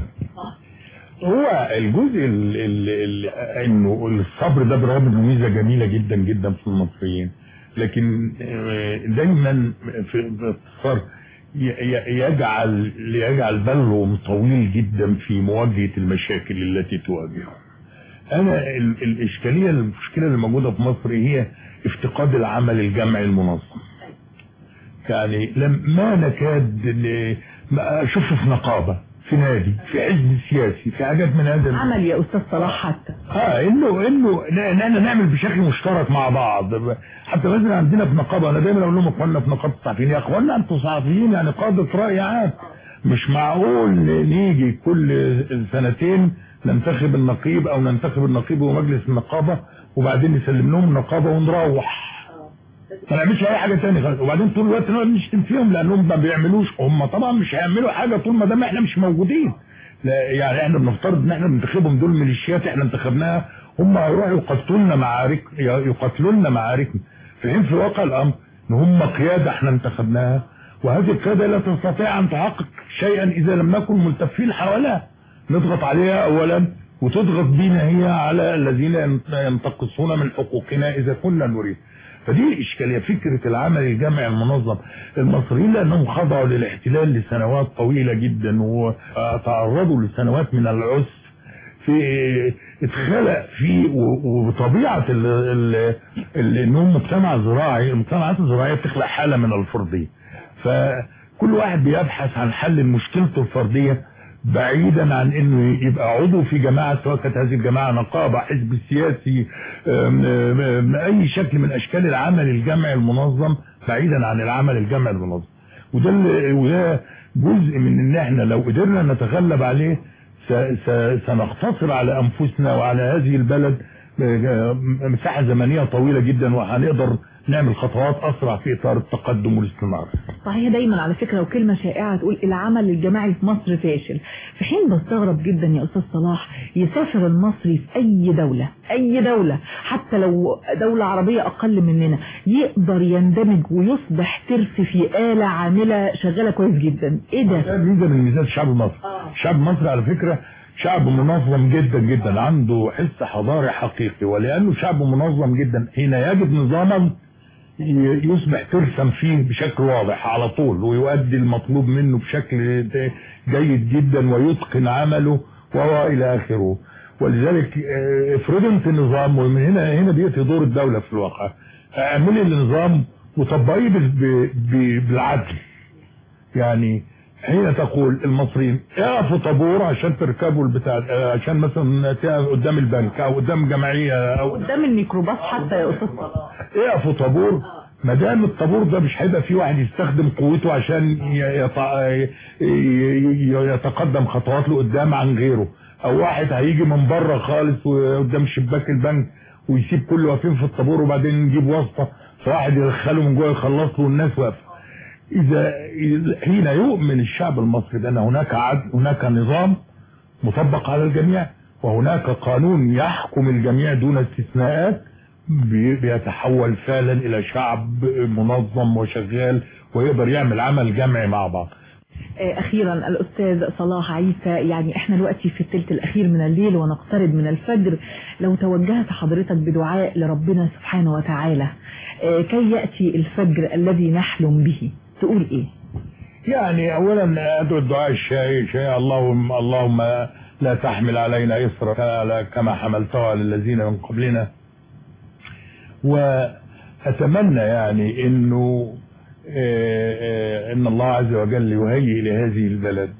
هو الجزء ال ال ال انه الصبر ده برغم انه ميزه جميله جدا جدا في المصريين لكن آه، دايما في باختصار ي- ي- يجعل يجعل بالهم طويل جدا في مواجهه المشاكل التي تواجههم. انا ال- الاشكاليه المشكله اللي موجوده في مصر هي افتقاد العمل الجمعي المنظم. يعني لم ما نكاد ن- ما اشوف في نقابه في نادي في حزب سياسي في حاجات من هذا عمل يا استاذ صلاح حتى اه انه انه ان احنا نعمل بشكل مشترك مع بعض حتى مثلا عندنا في نقابه انا دايما اقول لهم اخواننا في نقابه الصحفيين يا اخوانا انتوا صحفيين يعني قاده راي عام مش معقول نيجي كل سنتين ننتخب النقيب او ننتخب النقيب ومجلس النقابه وبعدين نسلم لهم النقابه ونروح ما نعملش اي حاجه تاني خالص وبعدين طول الوقت نقعد نشتم فيهم لانهم ما بيعملوش هم طبعا مش هيعملوا حاجه طول ما دام احنا مش موجودين لا يعني احنا بنفترض ان احنا بننتخبهم دول ميليشيات احنا انتخبناها هم هيروحوا يقتلونا معارك يقتلونا معاركنا في حين في واقع الامر ان هم قياده احنا انتخبناها وهذه القياده لا تستطيع ان تحقق شيئا اذا لم نكن ملتفين حواليها نضغط عليها اولا وتضغط بينا هي على الذين ينتقصون من حقوقنا اذا كنا نريد فدي إشكالية فكرة العمل الجمعي المنظم المصريين لأنهم خضعوا للاحتلال لسنوات طويلة جدا وتعرضوا لسنوات من العسر في اتخلق في وطبيعة ال ال ال انهم مجتمع زراعي المجتمعات الزراعية بتخلق حالة من الفردية فكل واحد بيبحث عن حل مشكلته الفردية بعيدا عن انه يبقى عضو في جماعه سواء كانت هذه الجماعه نقابه حزب سياسي أم أم اي شكل من اشكال العمل الجمعي المنظم بعيدا عن العمل الجمعي المنظم وده وده جزء من ان احنا لو قدرنا نتغلب عليه سنقتصر على انفسنا وعلى هذه البلد مساحه زمنيه طويله جدا وهنقدر نعمل خطوات اسرع في اطار التقدم والاستمرار صحيح دايما على فكرة وكلمة شائعة تقول العمل الجماعي في مصر فاشل في حين بستغرب جدا يا أستاذ صلاح يسافر المصري في أي دولة أي دولة حتى لو دولة عربية أقل مننا يقدر يندمج ويصبح ترس في آلة عاملة شغالة كويس جدا إيه ده؟ ده ميزة من ميزات الشعب المصري الشعب المصري على فكرة شعب منظم جدا جدا عنده حس حضاري حقيقي ولأنه شعب منظم جدا حين يجد نظاما يصبح ترسم فيه بشكل واضح على طول ويؤدي المطلوب منه بشكل جيد جدا ويتقن عمله وهو الى اخره ولذلك افرض انت نظام ومن هنا هنا بيأتي دور الدولة في الواقع اعملي النظام وطبقيه بالعدل يعني حين تقول المصريين اقفوا طابور عشان تركبوا البتاع عشان مثلا قدام البنك او قدام جمعيه او قدام الميكروباص حتى يا استاذ اقفوا طابور ما دام الطابور ده مش هيبقى فيه واحد يستخدم قوته عشان يتقدم خطوات لقدام عن غيره او واحد هيجي من بره خالص قدام شباك البنك ويسيب كل واقفين في الطابور وبعدين نجيب واسطه فواحد يدخله من جوه يخلص له والناس واقفه إذا حين يؤمن الشعب المصري بأن هناك عدل هناك نظام مطبق على الجميع وهناك قانون يحكم الجميع دون استثناءات بيتحول فعلا إلى شعب منظم وشغال ويقدر يعمل عمل جمعي مع بعض أخيرا الأستاذ صلاح عيسى يعني احنا دلوقتي في الثلث الأخير من الليل ونقترب من الفجر لو توجهت حضرتك بدعاء لربنا سبحانه وتعالى كي يأتي الفجر الذي نحلم به تقول ايه يعني اولا ادعو الدعاء الشيء شيء اللهم اللهم لا تحمل علينا إصرا كما حملته على الذين من قبلنا واتمنى يعني انه ان الله عز وجل يهيئ لهذه البلد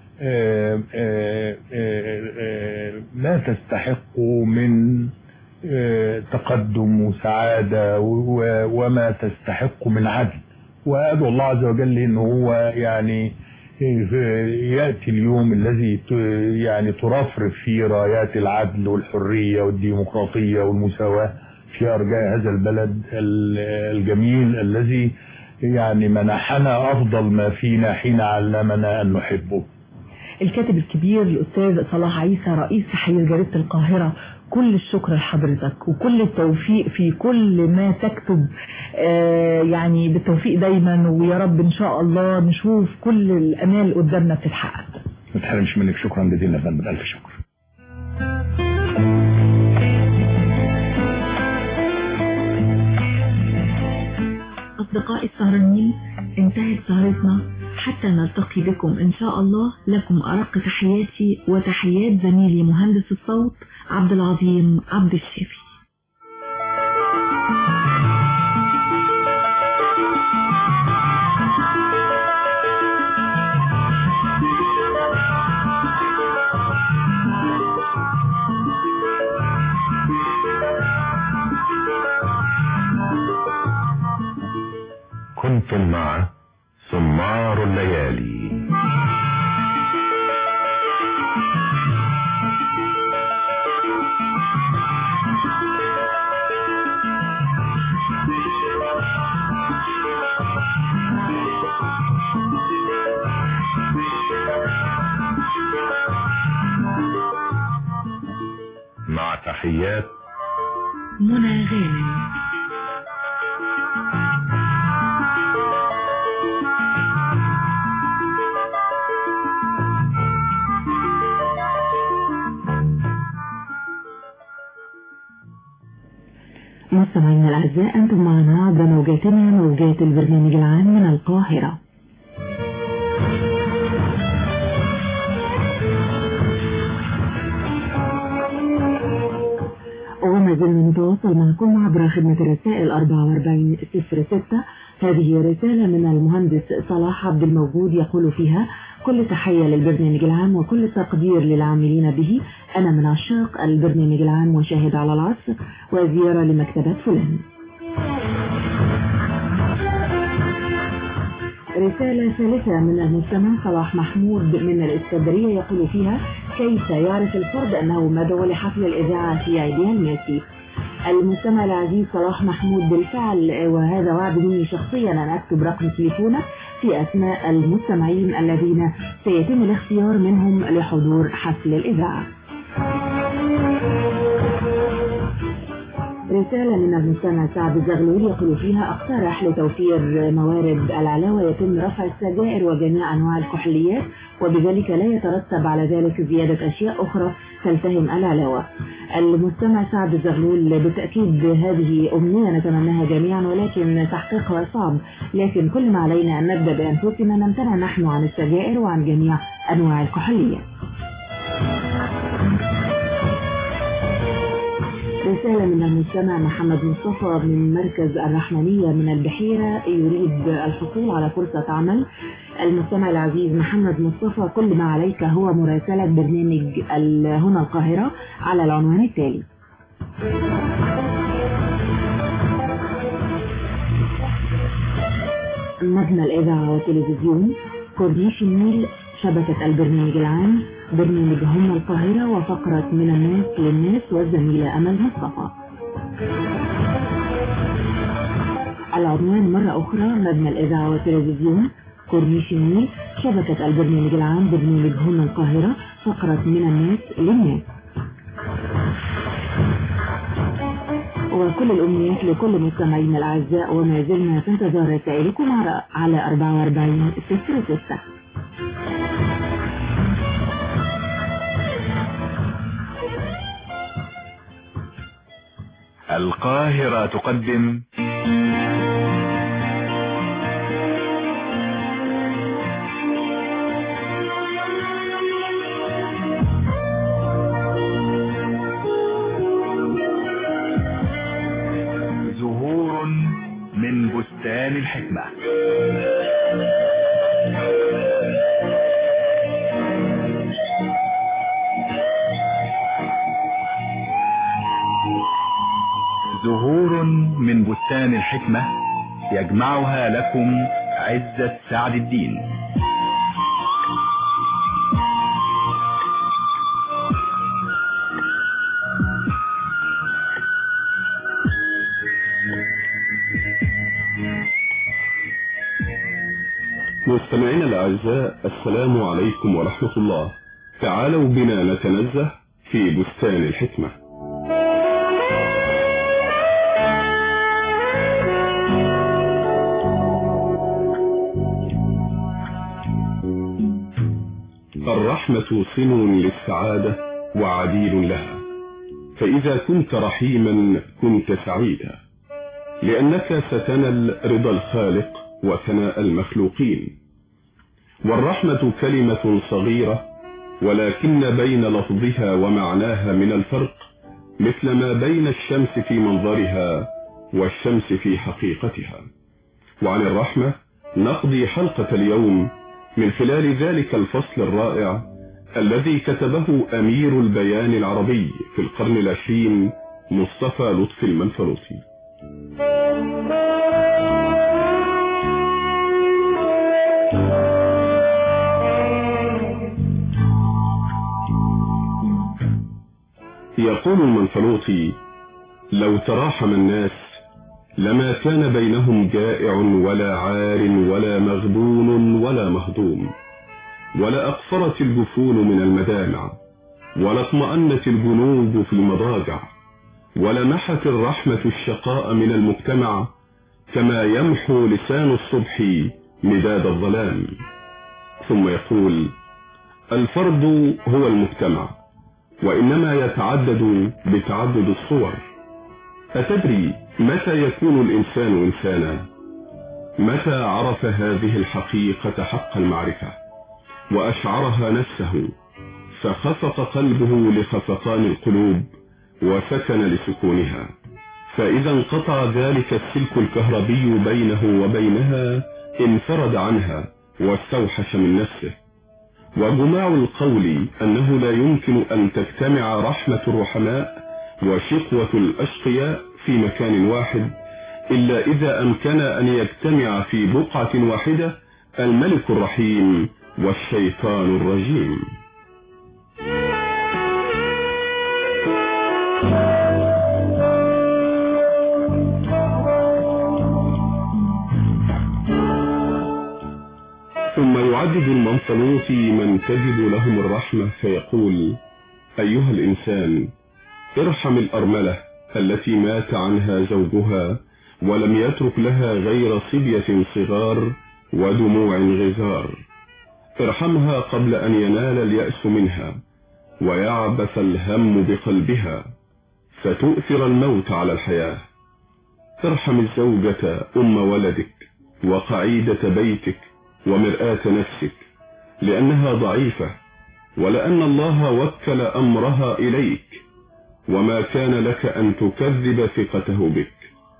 ما تستحق من تقدم وسعادة وما تستحق من عدل وادعو الله عز وجل ان هو يعني يأتي اليوم الذي ت- يعني ترفرف فيه رايات العدل والحرية والديمقراطية والمساواة في أرجاء هذا البلد ال- الجميل الذي يعني منحنا أفضل ما فينا حين علمنا أن نحبه الكاتب الكبير الأستاذ صلاح عيسى رئيس تحرير جريدة القاهرة كل الشكر لحضرتك وكل التوفيق في كل ما تكتب آه يعني بالتوفيق دايما ويا رب إن شاء الله نشوف كل الأمال قدامنا بتتحقق ما تحرمش منك شكرا جزيلا يا فندم ألف شكر أصدقائي السهرانين انتهت سهرتنا حتى نلتقي بكم إن شاء الله لكم أرق تحياتي وتحيات زميلي مهندس الصوت عبد العظيم عبد الشافي كنتم مع سمار الليالي مع تحيات منى غانم مستمعينا الأعزاء أنتم معنا عبر موجاتنا موجات البرنامج العام من القاهرة وما زلنا نتواصل معكم عبر خدمة الرسائل 4406 هذه رسالة من المهندس صلاح عبد الموجود يقول فيها كل تحية للبرنامج العام وكل تقدير للعاملين به أنا من عشاق البرنامج العام وشاهد على العصر وزيارة لمكتبة فلان رسالة ثالثة من المستمع صلاح محمود من الإسكندرية يقول فيها كيف يعرف الفرد أنه مدعو لحفل الإذاعة في عيدها الماسي المستمع العزيز صلاح محمود بالفعل وهذا وعد مني شخصيا أن أكتب رقم تليفونه في أسماء المستمعين الذين سيتم الاختيار منهم لحضور حفل الإذاعة رسالة من المستمع سعد الزغلول يقول فيها اقترح لتوفير موارد العلاوة يتم رفع السجائر وجميع أنواع الكحوليات وبذلك لا يترتب على ذلك زيادة أشياء أخرى تلتهم العلاوة المستمع سعد الزغلول بالتأكيد هذه أمنية نتمناها جميعا ولكن تحقيقها صعب لكن كل ما علينا أن نبدأ بأنفسنا نمتنع نحن عن السجائر وعن جميع أنواع الكحوليات رسالة من المستمع محمد مصطفى من مركز الرحمنية من البحيرة يريد الحصول على فرصة عمل المستمع العزيز محمد مصطفى كل ما عليك هو مراسلة برنامج ال- هنا القاهرة على العنوان التالي مبنى الإذاعة والتلفزيون كورنيش النيل شبكة البرنامج العام برنامج هم القاهرة وفقرة من الناس للناس والزميلة أمل مصطفى العنوان مرة أخرى مبنى الإذاعة والتلفزيون كورنيش النيل شبكة البرنامج العام برنامج هم القاهرة فقرة من الناس للناس وكل الأمنيات لكل مستمعينا الأعزاء وما زلنا في انتظار رسائلكم على- على 44 06 القاهرة تقدم زهور من بستان الحكمة زهور من بستان الحكمة يجمعها لكم عزة سعد الدين مستمعينا الأعزاء السلام عليكم ورحمة الله تعالوا بنا نتنزه في بستان الحكمة الرحمة صن للسعادة وعديل لها فإذا كنت رحيما كنت سعيدا لأنك ستنل رضا الخالق وثناء المخلوقين والرحمة كلمة صغيرة ولكن بين لفظها ومعناها من الفرق مثل ما بين الشمس في منظرها والشمس في حقيقتها وعن الرحمة نقضي حلقة اليوم من خلال ذلك الفصل الرائع الذي كتبه أمير البيان العربي في القرن العشرين مصطفى لطفي المنفلوطي يقول المنفلوطي لو تراحم الناس لما كان بينهم جائع ولا عار ولا مغبون ولا مهضوم ولا أقصرت الجفون من المدامع ولا اطمأنت الجنوب في المضاجع ولمحت الرحمة الشقاء من المجتمع كما يمحو لسان الصبح مداد الظلام ثم يقول الفرد هو المجتمع وإنما يتعدد بتعدد الصور أتدري متى يكون الإنسان إنسانا متى عرف هذه الحقيقة حق المعرفة وأشعرها نفسه فخفق قلبه لخفقان القلوب وسكن لسكونها فإذا انقطع ذلك السلك الكهربي بينه وبينها انفرد عنها واستوحش من نفسه وجماع القول أنه لا يمكن أن تجتمع رحمة الرحماء وشقوة الأشقياء في مكان واحد إلا إذا أمكن أن يجتمع في بقعة واحدة الملك الرحيم والشيطان الرجيم ثم يعدد المنفلوطي من تجد لهم الرحمة فيقول أيها الإنسان ارحم الأرملة التي مات عنها زوجها ولم يترك لها غير صبية صغار ودموع غزار ارحمها قبل أن ينال اليأس منها ويعبث الهم بقلبها فتؤثر الموت على الحياة ارحم الزوجة أم ولدك وقعيدة بيتك ومرآة نفسك لأنها ضعيفة ولأن الله وكل أمرها إليك وما كان لك أن تكذب ثقته بك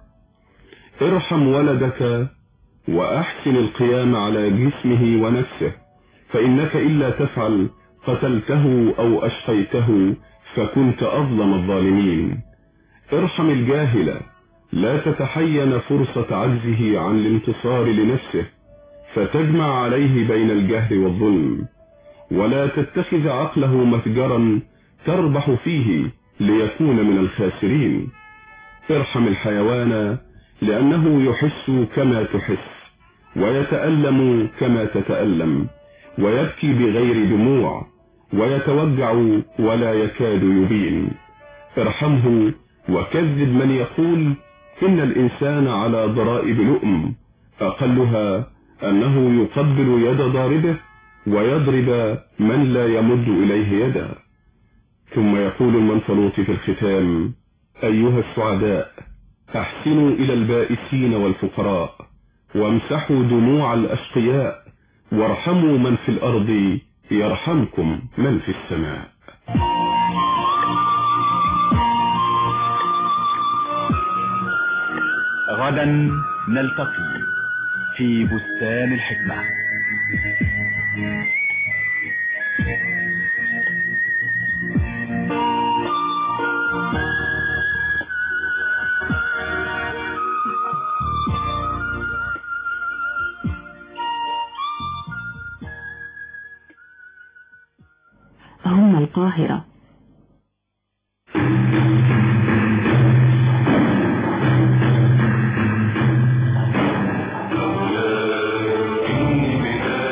ارحم ولدك وأحسن القيام على جسمه ونفسه فإنك إلا تفعل قتلته أو أشقيته فكنت أظلم الظالمين ارحم الجاهل لا تتحين فرصة عجزه عن الانتصار لنفسه فتجمع عليه بين الجهل والظلم ولا تتخذ عقله متجرا تربح فيه ليكون من الخاسرين ارحم الحيوان لأنه يحس كما تحس ويتألم كما تتألم ويبكي بغير دموع ويتوجع ولا يكاد يبين ارحمه وكذب من يقول إن الإنسان على ضرائب لؤم أقلها أنه يقبل يد ضاربه ويضرب من لا يمد إليه يدا ثم يقول المنفلوط في الختام أيها السعداء أحسنوا إلى البائسين والفقراء وامسحوا دموع الأشقياء وارحموا من في الأرض يرحمكم من في السماء غدا نلتقي في بستان الحكمة هم القاهرة إني بداية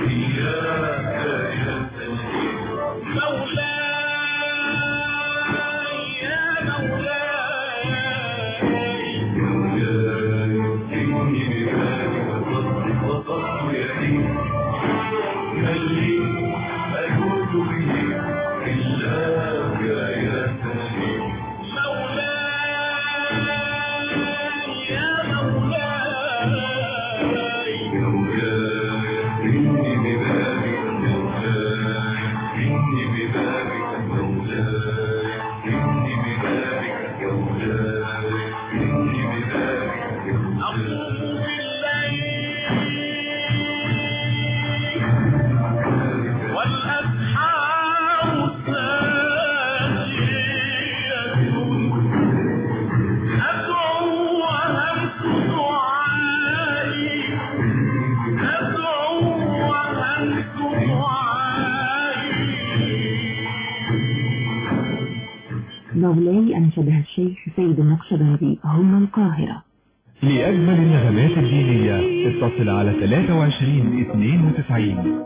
مولاي أنشدها الشيخ سيد النقشبندي هم القاهرة لأجمل النغمات الدينية اتصل على 23 92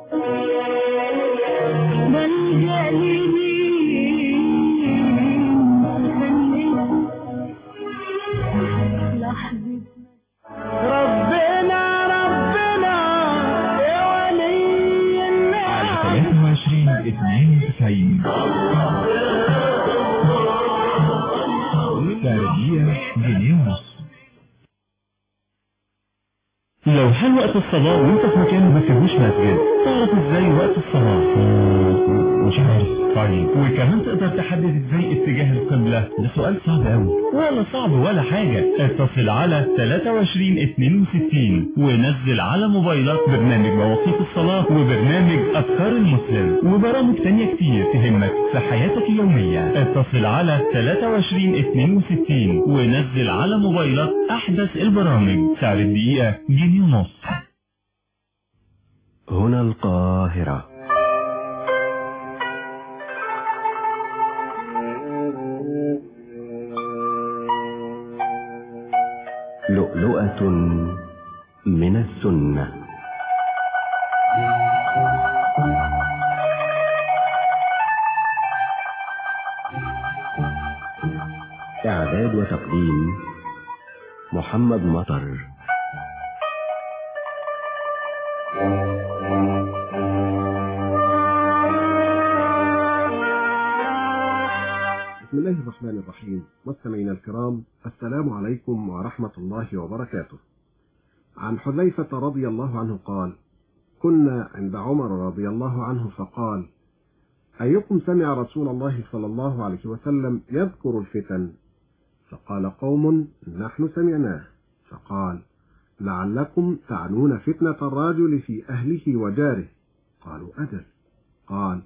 ربنا ربنا يا ولي على 23 92 تربية جنيه ونص لو حان وقت الصلاة وانت في مكان ما فيهوش مسجد تعرف ازاي وقت الصلاة مش عارف طيب وكمان تقدر تحدد ازاي اتجاه القبلة ده سؤال صعب قوي ولا صعب ولا حاجة اتصل على 23 62 ونزل على موبايلك برنامج مواقيت الصلاة وبرنامج أذكار المسلم وبرامج تانية كتير تهمك في حياتك اليومية اتصل على 23 62 ونزل على موبايلك أحدث البرامج سعر الدقيقة جنيه ونص هنا القاهرة لؤلؤة من السنة إعداد وتقديم محمد مطر بسم الله الرحمن الرحيم مستمعينا الكرام السلام عليكم ورحمة الله وبركاته عن حذيفة رضي الله عنه قال كنا عند عمر رضي الله عنه فقال أيكم سمع رسول الله صلى الله عليه وسلم يذكر الفتن فقال قوم نحن سمعناه فقال لعلكم تعنون فتنة الرجل في أهله وجاره قالوا أجل قال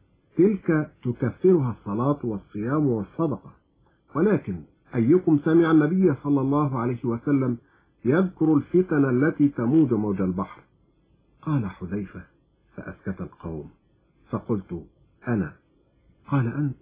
تلك تكفرها الصلاة والصيام والصدقة ولكن أيكم سمع النبي صلى الله عليه وسلم يذكر الفتن التي تموج موج البحر قال حذيفة فأسكت القوم فقلت أنا قال أنت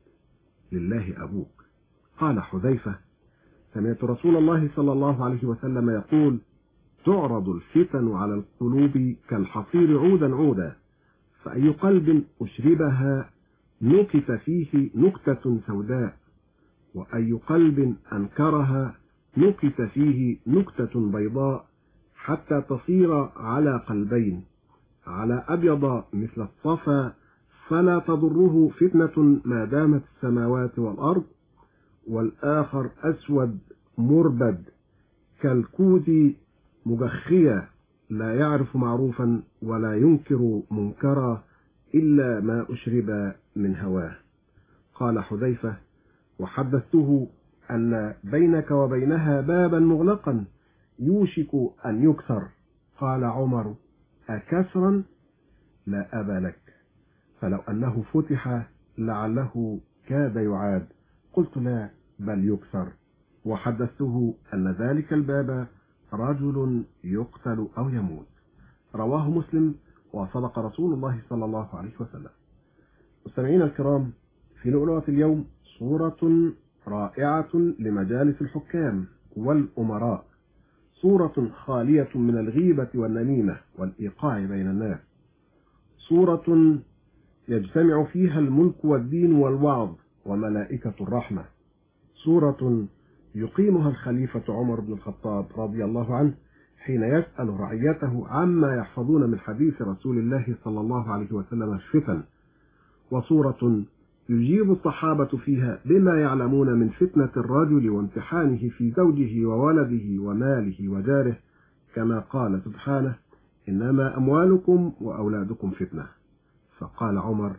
لله أبوك قال حذيفة سمعت رسول الله صلى الله عليه وسلم يقول تعرض الفتن على القلوب كالحصير عودا عودا فأي قلب أشربها نكت فيه نكتة سوداء وأي قلب أنكرها نكت فيه نكتة بيضاء حتى تصير على قلبين على أبيض مثل الصفا فلا تضره فتنة ما دامت السماوات والأرض والآخر أسود مربد كالكوز مجخية لا يعرف معروفا ولا ينكر منكرا إلا ما أشرب من هواه قال حذيفة وحدثته أن بينك وبينها بابا مغلقا يوشك أن يكسر قال عمر أكسرا لا أبا لك فلو أنه فتح لعله كاد يعاد قلت لا بل يكسر وحدثته أن ذلك الباب رجل يقتل أو يموت رواه مسلم وصدق رسول الله صلى الله عليه وسلم مستمعينا الكرام في لؤلؤة اليوم صورة رائعة لمجالس الحكام والأمراء صورة خالية من الغيبة والنميمة والإيقاع بين الناس سورة يجتمع فيها الملك والدين والوعظ وملائكة الرحمة سورة يقيمها الخليفة عمر بن الخطاب رضي الله عنه حين يسأل رعيته عما يحفظون من حديث رسول الله صلى الله عليه وسلم الفتن وصورة يجيب الصحابة فيها بما يعلمون من فتنة الرجل وامتحانه في زوجه وولده وماله وجاره كما قال سبحانه إنما أموالكم وأولادكم فتنة فقال عمر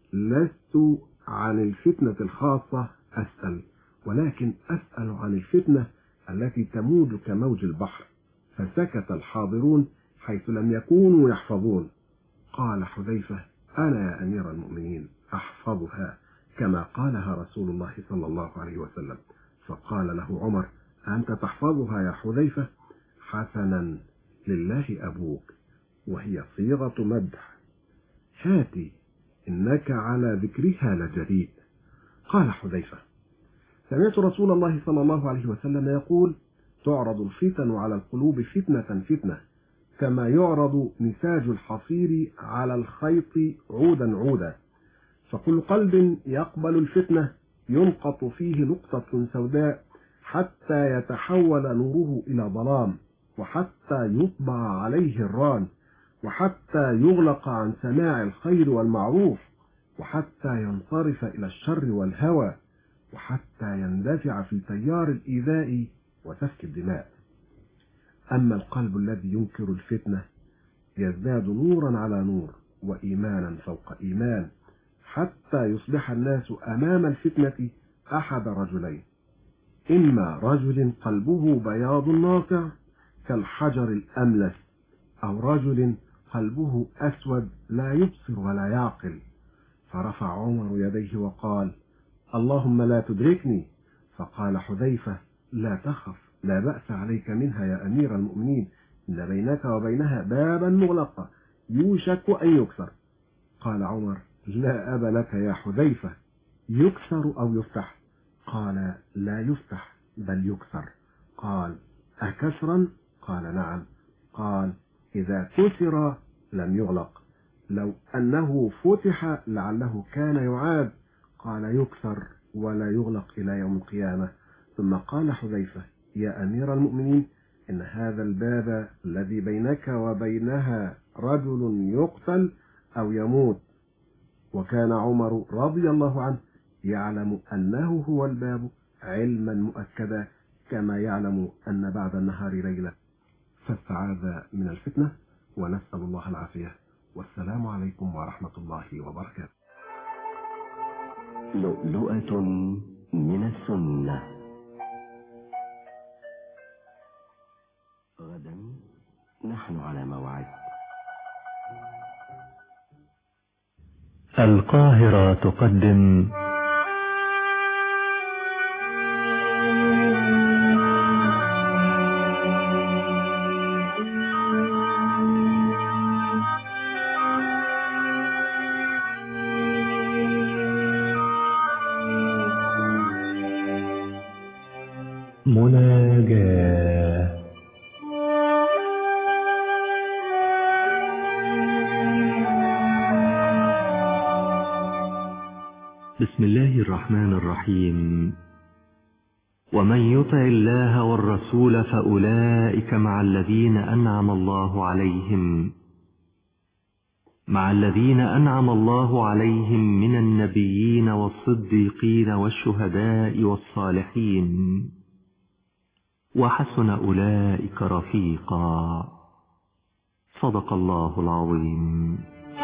لست عن الفتنة الخاصة أسأل ولكن أسأل عن الفتنة التي تموج كموج البحر فسكت الحاضرون حيث لم يكونوا يحفظون قال حذيفة أنا يا أمير المؤمنين أحفظها كما قالها رسول الله صلى الله عليه وسلم فقال له عمر أنت تحفظها يا حذيفة حسنا لله أبوك وهي صيغة مدح هاتي إنك على ذكرها لجريء قال حذيفة سمعت رسول الله صلى الله عليه وسلم يقول تعرض الفتن على القلوب فتنة فتنة كما يعرض نساج الحصير على الخيط عودا عودا فكل قلب يقبل الفتنة ينقط فيه نقطة سوداء حتى يتحول نوره إلى ظلام وحتى يطبع عليه الران وحتى يغلق عن سماع الخير والمعروف وحتى ينصرف إلى الشر والهوى وحتى يندفع في تيار الإيذاء وسفك الدماء أما القلب الذي ينكر الفتنة يزداد نورا على نور وإيمانا فوق إيمان حتى يصبح الناس أمام الفتنة أحد رجلين إما رجل قلبه بياض ناقع كالحجر الأملس أو رجل قلبه أسود لا يبصر ولا يعقل فرفع عمر يديه وقال اللهم لا تدركني فقال حذيفة لا تخف لا بأس عليك منها يا أمير المؤمنين إن بينك وبينها بابا مغلقا يوشك أن يكسر قال عمر لا أب لك يا حذيفة يكسر أو يفتح قال لا يفتح بل يكسر قال أكسرا قال نعم قال إذا كسر لم يغلق لو أنه فتح لعله كان يعاد قال يكسر ولا يغلق إلى يوم القيامة ثم قال حذيفة يا أمير المؤمنين إن هذا الباب الذي بينك وبينها رجل يقتل أو يموت وكان عمر رضي الله عنه يعلم أنه هو الباب علما مؤكدا كما يعلم أن بعد النهار ليلة فاستعاذ من الفتنة ونسأل الله العافية والسلام عليكم ورحمة الله وبركاته لؤلؤة من السنة غدا نحن على موعد القاهرة تقدم مناجاة بسم الله الرحمن الرحيم ومن يطع الله والرسول فأولئك مع الذين أنعم الله عليهم مع الذين أنعم الله عليهم من النبيين والصديقين والشهداء والصالحين وحسن أولئك رفيقا صدق الله العظيم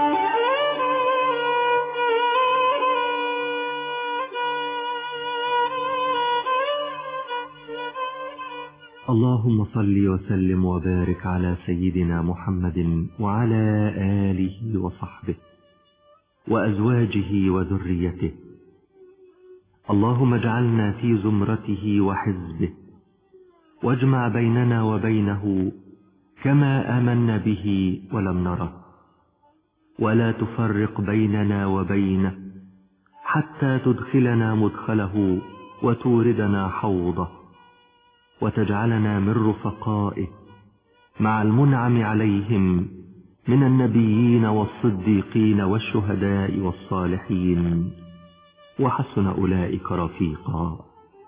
اللهم صل وسلم وبارك على سيدنا محمد وعلى آله وصحبه وأزواجه وذريته اللهم اجعلنا في زمرته وحزبه واجمع بيننا وبينه كما آمنا به ولم نره ولا تفرق بيننا وبينه حتى تدخلنا مدخله وتوردنا حوضه وتجعلنا من رفقائه مع المنعم عليهم من النبيين والصديقين والشهداء والصالحين وحسن أولئك رفيقا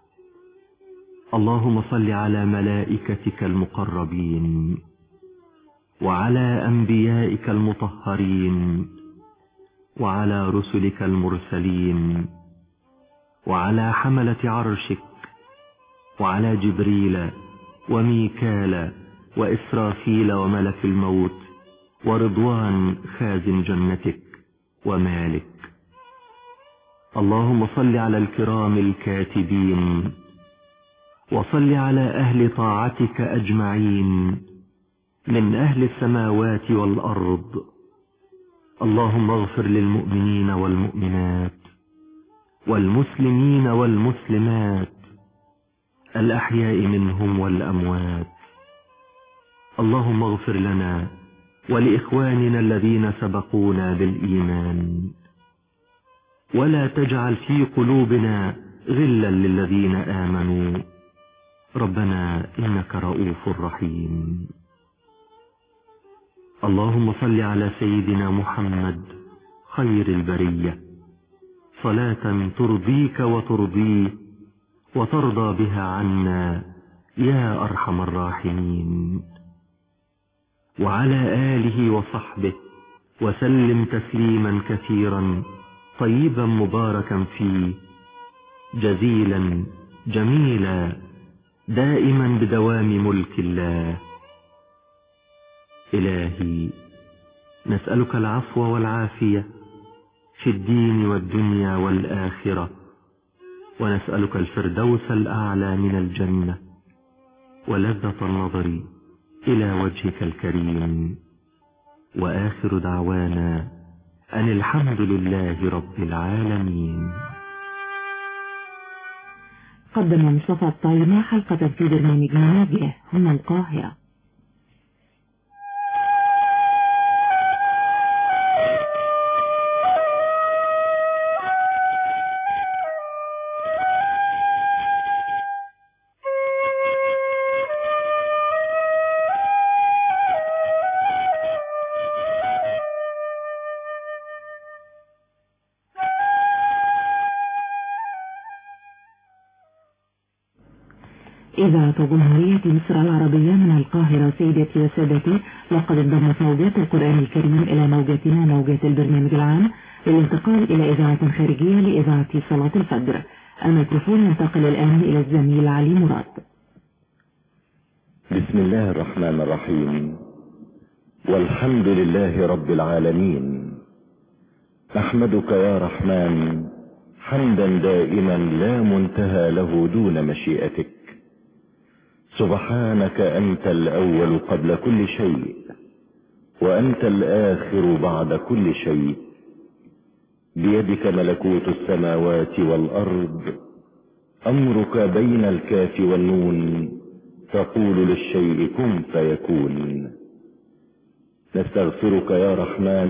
اللهم صل على ملائكتك المقربين وعلى أنبيائك المطهرين وعلى رسلك المرسلين وعلى حملة عرشك وعلى جبريل وميكال وإسرافيل وملك الموت ورضوان خازن جنتك ومالك اللهم صل على الكرام الكاتبين وصل على أهل طاعتك أجمعين من أهل السماوات والأرض اللهم اغفر للمؤمنين والمؤمنات والمسلمين والمسلمات الأحياء منهم والأموات اللهم اغفر لنا ولإخواننا الذين سبقونا بالإيمان ولا تجعل في قلوبنا غلا للذين آمنوا ربنا إنك رؤوف رحيم اللهم صل على سيدنا محمد خير البرية صلاة ترضيك وترضيه وترضى بها عنا يا أرحم الراحمين وعلى آله وصحبه وسلم تسليما كثيرا طيبا مباركا فيه جزيلا جميلا دائما بدوام ملك الله إلهي نسألك العفو والعافية في الدين والدنيا والآخرة ونسألك الفردوس الأعلى من الجنة ولذة النظر إلى وجهك الكريم وآخر دعوانا أن الحمد لله رب العالمين قدم مصطفى الطايمة حلقة في برنامج مناجه هنا القاهرة إذاعة جمهورية مصر العربية من القاهرة سيدتي وسادتي لقد انضمت موجات القرآن الكريم إلى موجاتنا موجات البرنامج العام للانتقال إلى إذاعة خارجية لإذاعة صلاة الفجر الميكروفون ينتقل الآن إلى الزميل علي مراد بسم الله الرحمن الرحيم والحمد لله رب العالمين أحمدك يا رحمن حمدا دائما لا منتهى له دون مشيئتك سبحانك أنت الأول قبل كل شيء وأنت الآخر بعد كل شيء بيدك ملكوت السماوات والأرض أمرك بين الكاف والنون تقول للشيء كن فيكون نستغفرك يا رحمن